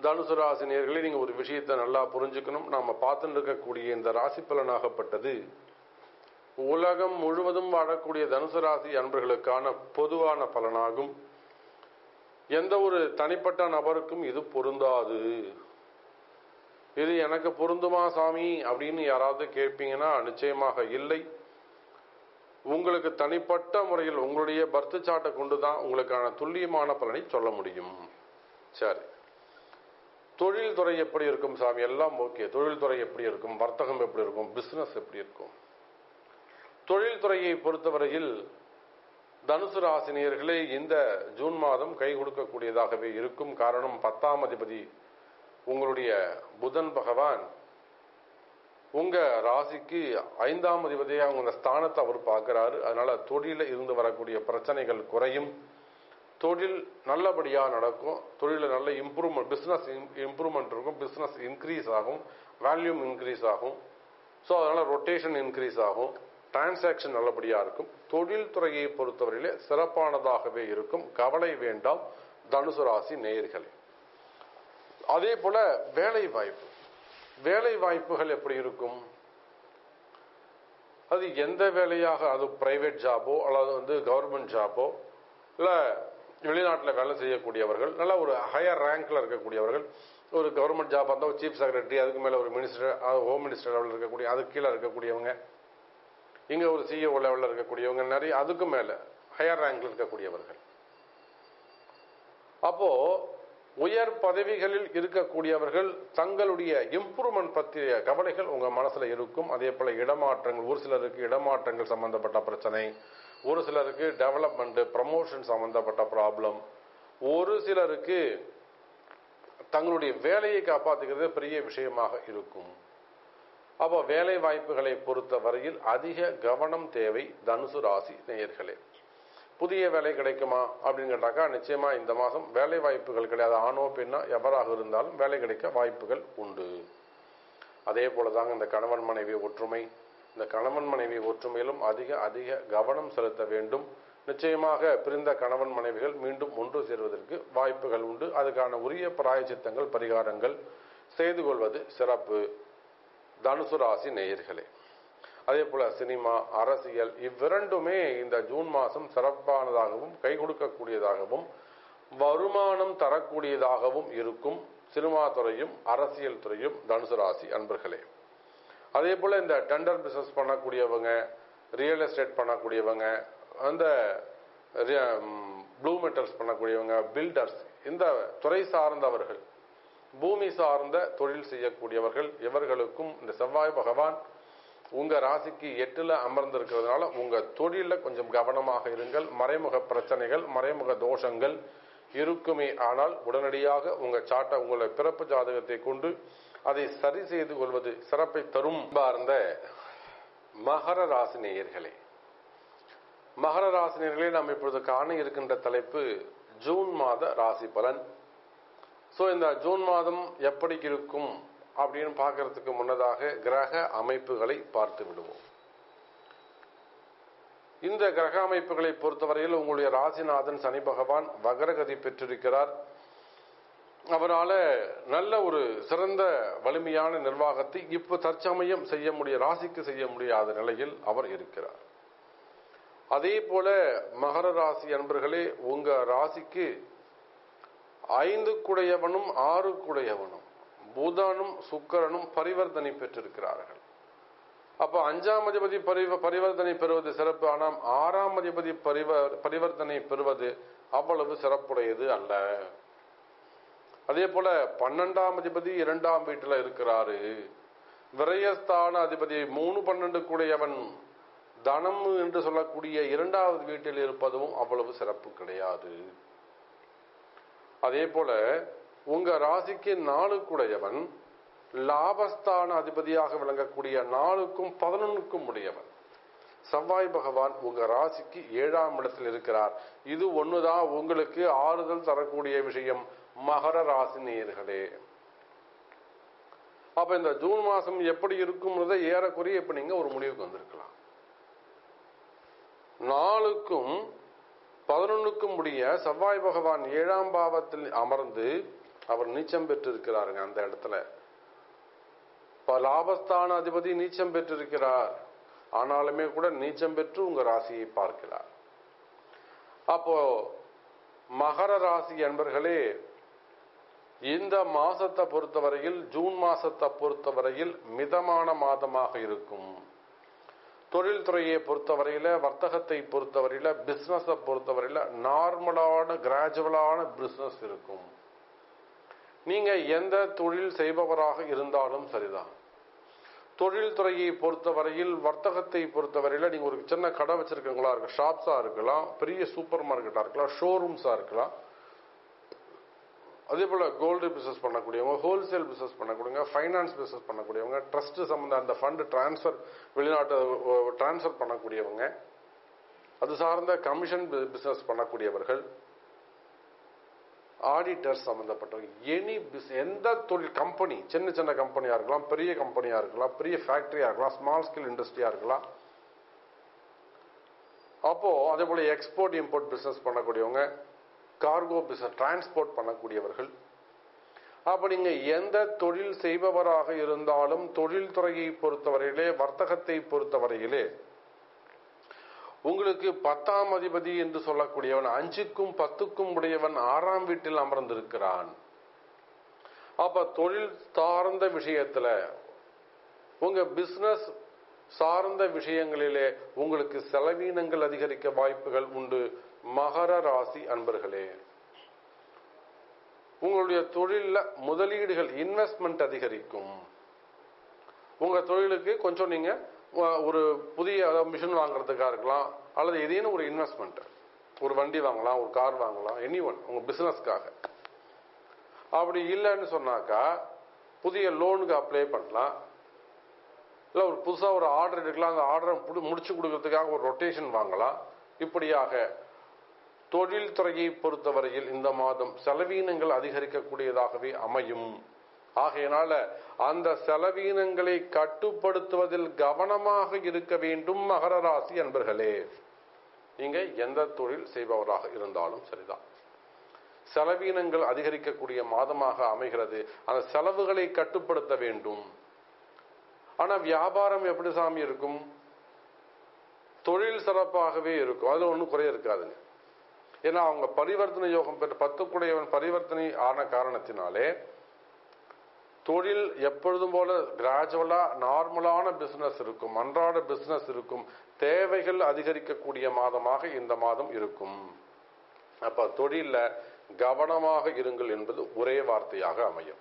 தனுசு ராசி நேயர்களே நீங்க ஒரு விஷயத்தை நல்லா புரிஞ்சுக்கணும் நாம பார்த்துட்டு இருக்கக்கூடிய இந்த ராசி பலனாகப்பட்டது உலகம் முழுவதும் வாழக்கூடிய தனுசு ராசி அன்பர்களுக்கான பொதுவான பலனாகும் எந்த ஒரு தனிப்பட்ட நபருக்கும் இது பொருந்தாது இது எனக்கு பொருந்துமா சாமி அப்படின்னு யாராவது கேட்பீங்கன்னா நிச்சயமாக இல்லை உங்களுக்கு தனிப்பட்ட முறையில் உங்களுடைய பர்த் சாட்டை கொண்டு தான் உங்களுக்கான துல்லியமான பலனை சொல்ல முடியும் சரி தொழில் துறை எப்படி இருக்கும் சாமி எல்லாம் ஓகே தொழில் துறை எப்படி இருக்கும் வர்த்தகம் எப்படி இருக்கும் பிசினஸ் எப்படி இருக்கும் தொழில் துறையை பொறுத்தவரையில் தனுசு ராசினியர்களே இந்த ஜூன் மாதம் கை கொடுக்கக்கூடியதாகவே இருக்கும் காரணம் பத்தாம் அதிபதி உங்களுடைய புதன் பகவான் உங்க ராசிக்கு ஐந்தாம் அதிபதியாக உங்க ஸ்தானத்தை அவர் பார்க்கிறாரு அதனால தொழில இருந்து வரக்கூடிய பிரச்சனைகள் குறையும் தொழில் நல்லபடியா நடக்கும் தொழில நல்ல இம்ப்ரூவ்மெண்ட் பிசினஸ் இம்ப்ரூவ்மெண்ட் இருக்கும் பிசினஸ் இன்க்ரீஸ் ஆகும் வேல்யூம் இன்க்ரீஸ் ஆகும் ஸோ அதனால ரொட்டேஷன் இன்க்ரீஸ் ஆகும் டிரான்சாக்ஷன் நல்லபடியா இருக்கும் தொழில் துறையை பொறுத்தவரையிலே சிறப்பானதாகவே இருக்கும் கவலை வேண்டாம் தனுசு ராசி நேயர்களே அதே போல வேலை வாய்ப்பு வேலை வாய்ப்புகள் எப்படி இருக்கும் அது எந்த வேலையாக அது பிரைவேட் ஜாபோ அல்லது வந்து கவர்மெண்ட் ஜாபோ இல்லை வெளிநாட்டில் வேலை செய்யக்கூடியவர்கள் நல்ல ஒரு ஹையர் ரேங்க்ல இருக்கக்கூடியவர்கள் ஒரு கவர்மெண்ட் ஜாப் இருந்தால் ஒரு சீஃப் செக்ரட்டரி அதுக்கு மேலே ஒரு மினிஸ்டர் ஹோம் மினிஸ்டர் லெவலில் இருக்கக்கூடிய அதுக்கு கீழே இருக்கக்கூடியவங்க இங்கே ஒரு சிஇஓ லெவலில் இருக்கக்கூடியவங்க நிறைய அதுக்கு மேலே ஹையர் ரேங்க்ல இருக்கக்கூடியவர்கள் அப்போ உயர் பதவிகளில் இருக்கக்கூடியவர்கள் தங்களுடைய இம்ப்ரூவ்மெண்ட் பற்றிய கவலைகள் உங்க மனசுல இருக்கும் அதே போல இடமாற்றங்கள் ஒரு சிலருக்கு இடமாற்றங்கள் சம்பந்தப்பட்ட பிரச்சனை ஒரு சிலருக்கு டெவலப்மெண்ட் ப்ரமோஷன் சம்பந்தப்பட்ட ப்ராப்ளம் ஒரு சிலருக்கு தங்களுடைய வேலையை காப்பாற்றுகிறது பெரிய விஷயமாக இருக்கும் அப்போ வேலை வாய்ப்புகளை பொறுத்த வரையில் அதிக கவனம் தேவை தனுசு ராசி நேயர்களே புதிய வேலை கிடைக்குமா அப்படின்னு கேட்டாக்கா நிச்சயமா இந்த மாதம் வேலை வாய்ப்புகள் கிடையாது ஆணோ பெண்ணோ எவராக இருந்தாலும் வேலை கிடைக்க வாய்ப்புகள் உண்டு அதே போலதாங்க இந்த கணவன் மனைவி ஒற்றுமை இந்த கணவன் மனைவி ஒற்றுமையிலும் அதிக அதிக கவனம் செலுத்த வேண்டும் நிச்சயமாக பிரிந்த கணவன் மனைவிகள் மீண்டும் ஒன்று சேர்வதற்கு வாய்ப்புகள் உண்டு அதுக்கான உரிய பிராயச்சித்தங்கள் பரிகாரங்கள் செய்து கொள்வது சிறப்பு தனுசு ராசி நேயர்களே அதே போல சினிமா அரசியல் இவ்விரண்டுமே இந்த ஜூன் மாதம் சிறப்பானதாகவும் கை கொடுக்கக்கூடியதாகவும் வருமானம் தரக்கூடியதாகவும் இருக்கும் சினிமா துறையும் அரசியல் துறையும் தனுசு ராசி அன்பர்களே அதே போல இந்த டெண்டர் பிசினஸ் பண்ணக்கூடியவங்க ரியல் எஸ்டேட் பண்ணக்கூடியவங்க அந்த ப்ளூ மெட்டல்ஸ் பண்ணக்கூடியவங்க பில்டர்ஸ் இந்த துறை சார்ந்தவர்கள் பூமி சார்ந்த தொழில் செய்யக்கூடியவர்கள் இவர்களுக்கும் இந்த செவ்வாய் பகவான் உங்க ராசிக்கு எட்டுல அமர்ந்திருக்கிறதுனால உங்க தொழில கொஞ்சம் கவனமாக இருங்கள் மறைமுக பிரச்சனைகள் மறைமுக தோஷங்கள் இருக்குமே ஆனால் உடனடியாக உங்க சாட்டை உங்களை பிறப்பு ஜாதகத்தை கொண்டு அதை சரி செய்து கொள்வது சிறப்பை தரும் பார்ந்த மகர ராசி நேயர்களே மகர ராசி நேயர்களே நாம் இப்பொழுது காண இருக்கின்ற தலைப்பு ஜூன் மாத ராசி பலன் ஸோ இந்த ஜூன் மாதம் எப்படி இருக்கும் அப்படின்னு பார்க்கறதுக்கு முன்னதாக கிரக அமைப்புகளை பார்த்து விடுவோம் இந்த கிரக அமைப்புகளை பொறுத்தவரையில் உங்களுடைய ராசிநாதன் சனி பகவான் வகரகதி பெற்றிருக்கிறார் அவரால் நல்ல ஒரு சிறந்த வலிமையான நிர்வாகத்தை இப்போ தற்சமயம் செய்ய முடிய ராசிக்கு செய்ய முடியாத நிலையில் அவர் இருக்கிறார் அதே போல மகர ராசி அன்பர்களே உங்க ராசிக்கு ஐந்து குடையவனும் ஆறு குடையவனும் புதனும் சுக்கரனும் பரிவர்த்தனை பெற்றிருக்கிறார்கள் அப்ப அஞ்சாம் அதிபதி பரிவ பரிவர்த்தனை பெறுவது சிறப்பு ஆனால் ஆறாம் அதிபதி பரிவ பரிவர்த்தனை பெறுவது அவ்வளவு சிறப்புடையது அல்ல அதே போல பன்னெண்டாம் அதிபதி இரண்டாம் வீட்டுல இருக்கிறாரு விரயஸ்தான அதிபதி மூணு பன்னெண்டு கூடையவன் தனம் என்று சொல்லக்கூடிய இரண்டாவது வீட்டில் இருப்பதும் அவ்வளவு சிறப்பு கிடையாது அதே போல உங்க ராசிக்கு நாலு கூடையவன் லாபஸ்தான அதிபதியாக விளங்கக்கூடிய நாலுக்கும் பதினொன்னுக்கும் உடையவன் செவ்வாய் பகவான் உங்க ராசிக்கு ஏழாம் இடத்தில் இருக்கிறார் இது ஒண்ணுதான் உங்களுக்கு ஆறுதல் தரக்கூடிய விஷயம் மகர ராசி நேயர்களே அப்ப இந்த ஜூன் மாசம் எப்படி இருக்கும்ன்றதை ஏறக்குறைய இப்ப நீங்க ஒரு முடிவுக்கு வந்திருக்கலாம் நாலுக்கும் பதினொன்னுக்கும் உடைய செவ்வாய் பகவான் ஏழாம் பாவத்தில் அமர்ந்து அவர் நீச்சம் பெற்றிருக்கிறாருங்க அந்த இடத்துல இப்ப லாபஸ்தான அதிபதி நீச்சம் பெற்றிருக்கிறார் ஆனாலுமே கூட நீச்சம் பெற்று உங்க ராசியை பார்க்கிறார் அப்போ மகர ராசி என்பர்களே இந்த மாசத்தை பொறுத்தவரையில் ஜூன் மாசத்தை பொறுத்தவரையில் மிதமான மாதமாக இருக்கும் தொழில்துறையை பொறுத்தவரையில வர்த்தகத்தை பொறுத்தவரையில பிசினஸை பொறுத்தவரையில நார்மலான கிராஜுவலான பிசினஸ் இருக்கும் நீங்க எந்த தொழில் செய்பவராக இருந்தாலும் சரிதான் தொழில்துறையை பொறுத்தவரையில் வர்த்தகத்தை பொறுத்தவரையில நீங்க ஒரு சின்ன கடை வச்சிருக்கீங்களா இருக்கு ஷாப்ஸா இருக்கலாம் பெரிய சூப்பர் மார்க்கெட்டா இருக்கலாம் ஷோரூம்ஸா இருக்கலாம் அதே போல கோல்டு பிசினஸ் பண்ணக்கூடியவங்க ஹோல்சேல் பிசினஸ் பண்ணக்கூடியவங்க ஃபைனான்ஸ் பிசினஸ் பண்ணக்கூடியவங்க ட்ரஸ்ட் சம்பந்த அந்த ஃபண்ட் டிரான்ஸ்ஃபர் வெளிநாட்டு டிரான்ஸ்ஃபர் பண்ணக்கூடியவங்க அது சார்ந்த கமிஷன் பிசினஸ் பண்ணக்கூடியவர்கள் ஆடிட்டர்ஸ் சம்பந்தப்பட்டவங்க எனி எந்த தொழில் கம்பெனி சின்ன சின்ன கம்பெனியா இருக்கலாம் பெரிய கம்பெனியா இருக்கலாம் பெரிய ஃபேக்டரியா இருக்கலாம் ஸ்மால் ஸ்கேல் இண்டஸ்ட்ரியா இருக்கலாம் அப்போ அதே போல எக்ஸ்போர்ட் இம்போர்ட் பிசினஸ் பண்ணக்கூடியவங்க கார்கோ பிசினஸ் டிரான்ஸ்போர்ட் பண்ணக்கூடியவர்கள் அப்ப நீங்க எந்த தொழில் செய்பவராக இருந்தாலும் தொழில்துறையை பொறுத்தவரையிலே வர்த்தகத்தை பொறுத்தவரையிலே உங்களுக்கு பத்தாம் அதிபதி என்று சொல்லக்கூடியவன் அஞ்சுக்கும் பத்துக்கும் உடையவன் ஆறாம் வீட்டில் அமர்ந்திருக்கிறான் அப்ப தொழில் சார்ந்த விஷயத்துல உங்க பிசினஸ் சார்ந்த விஷயங்களிலே உங்களுக்கு செலவீனங்கள் அதிகரிக்க வாய்ப்புகள் உண்டு மகர ராசி அன்பர்களே உங்களுடைய தொழில முதலீடுகள் இன்வெஸ்ட்மெண்ட் அதிகரிக்கும் உங்க தொழிலுக்கு கொஞ்சம் நீங்க ஒரு புதிய மிஷின் வாங்குறதுக்காக இருக்கலாம் அல்லது ஏதேனும் ஒரு இன்வெஸ்ட்மெண்ட் ஒரு வண்டி வாங்கலாம் ஒரு கார் வாங்கலாம் எனி ஒன் உங்க பிசினஸ்க்காக அப்படி இல்லைன்னு சொன்னாக்கா புதிய லோனுக்கு அப்ளை பண்ணலாம் இல்லை ஒரு புதுசாக ஒரு ஆர்டர் எடுக்கலாம் அந்த ஆர்டரை முடிச்சு கொடுக்கறதுக்காக ஒரு ரொட்டேஷன் வாங்கலாம் இப்படியாக தொழில்துறையை பொறுத்தவரையில் இந்த மாதம் செலவீனங்கள் அதிகரிக்கக்கூடியதாகவே அமையும் ஆகையினால அந்த செலவீனங்களை கட்டுப்படுத்துவதில் கவனமாக இருக்க வேண்டும் மகர ராசி அன்பர்களே நீங்க எந்த தொழில் செய்பவராக இருந்தாலும் சரிதான் செலவீனங்கள் அதிகரிக்கக்கூடிய மாதமாக அமைகிறது அந்த செலவுகளை கட்டுப்படுத்த வேண்டும் ஆனா வியாபாரம் எப்படி சாமி இருக்கும் தொழில் சிறப்பாகவே இருக்கும் அது ஒன்றும் குறைய இருக்காதுங்க ஏன்னா அவங்க பரிவர்த்தனை யோகம் பெற்ற பத்துக்குடையவன் பரிவர்த்தனை ஆன காரணத்தினாலே தொழில் எப்பொழுதும் போல கிராஜுவலா நார்மலான பிசினஸ் இருக்கும் அன்றாட பிசினஸ் இருக்கும் தேவைகள் அதிகரிக்கக்கூடிய மாதமாக இந்த மாதம் இருக்கும் அப்ப தொழில கவனமாக இருங்கள் என்பது ஒரே வார்த்தையாக அமையும்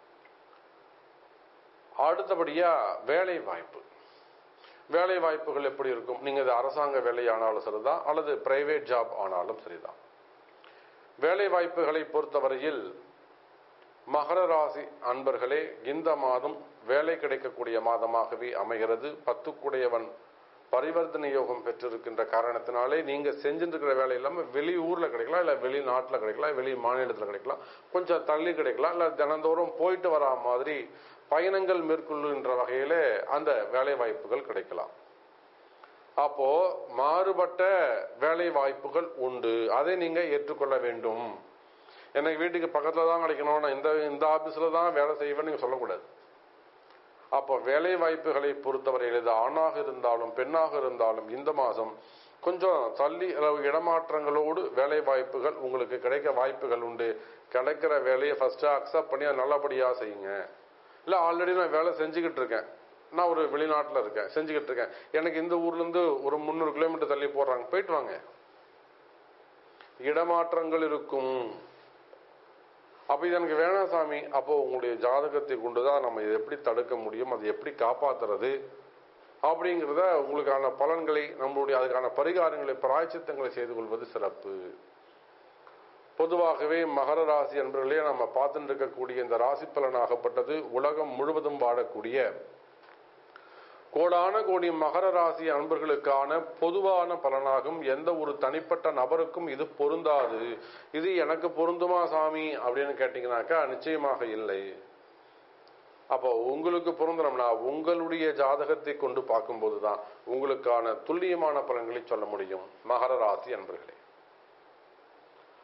அடுத்தபடியா வேலை வாய்ப்பு வேலை வாய்ப்புகள் எப்படி இருக்கும் நீங்க இது அரசாங்க வேலை ஆனாலும் சரிதான் அல்லது பிரைவேட் ஜாப் ஆனாலும் சரிதான் வேலை வாய்ப்புகளை பொறுத்தவரையில் மகர ராசி அன்பர்களே இந்த மாதம் வேலை கிடைக்கக்கூடிய மாதமாகவே அமைகிறது பத்துக்குடையவன் பரிவர்த்தனை யோகம் பெற்றிருக்கின்ற காரணத்தினாலே நீங்க செஞ்சுட்டு இருக்கிற வேலை இல்லாம வெளி ஊர்ல கிடைக்கலாம் இல்ல வெளிநாட்டுல கிடைக்கலாம் வெளி மாநிலத்துல கிடைக்கலாம் கொஞ்சம் தள்ளி கிடைக்கலாம் இல்ல தினந்தோறும் போயிட்டு வரா மாதிரி பயணங்கள் மேற்கொள்ளுகின்ற வகையில அந்த வேலை வாய்ப்புகள் கிடைக்கலாம் அப்போ மாறுபட்ட வேலை வாய்ப்புகள் உண்டு அதை நீங்க ஏற்றுக்கொள்ள வேண்டும் எனக்கு வீட்டுக்கு பக்கத்துல தான் கிடைக்கணும் நான் இந்த இந்த ஆபீஸ்ல தான் வேலை செய்வேன் நீங்க சொல்லக்கூடாது அப்போ வேலை வாய்ப்புகளை பொறுத்தவரையில் இது ஆணாக இருந்தாலும் பெண்ணாக இருந்தாலும் இந்த மாதம் கொஞ்சம் தள்ளி இடமாற்றங்களோடு வேலை வாய்ப்புகள் உங்களுக்கு கிடைக்க வாய்ப்புகள் உண்டு கிடைக்கிற வேலையை ஃபர்ஸ்ட் அக்செப்ட் பண்ணி அதை நல்லபடியா செய்யுங்க இல்லை ஆல்ரெடி நான் வேலை செஞ்சுக்கிட்டு இருக்கேன் நான் ஒரு வெளிநாட்டில் இருக்கேன் செஞ்சுக்கிட்டு இருக்கேன் எனக்கு இந்த ஊர்லேருந்து ஒரு முந்நூறு கிலோமீட்டர் தள்ளி போடுறாங்க போயிட்டு வாங்க இடமாற்றங்கள் இருக்கும் அப்போ இது எனக்கு வேணாம் சாமி அப்போ உங்களுடைய ஜாதகத்தை கொண்டுதான் நம்ம இதை எப்படி தடுக்க முடியும் அதை எப்படி காப்பாத்துறது அப்படிங்கிறத உங்களுக்கான பலன்களை நம்மளுடைய அதுக்கான பரிகாரங்களை பிராய்ச்சித்தங்களை செய்து கொள்வது சிறப்பு பொதுவாகவே மகர ராசி என்பர்களே நம்ம பார்த்துட்டு இருக்கக்கூடிய இந்த ராசி பலனாகப்பட்டது உலகம் முழுவதும் வாழக்கூடிய கோடான கோடி மகர ராசி அன்பர்களுக்கான பொதுவான பலனாகும் எந்த ஒரு தனிப்பட்ட நபருக்கும் இது பொருந்தாது இது எனக்கு பொருந்துமா சாமி அப்படின்னு கேட்டீங்கன்னாக்கா நிச்சயமாக இல்லை அப்போ உங்களுக்கு பொருந்தணும்னா உங்களுடைய ஜாதகத்தை கொண்டு பார்க்கும்போது தான் உங்களுக்கான துல்லியமான பலன்களை சொல்ல முடியும் மகர ராசி அன்பர்களே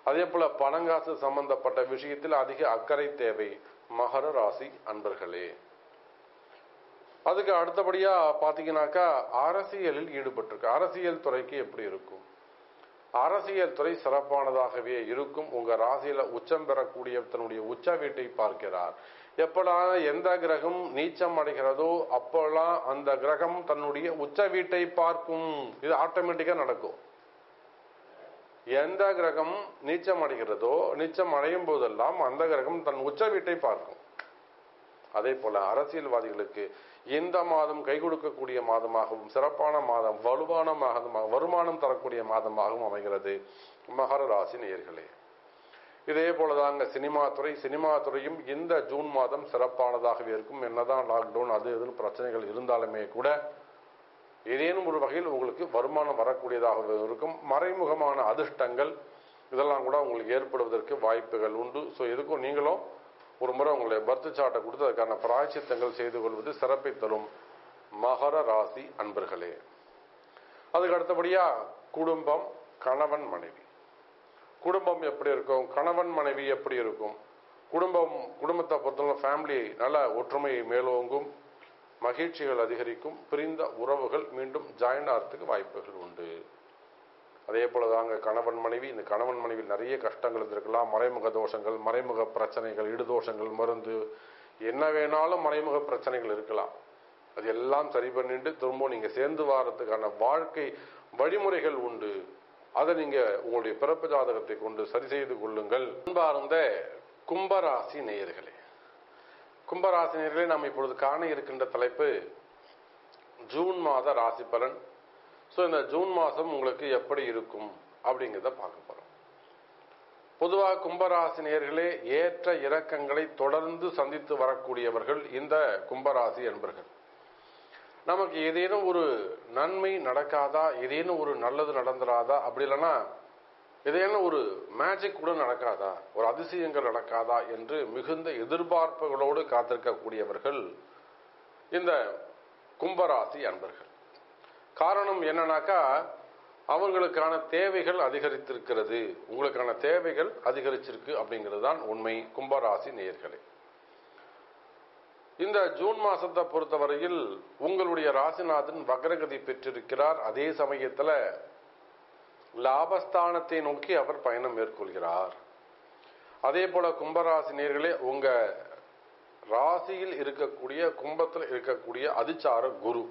அதே போல பணங்காசு சம்பந்தப்பட்ட விஷயத்தில் அதிக அக்கறை தேவை மகர ராசி அன்பர்களே அதுக்கு அடுத்தபடியா பாத்தீங்கன்னாக்கா அரசியலில் ஈடுபட்டிருக்கு அரசியல் துறைக்கு எப்படி இருக்கும் அரசியல் துறை சிறப்பானதாகவே இருக்கும் உங்க ராசியில உச்சம் பெறக்கூடிய தன்னுடைய உச்ச வீட்டை பார்க்கிறார் எப்பெல்லாம் எந்த கிரகம் நீச்சம் அடைகிறதோ அப்பெல்லாம் அந்த கிரகம் தன்னுடைய உச்ச வீட்டை பார்க்கும் இது ஆட்டோமேட்டிக்கா நடக்கும் எந்த கிரகம் நீச்சம் அடைகிறதோ நீச்சம் அடையும் போதெல்லாம் அந்த கிரகம் தன் உச்ச வீட்டை பார்க்கும் அதே போல அரசியல்வாதிகளுக்கு இந்த மாதம் கை கொடுக்கக்கூடிய மாதமாகவும் சிறப்பான மாதம் வலுவான மாதமாக வருமானம் தரக்கூடிய மாதமாகவும் அமைகிறது மகர ராசி நேயர்களே இதே போலதாங்க சினிமா துறை சினிமா துறையும் இந்த ஜூன் மாதம் சிறப்பானதாகவே இருக்கும் என்னதான் லாக்டவுன் அது இதுன்னு பிரச்சனைகள் இருந்தாலுமே கூட ஏதேனும் ஒரு வகையில் உங்களுக்கு வருமானம் வரக்கூடியதாக இருக்கும் மறைமுகமான அதிர்ஷ்டங்கள் இதெல்லாம் கூட உங்களுக்கு ஏற்படுவதற்கு வாய்ப்புகள் உண்டு ஸோ எதுக்கும் நீங்களும் ஒரு முறை உங்களுடைய பர்த் சாட்டை கொடுத்து அதுக்கான பிராய்ச்சித்தங்கள் செய்து கொள்வது சிறப்பை தரும் மகர ராசி அன்பர்களே அதுக்கு அடுத்தபடியா குடும்பம் கணவன் மனைவி குடும்பம் எப்படி இருக்கும் கணவன் மனைவி எப்படி இருக்கும் குடும்பம் குடும்பத்தை பொறுத்தவரை ஃபேமிலி நல்ல ஒற்றுமையை மேலோங்கும் மகிழ்ச்சிகள் அதிகரிக்கும் பிரிந்த உறவுகள் மீண்டும் ஜாயின் ஆகிறதுக்கு வாய்ப்புகள் உண்டு அதே போல தாங்க கணவன் மனைவி இந்த கணவன் மனைவியில் நிறைய கஷ்டங்கள் இருந்திருக்கலாம் மறைமுக தோஷங்கள் மறைமுக பிரச்சனைகள் இடுதோஷங்கள் மருந்து என்ன வேணாலும் மறைமுக பிரச்சனைகள் இருக்கலாம் அது எல்லாம் சரி பண்ணிட்டு திரும்ப நீங்க சேர்ந்து வாரத்துக்கான வாழ்க்கை வழிமுறைகள் உண்டு அதை நீங்க உங்களுடைய பிறப்பு ஜாதகத்தை கொண்டு சரி செய்து கொள்ளுங்கள் அன்பார்ந்த கும்பராசி நேயர்களே கும்பராசி நேயர்களே நாம் இப்பொழுது காண இருக்கின்ற தலைப்பு ஜூன் மாத ராசி பலன் ஸோ இந்த ஜூன் மாதம் உங்களுக்கு எப்படி இருக்கும் அப்படிங்கிறத பார்க்க போறோம் பொதுவாக கும்பராசி நேயர்களே ஏற்ற இறக்கங்களை தொடர்ந்து சந்தித்து வரக்கூடியவர்கள் இந்த கும்பராசி என்பர்கள் நமக்கு ஏதேனும் ஒரு நன்மை நடக்காதா ஏதேனும் ஒரு நல்லது நடந்துராதா அப்படி இல்லைன்னா ஏதேனும் ஒரு மேஜிக் கூட நடக்காதா ஒரு அதிசயங்கள் நடக்காதா என்று மிகுந்த எதிர்பார்ப்புகளோடு காத்திருக்கக்கூடியவர்கள் இந்த கும்பராசி அன்பர்கள் காரணம் என்னன்னாக்கா அவங்களுக்கான தேவைகள் அதிகரித்திருக்கிறது உங்களுக்கான தேவைகள் அதிகரிச்சிருக்கு அப்படிங்கிறது தான் உண்மை கும்பராசி நேயர்களே இந்த ஜூன் மாசத்தை பொறுத்தவரையில் உங்களுடைய ராசிநாதன் வக்ரகதி பெற்றிருக்கிறார் அதே சமயத்துல லாபஸ்தானத்தை நோக்கி அவர் பயணம் மேற்கொள்கிறார் அதே போல கும்பராசி நேர்களே உங்க ராசியில் இருக்கக்கூடிய கும்பத்தில் இருக்கக்கூடிய அதிச்சார குரு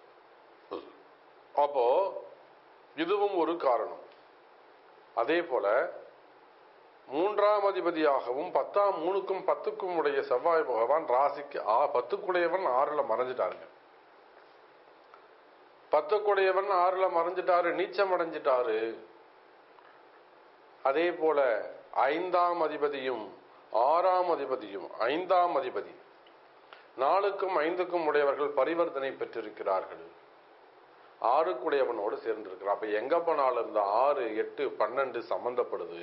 அப்போ இதுவும் ஒரு காரணம் அதே போல மூன்றாம் அதிபதியாகவும் பத்தாம் மூணுக்கும் பத்துக்கும் உடைய செவ்வாய் பகவான் ராசிக்கு ஆ பத்துக்குடையவன் ஆறுல மறைஞ்சிட்டாருங்க பத்துக்குடையவன் ஆறுல மறைஞ்சிட்டாரு நீச்சம் அடைஞ்சிட்டாரு அதே போல ஐந்தாம் அதிபதியும் ஆறாம் அதிபதியும் ஐந்தாம் அதிபதி நாலுக்கும் ஐந்துக்கும் உடையவர்கள் பரிவர்த்தனை பெற்றிருக்கிறார்கள் ஆறுக்குடையவனோடு சேர்ந்திருக்கிறார் அப்ப எங்க போனாலும் இந்த ஆறு எட்டு பன்னெண்டு சம்பந்தப்படுது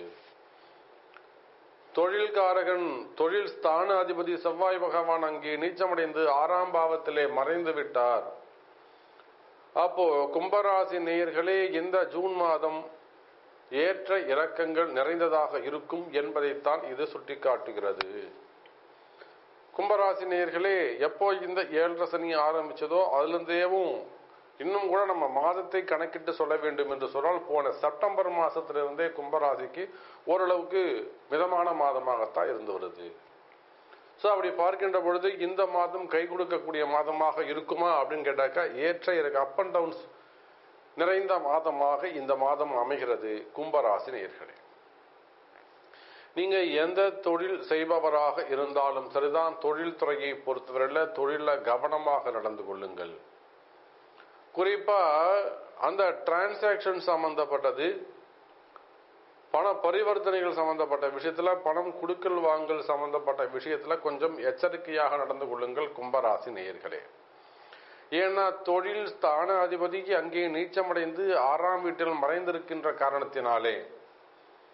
தொழில்காரகன் தொழில் ஸ்தான அதிபதி செவ்வாய் பகவான் அங்கே நீச்சமடைந்து ஆறாம் பாவத்திலே மறைந்து விட்டார் அப்போ கும்பராசி நேயர்களே இந்த ஜூன் மாதம் ஏற்ற இறக்கங்கள் நிறைந்ததாக இருக்கும் என்பதைத்தான் இது சுட்டிக்காட்டுகிறது கும்பராசி நேயர்களே எப்போ இந்த ஏழரை சனி ஆரம்பிச்சதோ அதுல இருந்தேவும் இன்னும் கூட நம்ம மாதத்தை கணக்கிட்டு சொல்ல வேண்டும் என்று சொன்னால் போன செப்டம்பர் மாசத்திலிருந்தே கும்பராசிக்கு ஓரளவுக்கு மிதமான மாதமாகத்தான் இருந்து வருது ஸோ அப்படி பார்க்கின்ற பொழுது இந்த மாதம் கை கொடுக்கக்கூடிய மாதமாக இருக்குமா அப்படின்னு கேட்டாக்கா ஏற்ற இறக்க அப் அண்ட் டவுன்ஸ் நிறைந்த மாதமாக இந்த மாதம் அமைகிறது கும்பராசி நேர்களே நீங்க எந்த தொழில் செய்பவராக இருந்தாலும் சரிதான் தொழில் துறையை பொறுத்தவரையில் தொழில கவனமாக நடந்து கொள்ளுங்கள் குறிப்பா அந்த டிரான்சாக்ஷன் சம்பந்தப்பட்டது பண பரிவர்த்தனைகள் சம்பந்தப்பட்ட விஷயத்துல பணம் குடுக்கல் வாங்கல் சம்பந்தப்பட்ட விஷயத்துல கொஞ்சம் எச்சரிக்கையாக நடந்து கொள்ளுங்கள் கும்பராசி நேயர்களே ஏன்னா தொழில் ஸ்தான அதிபதிக்கு அங்கே நீச்சமடைந்து ஆறாம் வீட்டில் மறைந்திருக்கின்ற காரணத்தினாலே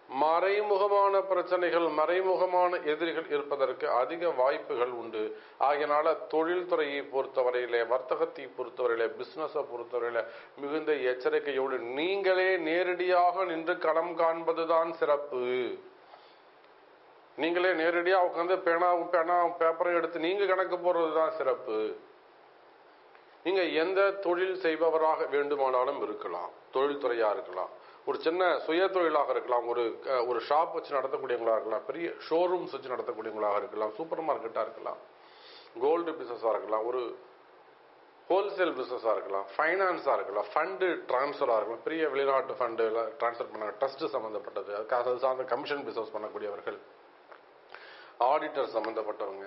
மறைமுகமான பிரச்சனைகள் மறைமுகமான எதிரிகள் இருப்பதற்கு அதிக வாய்ப்புகள் உண்டு ஆகையினால தொழில்துறையை பொறுத்தவரையிலே வர்த்தகத்தை பொறுத்தவரையிலே பிசினஸை பொறுத்தவரையில மிகுந்த எச்சரிக்கையோடு நீங்களே நேரடியாக நின்று களம் காண்பதுதான் சிறப்பு நீங்களே நேரடியா உட்காந்து பேனாவும் பேனா பேப்பரை எடுத்து நீங்க கணக்கு போடுறதுதான் சிறப்பு நீங்க எந்த தொழில் செய்பவராக வேண்டுமானாலும் இருக்கலாம் தொழில்துறையா இருக்கலாம் ஒரு சின்ன சுய தொழிலாக இருக்கலாம் ஒரு அஹ், ஒரு ஷாப் வச்சு நடத்தக்கூடியவங்களா இருக்கலாம் பெரிய ஷோரூம்ஸ் வச்சு நடத்தக்கூடியவங்களாக இருக்கலாம் சூப்பர் மார்க்கெட்டா இருக்கலாம் கோல்டு பிசினஸா இருக்கலாம் ஒரு ஹோல்சேல் பிசினஸா இருக்கலாம் ஃபைனான்ஸா இருக்கலாம் ஃபண்டு டிரான்ஸ்ஃபரா இருக்கலாம் பெரிய வெளிநாட்டு ஃபண்டு டிரான்ஸ்ஃபர் பண்ண ட்ரஸ்ட் சம்பந்தப்பட்டது அதுக்காக அது சார்ந்த கமிஷன் பிசினஸ் பண்ணக்கூடியவர்கள் ஆடிட்டர் சம்பந்தப்பட்டவங்க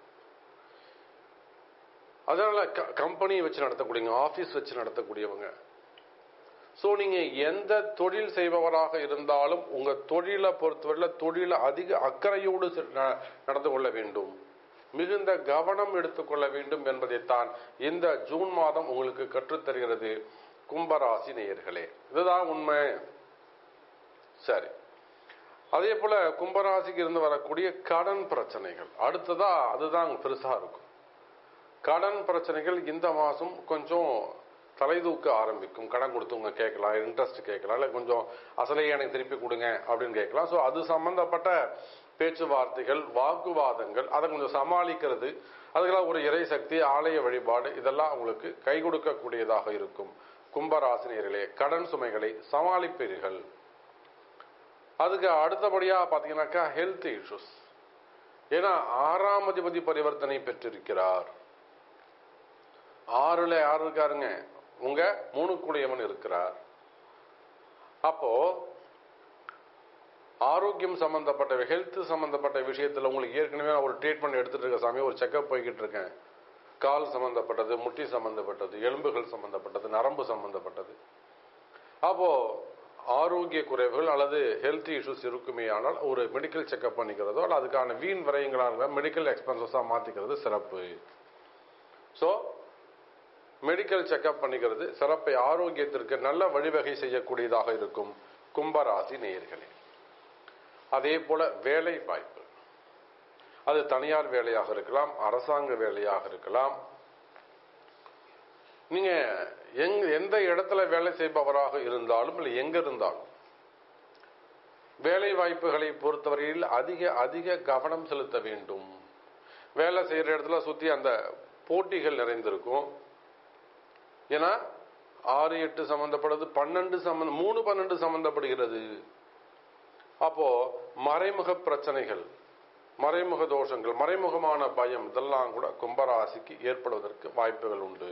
அதனால கம்பெனி வச்சு நடத்தக்கூடியவங்க ஆபீஸ் வச்சு நடத்தக்கூடியவங்க சோ நீங்க எந்த தொழில் செய்பவராக இருந்தாலும் உங்க தொழிலை பொறுத்தவரையில தொழில அதிக அக்கறையோடு செ- ந- நடந்து கொள்ள வேண்டும் மிகுந்த கவனம் எடுத்துக்கொள்ள வேண்டும் என்பதைத்தான் இந்த ஜூன் மாதம் உங்களுக்கு கற்றுத்தருகிறது கும்பராசி நேயர்களே இதுதான் உண்மை சரி அதே போல கும்பராசிக்கு இருந்து வரக்கூடிய கடன் பிரச்சனைகள் அடுத்ததா அதுதான் பெருசா இருக்கும் கடன் பிரச்சனைகள் இந்த மாசம் கொஞ்சம் தலை தூக்க ஆரம்பிக்கும் கடன் கொடுத்தவங்க கேட்கலாம் இன்ட்ரெஸ்ட் கேட்கலாம் இல்லை கொஞ்சம் அசலையே எனக்கு திருப்பி கொடுங்க அப்படின்னு கேட்கலாம் ஸோ அது சம்பந்தப்பட்ட பேச்சுவார்த்தைகள் வாக்குவாதங்கள் அதை கொஞ்சம் சமாளிக்கிறது அதுக்கெல்லாம் ஒரு இறை சக்தி ஆலய வழிபாடு இதெல்லாம் உங்களுக்கு கை கொடுக்கக்கூடியதாக இருக்கும் கும்பராசினியர்களே கடன் சுமைகளை சமாளிப்பீர்கள் அதுக்கு அடுத்தபடியா பாத்தீங்கன்னாக்கா ஹெல்த் இஷ்யூஸ் ஏன்னா ஆறாம் அதிபதி பரிவர்த்தனை பெற்றிருக்கிறார் ஆறுல யார் இருக்காருங்க உங்க மூணு கூடியவன் இருக்கிறார் அப்போ ஆரோக்கியம் சம்பந்தப்பட்ட ஹெல்த் சம்பந்தப்பட்ட விஷயத்துல உங்களுக்கு ஏற்கனவே நான் ஒரு ட்ரீட்மெண்ட் எடுத்துட்டு இருக்க சாமி ஒரு செக்கப் போய்கிட்டு இருக்கேன் கால் சம்பந்தப்பட்டது முட்டி சம்பந்தப்பட்டது எலும்புகள் சம்பந்தப்பட்டது நரம்பு சம்பந்தப்பட்டது அப்போ ஆரோக்கிய குறைவுகள் அல்லது ஹெல்த் இஷ்யூஸ் இருக்குமே ஆனால் ஒரு மெடிக்கல் செக்அப் பண்ணிக்கிறதோ அல்லது அதுக்கான வீண் விரயங்களாக மெடிக்கல் எக்ஸ்பென்சஸாக மாற்றிக்கிறது சிறப்பு ஸோ மெடிக்கல் செக்அப் பண்ணிக்கிறது சிறப்பை ஆரோக்கியத்திற்கு நல்ல வழிவகை செய்யக்கூடியதாக இருக்கும் கும்பராசி நேயர்களே அதே போல வேலை வாய்ப்பு அது தனியார் வேலையாக இருக்கலாம் அரசாங்க வேலையாக இருக்கலாம் நீங்க எங் எந்த இடத்துல வேலை செய்பவராக இருந்தாலும் இல்லை எங்க இருந்தாலும் வேலை வாய்ப்புகளை பொறுத்தவரையில் அதிக அதிக கவனம் செலுத்த வேண்டும் வேலை செய்யற இடத்துல சுத்தி அந்த போட்டிகள் நிறைந்திருக்கும் ஏன்னா ஆறு எட்டு சம்பந்தப்படுறது பன்னெண்டு சம்பந்தம் மூணு பன்னெண்டு சம்பந்தப்படுகிறது அப்போ மறைமுக பிரச்சனைகள் மறைமுக தோஷங்கள் மறைமுகமான பயம் இதெல்லாம் கூட கும்பராசிக்கு ஏற்படுவதற்கு வாய்ப்புகள் உண்டு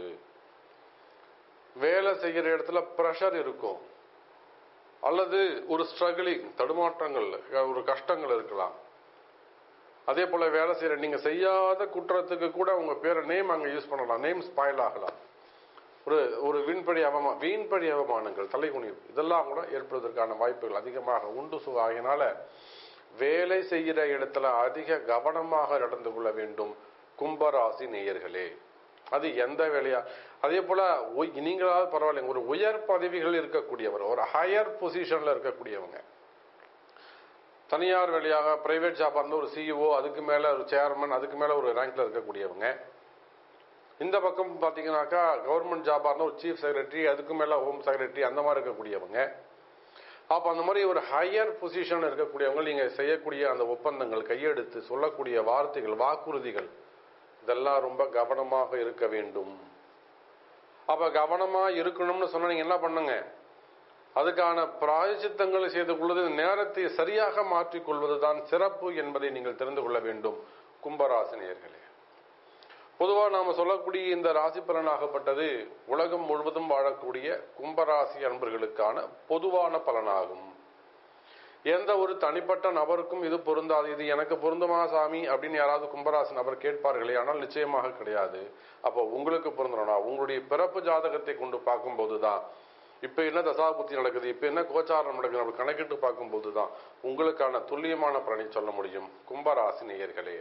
வேலை செய்கிற இடத்துல ப்ரெஷர் இருக்கும் அல்லது ஒரு ஸ்ட்ரகிளிங் தடுமாற்றங்கள் ஒரு கஷ்டங்கள் இருக்கலாம் அதே போல வேலை செய்யற நீங்க செய்யாத குற்றத்துக்கு கூட உங்க பேரை நேம் அங்க யூஸ் பண்ணலாம் நேம் ஸ்பாயில் ஆகலாம் ஒரு ஒரு வீண்படி அவமா வீண்படி அவமானங்கள் தலைகுனிவு இதெல்லாம் கூட ஏற்படுவதற்கான வாய்ப்புகள் அதிகமாக உண்டு சு ஆகினால வேலை செய்கிற இடத்துல அதிக கவனமாக நடந்து கொள்ள வேண்டும் கும்பராசி நேயர்களே அது எந்த வேலையா அதே போல உய்- நீங்களாவது பரவாயில்லைங்க ஒரு உயர் பதவிகள் இருக்கக்கூடியவர் ஒரு ஹையர் பொசிஷன்ல இருக்கக்கூடியவங்க தனியார் வேலையாக பிரைவேட் ஜாப் வந்து ஒரு சிஇஓ அதுக்கு மேல ஒரு சேர்மன் அதுக்கு மேல ஒரு ரேங்க்ல இருக்கக்கூடியவங்க இந்த பக்கம் பாத்தீங்கன்னாக்கா கவர்மெண்ட் ஜாபா இருந்தா ஒரு சீஃப் செக்ரட்டரி அதுக்கு மேல ஹோம் செக்ரட்டரி அந்த மாதிரி இருக்கக்கூடியவங்க அப்ப அந்த மாதிரி ஒரு ஹையர் பொசிஷன் இருக்கக்கூடியவங்க நீங்க செய்யக்கூடிய அந்த ஒப்பந்தங்கள் கையெழுத்து சொல்லக்கூடிய வார்த்தைகள் வாக்குறுதிகள் இதெல்லாம் ரொம்ப கவனமாக இருக்க வேண்டும் அப்ப கவனமா இருக்கணும்னு சொன்னா நீங்க என்ன பண்ணுங்க அதுக்கான பிராயச்சித்தங்களை செய்து கொள்வது நேரத்தை சரியாக மாற்றிக் கொள்வதுதான் சிறப்பு என்பதை நீங்கள் தெரிந்து கொள்ள வேண்டும் கும்பராசினியர்களே பொதுவா நாம சொல்லக்கூடிய இந்த ராசி பலனாகப்பட்டது உலகம் முழுவதும் வாழக்கூடிய கும்பராசி அன்பர்களுக்கான பொதுவான பலனாகும் எந்த ஒரு தனிப்பட்ட நபருக்கும் இது பொருந்தாது இது எனக்கு பொருந்துமா சாமி அப்படின்னு யாராவது கும்பராசி நபர் கேட்பார்களே ஆனால் நிச்சயமாக கிடையாது அப்போ உங்களுக்கு பொருந்தணும்னா உங்களுடைய பிறப்பு ஜாதகத்தை கொண்டு பார்க்கும்போது தான் இப்ப என்ன தசாபுத்தி நடக்குது இப்ப என்ன கோச்சாரம் நடக்குது அப்படி கணக்கிட்டு பார்க்கும்போது தான் உங்களுக்கான துல்லியமான பலனை சொல்ல முடியும் கும்பராசி நேயர்களே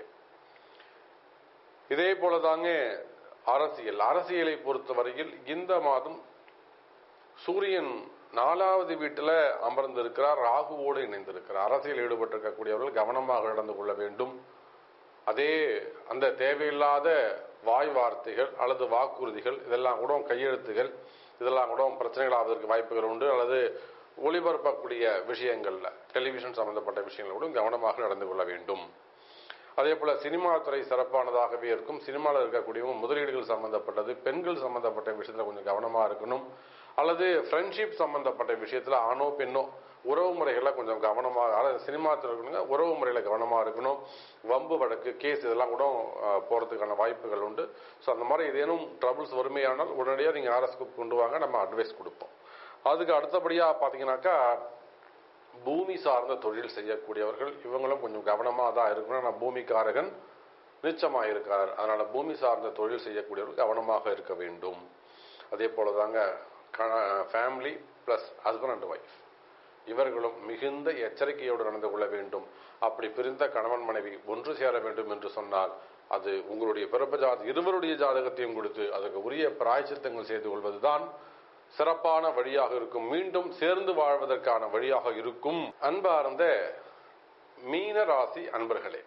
இதே போலதாங்க அரசியல் அரசியலை பொறுத்தவரையில் இந்த மாதம் சூரியன் நாலாவது வீட்டில் அமர்ந்திருக்கிறார் ராகுவோடு இணைந்திருக்கிறார் அரசியல் ஈடுபட்டிருக்கக்கூடியவர்கள் கவனமாக நடந்து கொள்ள வேண்டும் அதே அந்த தேவையில்லாத வாய் வார்த்தைகள் அல்லது வாக்குறுதிகள் இதெல்லாம் கூட கையெழுத்துகள் இதெல்லாம் கூட பிரச்சனைகள் ஆவதற்கு வாய்ப்புகள் உண்டு அல்லது ஒளிபரப்பக்கூடிய விஷயங்கள்ல டெலிவிஷன் சம்பந்தப்பட்ட விஷயங்கள் கூட கவனமாக நடந்து கொள்ள வேண்டும் அதே போல சினிமா துறை சிறப்பானதாகவே இருக்கும் சினிமாவில் இருக்கக்கூடியவங்க முதலீடுகள் சம்பந்தப்பட்டது பெண்கள் சம்பந்தப்பட்ட விஷயத்துல கொஞ்சம் கவனமா இருக்கணும் அல்லது ஃப்ரெண்ட்ஷிப் சம்பந்தப்பட்ட விஷயத்துல ஆணோ பெண்ணோ உறவு முறைகளை கொஞ்சம் கவனமாக அதாவது சினிமா துறைங்க உறவு முறையில கவனமா இருக்கணும் வம்பு வழக்கு கேஸ் இதெல்லாம் கூட அஹ், போறதுக்கான வாய்ப்புகள் உண்டு ஸோ அந்த மாதிரி ஏதேனும் ட்ரபிள்ஸ் வறுமையானால் உடனடியாக நீங்க ஆர்எஸ்க்கு கொண்டு வாங்க நம்ம அட்வைஸ் கொடுப்போம் அதுக்கு அடுத்தபடியா பாத்தீங்கன்னாக்கா பூமி சார்ந்த தொழில் செய்யக்கூடியவர்கள் இவங்களும் கொஞ்சம் கவனமா தான் இருக்கணும் ஆனால் பூமிக்காரகன் நிச்சயமா இருக்கார் அதனால பூமி சார்ந்த தொழில் செய்யக்கூடியவர்கள் கவனமாக இருக்க வேண்டும் அதே போலதாங்க family plus husband and wife இவர்களும் மிகுந்த எச்சரிக்கையோடு நடந்து கொள்ள வேண்டும் அப்படி பிரிந்த கணவன் மனைவி ஒன்று சேர வேண்டும் என்று சொன்னால் அது உங்களுடைய பிறப்பு ஜாத இருவருடைய ஜாதகத்தையும் கொடுத்து அதற்கு உரிய பிராய்ச்சித்தங்கள் செய்து கொள்வதுதான் சிறப்பான வழியாக இருக்கும் மீண்டும் சேர்ந்து வாழ்வதற்கான வழியாக இருக்கும் அன்பார்ந்த மீன ராசி அன்பர்களே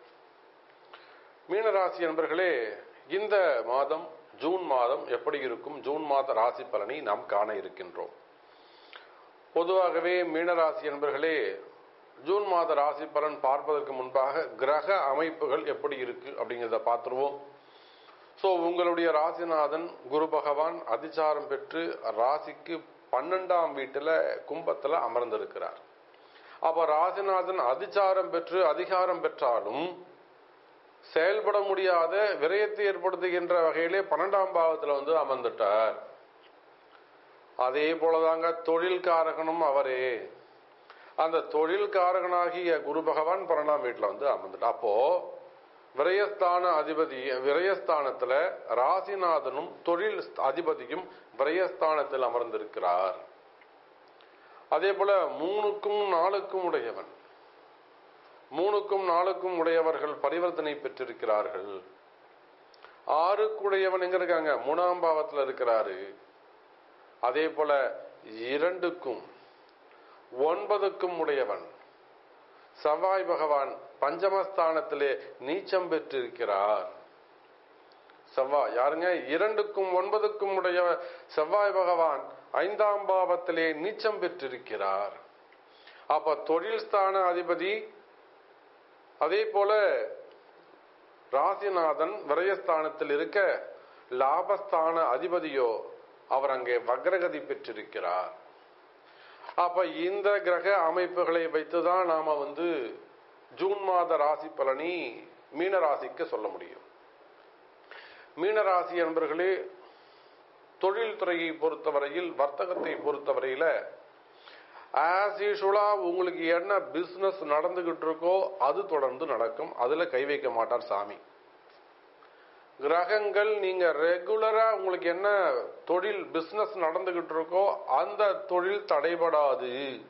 மீனராசி அன்பர்களே இந்த மாதம் ஜூன் மாதம் எப்படி இருக்கும் ஜூன் மாத ராசி பலனை நாம் காண இருக்கின்றோம் பொதுவாகவே மீனராசி என்பர்களே ஜூன் மாத ராசி பலன் பார்ப்பதற்கு முன்பாக கிரக அமைப்புகள் எப்படி இருக்கு அப்படிங்கிறத பார்த்துருவோம் ஸோ உங்களுடைய ராசிநாதன் குரு பகவான் அதிச்சாரம் பெற்று ராசிக்கு பன்னெண்டாம் வீட்டுல கும்பத்துல அமர்ந்திருக்கிறார் அப்ப ராசிநாதன் அதிச்சாரம் பெற்று அதிகாரம் பெற்றாலும் செயல்பட முடியாத விரயத்தை ஏற்படுத்துகின்ற வகையிலே பன்னெண்டாம் பாவத்துல வந்து அமர்ந்துட்டார் அதே போலதாங்க தொழில் காரகனும் அவரே அந்த தொழில் காரகனாகிய குரு பகவான் பன்னெண்டாம் வீட்டுல வந்து அமர்ந்துட்டார் அப்போ விரயஸ்தான அதிபதி விரயஸ்தானத்துல ராசிநாதனும் தொழில் அதிபதியும் விரயஸ்தானத்தில் அமர்ந்திருக்கிறார் அதே போல மூணுக்கும் நாலுக்கும் உடையவன் மூணுக்கும் நாலுக்கும் உடையவர்கள் பரிவர்த்தனை பெற்றிருக்கிறார்கள் ஆறுக்குடையவன் எங்க இருக்காங்க மூணாம் பாவத்துல இருக்கிறாரு அதே போல இரண்டுக்கும் ஒன்பதுக்கும் உடையவன் செவ்வாய் பகவான் பஞ்சமஸ்தானத்திலே நீச்சம் பெற்றிருக்கிறார் செவ்வாய் யாருங்க இரண்டுக்கும் ஒன்பதுக்கும் உடைய செவ்வாய் பகவான் ஐந்தாம் பாவத்திலே நீச்சம் பெற்றிருக்கிறார் அப்ப தொழில் ஸ்தான அதிபதி அதே போல ராசிநாதன் விரயஸ்தானத்தில் இருக்க லாபஸ்தான அதிபதியோ அவர் அங்கே வக்ரகதி பெற்றிருக்கிறார் அப்ப இந்த கிரக அமைப்புகளை வைத்துதான் நாம வந்து ஜூன் மாத ராசி பலனி மீன ராசிக்கு சொல்ல முடியும் மீனராசி என்பர்களே தொழில் துறையை பொறுத்தவரையில் வர்த்தகத்தை பொறுத்தவரையில ஆஸ் யூஷுவலா உங்களுக்கு என்ன பிசினஸ் நடந்துகிட்டு இருக்கோ அது தொடர்ந்து நடக்கும் அதுல கை வைக்க மாட்டார் சாமி கிரகங்கள் நீங்க ரெகுலரா உங்களுக்கு என்ன தொழில் பிசினஸ் நடந்துகிட்டு இருக்கோ அந்த தொழில் தடைபடாது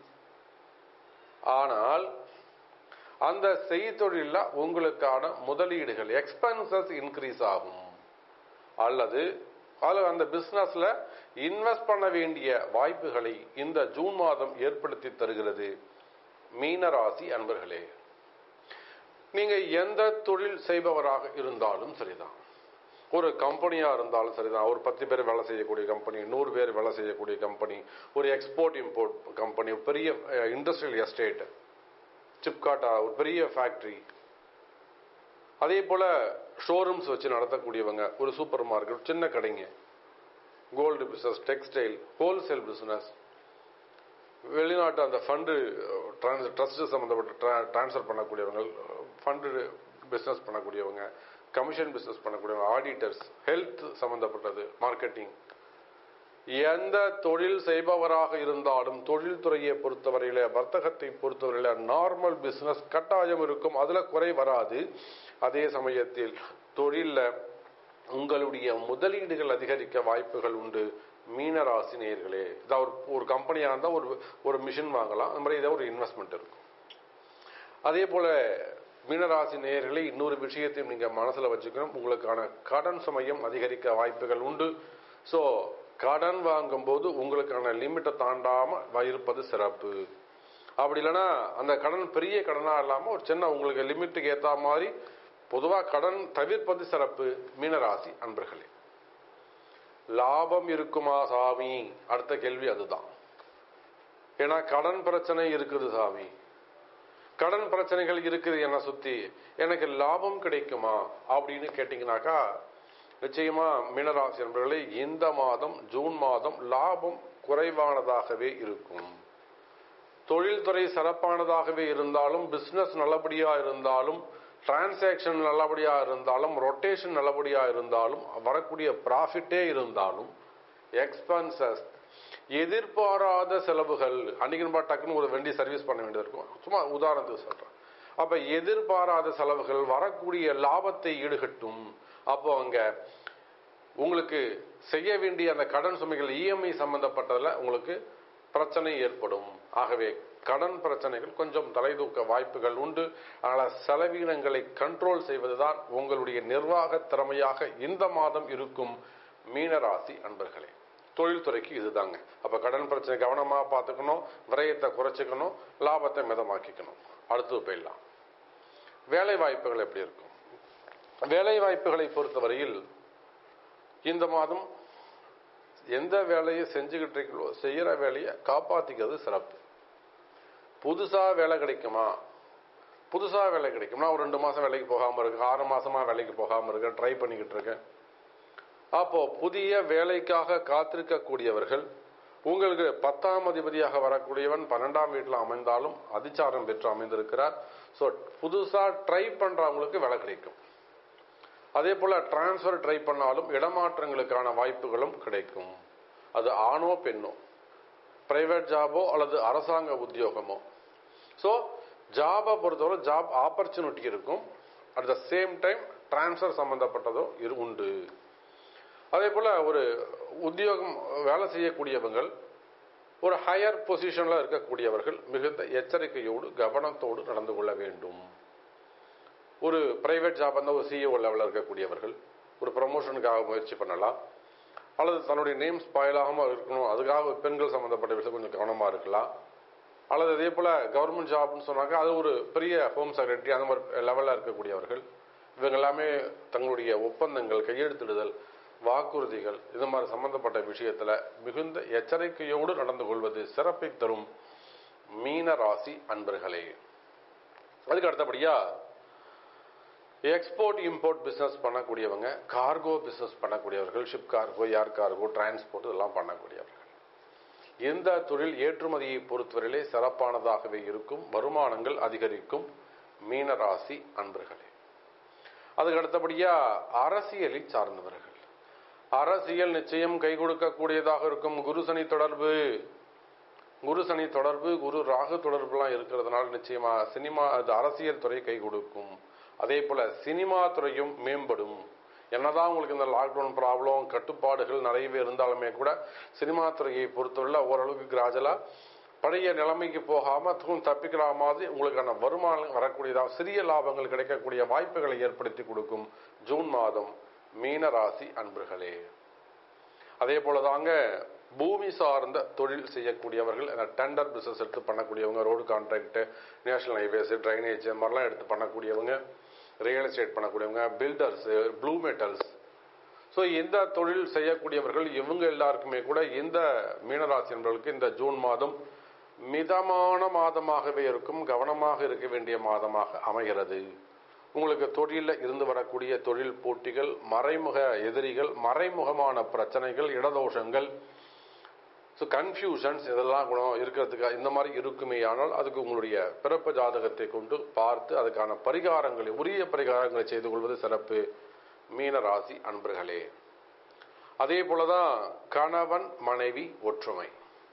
ஆனால் அந்த செய்தொழில உங்களுக்கான முதலீடுகள் எக்ஸ்பென்சஸ் இன்க்ரீஸ் ஆகும் அல்லது அதில் அந்த பிசினஸ்ல இன்வெஸ்ட் பண்ண வேண்டிய வாய்ப்புகளை இந்த ஜூன் மாதம் ஏற்படுத்தி தருகிறது மீனராசி அன்பர்களே நீங்க எந்த தொழில் செய்பவராக இருந்தாலும் சரிதான் ஒரு கம்பெனியா இருந்தாலும் சரிதான் ஒரு பத்து பேர் வேலை செய்யக்கூடிய கம்பெனி நூறு பேர் வேலை செய்யக்கூடிய கம்பெனி ஒரு எக்ஸ்போர்ட் இம்போர்ட் கம்பெனி பெரிய இண்டஸ்ட்ரியல் எஸ்டேட் சிப்காட்டா ஒரு பெரிய ஃபேக்டரி அதே போல ஷோரூம்ஸ் வச்சு நடத்தக்கூடியவங்க ஒரு சூப்பர் மார்க்கெட் சின்ன கடைங்க gold business textile wholesale business வெளிநாட்டு அந்த ஃபண்டு ட்ரஸ்ட் சம்மந்தப்பட்ட டிரான்ஸ்ஃபர் பண்ணக்கூடியவங்க ஃபண்டு பிஸ்னஸ் பண்ணக்கூடியவங்க கமிஷன் பிஸ்னஸ் பண்ணக்கூடியவங்க ஆடிட்டர்ஸ் ஹெல்த் சம்பந்தப்பட்டது மார்க்கெட்டிங் எந்த தொழில் செய்பவராக இருந்தாலும் தொழில்துறையை பொறுத்தவரையில வர்த்தகத்தை பொறுத்தவரையில நார்மல் பிசினஸ் கட்டாயம் இருக்கும் அதுல குறை வராது அதே சமயத்தில் தொழில்ல உங்களுடைய முதலீடுகள் அதிகரிக்க வாய்ப்புகள் உண்டு மீனராசி நேர்களே இதான் ஒரு ஒரு கம்பெனியா இருந்தா ஒரு ஒரு மிஷின் வாங்கலாம் அந்த மாதிரி இதை ஒரு இன்வெஸ்ட்மெண்ட் இருக்கும் அதே போல மீனராசி நேயர்களே இன்னொரு விஷயத்தையும் நீங்க மனசுல வச்சுக்கணும் உங்களுக்கான கடன் சுமையும் அதிகரிக்க வாய்ப்புகள் உண்டு ஸோ கடன் வாங்கும்போது உங்களுக்கான லிமிட்டை தாண்டாம இருப்பது சிறப்பு அப்படி இல்லைன்னா அந்த கடன் பெரிய கடனா இல்லாம ஒரு சின்ன உங்களுக்கு லிமிட்டுக்கு ஏத்த மாதிரி பொதுவா கடன் தவிர்ப்பது சிறப்பு மீனராசி அன்பர்களே லாபம் இருக்குமா சாமி அடுத்த கேள்வி அதுதான் ஏன்னா கடன் பிரச்சனை இருக்குது சாமி கடன் பிரச்சனைகள் இருக்குது என்ன சுத்தி எனக்கு லாபம் கிடைக்குமா அப்படின்னு கேட்டீங்கன்னாக்கா நிச்சயமா மீனராசி என்பவர்களே இந்த மாதம் ஜூன் மாதம் லாபம் குறைவானதாகவே இருக்கும் தொழில்துறை சிறப்பானதாகவே இருந்தாலும் பிசினஸ் நல்லபடியா இருந்தாலும் டிரான்சாக்ஷன் நல்லபடியா இருந்தாலும் ரொட்டேஷன் நல்லபடியா இருந்தாலும் வரக்கூடிய ப்ராஃபிட்டே இருந்தாலும் எக்ஸ்பென்சஸ் எதிர்பாராத செலவுகள் அன்னைக்கு நம்ம டக்குன்னு ஒரு வண்டி சர்வீஸ் பண்ண வேண்டியது இருக்கும் சும்மா உதாரணத்துக்கு சொல்றேன் அப்ப எதிர்பாராத செலவுகள் வரக்கூடிய லாபத்தை ஈடுகட்டும் அப்போ அங்க உங்களுக்கு செய்ய வேண்டிய அந்த கடன் சுமைகள் இஎம்ஐ சம்பந்தப்பட்டதுல உங்களுக்கு பிரச்சனை ஏற்படும் ஆகவே கடன் பிரச்சனைகள் கொஞ்சம் தலைதூக்க வாய்ப்புகள் உண்டு ஆனால் செலவினங்களை கண்ட்ரோல் செய்வதுதான் உங்களுடைய நிர்வாக திறமையாக இந்த மாதம் இருக்கும் மீனராசி அன்பர்களே தொழில்துறைக்கு இதுதாங்க அப்ப கடன் பிரச்சனை கவனமா பார்த்துக்கணும் விரயத்தை குறைச்சிக்கணும் லாபத்தை மிதமாக்கிக்கணும் அடுத்து போயிடலாம் வேலை வாய்ப்புகள் எப்படி இருக்கும் வேலை வாய்ப்புகளை பொறுத்தவரையில் இந்த மாதம் எந்த வேலையை செஞ்சுக்கிட்டு இருக்கீங்களோ செய்யற வேலையை காப்பாத்திக்கிறது சிறப்பு புதுசா வேலை கிடைக்குமா புதுசா வேலை கிடைக்கும்னா ஒரு ரெண்டு மாசம் வேலைக்கு போகாம இருக்கு ஆறு மாசமா வேலைக்கு போகாம இருக்கேன் ட்ரை பண்ணிக்கிட்டு இருக்கேன் அப்போ புதிய வேலைக்காக காத்திருக்கக்கூடியவர்கள் உங்களுக்கு பத்தாம் அதிபதியாக வரக்கூடியவன் பன்னெண்டாம் வீட்டில் அமைந்தாலும் அதிச்சாரம் பெற்று அமைந்திருக்கிறார் ஸோ புதுசா ட்ரை பண்றவங்களுக்கு வேலை கிடைக்கும் அதே போல டிரான்ஸ்ஃபர் ட்ரை பண்ணாலும் இடமாற்றங்களுக்கான வாய்ப்புகளும் கிடைக்கும் அது ஆணோ பெண்ணோ பிரைவேட் ஜாபோ அல்லது அரசாங்க உத்தியோகமோ ஸோ ஜாபை பொறுத்தவரை ஜாப் ஆப்பர்ச்சுனிட்டி இருக்கும் at the same time transfer சம்பந்தப்பட்டதோ இரு உண்டு அதே போல ஒரு உத்தியோகம் வேலை செய்யக்கூடியவங்கள் ஒரு ஹையர் பொசிஷன்ல இருக்கக்கூடியவர்கள் மிகுந்த எச்சரிக்கையோடு கவனத்தோடு நடந்து கொள்ள வேண்டும் ஒரு பிரைவேட் ஜாப் அந்த ஒரு சிஇஓ லெவலில் இருக்கக்கூடியவர்கள் ஒரு ப்ரமோஷனுக்காக முயற்சி பண்ணலாம் அல்லது தன்னுடைய நேம் ஸ்பாயில் ஆகாமல் இருக்கணும் அதுக்காக பெண்கள் சம்பந்தப்பட்ட விஷயம் கொஞ்சம் கவனமாக இருக்கலாம் அல்லது அதே போல் கவர்மெண்ட் ஜாப்னு சொன்னாக்க அது ஒரு பெரிய ஹோம் செக்ரட்டரி அந்த மாதிரி லெவலில் இருக்கக்கூடியவர்கள் இவங்க எல்லாமே தங்களுடைய ஒப்பந்தங்கள் கையெழுத்திடுதல் வாக்குறுதிகள் இது மாதிரி சம்பந்தப்பட்ட விஷயத்துல மிகுந்த எச்சரிக்கையோடு நடந்து கொள்வது சிறப்பை தரும் மீன ராசி அன்பர்களே அதுக்கு அடுத்தபடியா எக்ஸ்போர்ட் இம்போர்ட் பிசினஸ் பண்ணக்கூடியவங்க கார்கோ பிசினஸ் பண்ணக்கூடியவர்கள் ship cargo air cargo transport இதெல்லாம் பண்ணக்கூடியவர்கள் இந்த தொழில் ஏற்றுமதியை பொறுத்தவரையிலே சிறப்பானதாகவே இருக்கும் வருமானங்கள் அதிகரிக்கும் மீனராசி அன்பர்களே அதுக்கு அடுத்தபடியா அரசியலை சார்ந்தவர்கள் அரசியல் நிச்சயம் கை கொடுக்கக்கூடியதாக இருக்கும் குரு சனி தொடர்பு குரு சனி தொடர்பு குரு ராகு தொடர்புலாம் இருக்கிறதுனால நிச்சயமா சினிமா அது அரசியல் துறை கை கொடுக்கும் அதே போல சினிமா துறையும் மேம்படும் என்னதான் உங்களுக்கு இந்த லாக்டவுன் ப்ராப்ளம் கட்டுப்பாடுகள் நிறையவே இருந்தாலுமே கூட சினிமா துறையை பொறுத்தவரை ஓரளவுக்கு கிராஜலா பழைய நிலைமைக்கு போகாம தூண் தப்பிக்கிற மாதிரி உங்களுக்கான வருமானம் வரக்கூடியதாக சிறிய லாபங்கள் கிடைக்கக்கூடிய வாய்ப்புகளை ஏற்படுத்தி கொடுக்கும் ஜூன் மாதம் மீன ராசி அன்பர்களே அதே போலதாங்க பூமி சார்ந்த தொழில் செய்யக்கூடியவர்கள் டெண்டர் பிசினஸ் எடுத்து பண்ணக்கூடியவங்க road contract national highways drainage மாதிரிலாம் எடுத்து பண்ணக்கூடியவங்க ரியல் எஸ்டேட் பண்ணக்கூடியவங்க பில்டர்ஸ் ப்ளூ மெட்டல்ஸ் ஸோ இந்த தொழில் செய்யக்கூடியவர்கள் இவங்க எல்லாருக்குமே கூட இந்த மீனராசி என்பவர்களுக்கு இந்த ஜூன் மாதம் மிதமான மாதமாகவே இருக்கும் கவனமாக இருக்க வேண்டிய மாதமாக அமைகிறது உங்களுக்கு தொழிலில் இருந்து வரக்கூடிய தொழில் போட்டிகள் மறைமுக எதிரிகள் மறைமுகமான பிரச்சனைகள் இடதோஷங்கள் ஸோ கன்ஃபியூஷன்ஸ் இதெல்லாம் கூட இருக்கிறதுக்கு இந்த மாதிரி இருக்குமே ஆனால் அதுக்கு உங்களுடைய பிறப்பு ஜாதகத்தை கொண்டு பார்த்து அதுக்கான பரிகாரங்களை உரிய பரிகாரங்களை செய்து கொள்வது சிறப்பு மீன ராசி அன்பர்களே அதே போலதான் கணவன் மனைவி ஒற்றுமை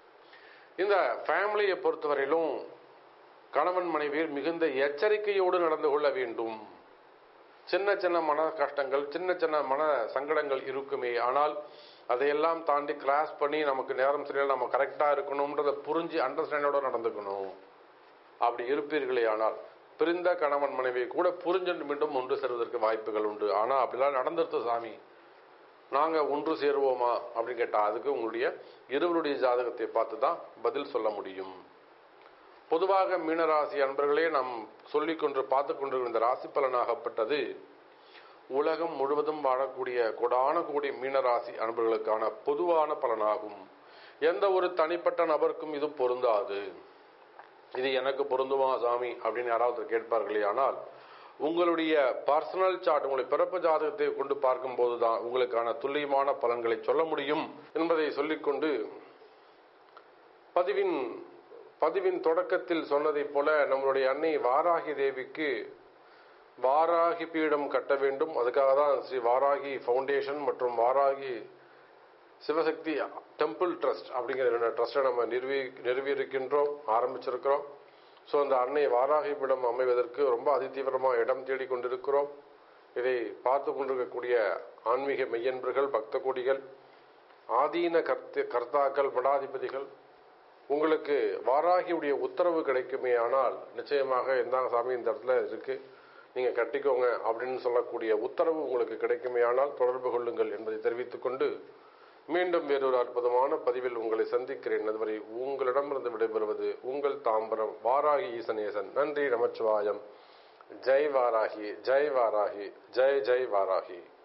இந்த ஃபேமிலியை பொறுத்தவரையிலும் கணவன் மனைவியர் மிகுந்த எச்சரிக்கையோடு நடந்து கொள்ள வேண்டும் சின்ன சின்ன மன கஷ்டங்கள் சின்ன சின்ன மன சங்கடங்கள் இருக்குமே ஆனால் அதையெல்லாம் தாண்டி கிராஸ் பண்ணி நமக்கு நேரம் சரியில்லை நம்ம கரெக்டாக இருக்கணும்ன்றதை புரிஞ்சு அண்டர்ஸ்டாண்டோட நடந்துக்கணும் அப்படி இருப்பீர்களே ஆனால் பிரிந்த கணவன் மனைவி கூட புரிஞ்சு மீண்டும் ஒன்று சேர்வதற்கு வாய்ப்புகள் உண்டு ஆனால் அப்படிலாம் நடந்துருது சாமி நாங்கள் ஒன்று சேருவோமா அப்படின்னு கேட்டால் அதுக்கு உங்களுடைய இருவருடைய ஜாதகத்தை பார்த்து தான் பதில் சொல்ல முடியும் பொதுவாக மீனராசி அன்பர்களே நாம் சொல்லிக் கொண்டு பார்த்து கொண்டிருக்கிற இந்த ராசி பலனாகப்பட்டது உலகம் முழுவதும் வாழக்கூடிய கொடான கோடி மீனராசி அன்பர்களுக்கான பொதுவான பலனாகும் எந்த ஒரு தனிப்பட்ட நபருக்கும் இது பொருந்தாது இது எனக்கு பொருந்துமா சாமி அப்படின்னு யாராவது கேட்பார்களே ஆனால் உங்களுடைய பர்சனல் சார்ட் உங்களுடைய பிறப்பு ஜாதகத்தை கொண்டு பார்க்கும்போது தான் உங்களுக்கான துல்லியமான பலன்களை சொல்ல முடியும் என்பதை சொல்லிக்கொண்டு பதிவின் பதிவின் தொடக்கத்தில் சொன்னதைப் போல நம்மளுடைய அன்னை வாராகி தேவிக்கு வாராகி பீடம் கட்ட வேண்டும் அதுக்காக தான் ஸ்ரீ வாராகி ஃபவுண்டேஷன் மற்றும் வாராகி சிவசக்தி டெம்பிள் ட்ரஸ்ட் அப்படிங்கிற ரெண்டு ட்ரஸ்ட்டை நம்ம நிறுவி நிறுவியிருக்கின்றோம் ஆரம்பிச்சிருக்கிறோம் ஸோ அந்த அன்னை வாராகி பீடம் அமைவதற்கு ரொம்ப அதிதீவிரமாக இடம் தேடி கொண்டிருக்கிறோம் இதை பார்த்து கொண்டிருக்கக்கூடிய ஆன்மீக மெய்யன்பர்கள் பக்த கோடிகள் ஆதீன கர்த்த கர்த்தாக்கள் மடாதிபதிகள் உங்களுக்கு வாராகியுடைய உத்தரவு கிடைக்குமே ஆனால் நிச்சயமாக இந்தாங்க சாமி இந்த இடத்துல இருக்கு நீங்க கட்டிக்கோங்க அப்படின்னு சொல்லக்கூடிய உத்தரவு உங்களுக்கு கிடைக்குமே ஆனால் தொடர்பு கொள்ளுங்கள் என்பதை தெரிவித்துக் கொண்டு மீண்டும் வேறொரு அற்புதமான பதிவில் உங்களை சந்திக்கிறேன் அதுவரை உங்களிடமிருந்து விடைபெறுவது உங்கள் தாம்பரம் வாராகி ஈசனேசன் நன்றி நமச்சிவாயம் ஜெய் வாராகி ஜெய் வாராகி ஜெய் ஜெய் வாராகி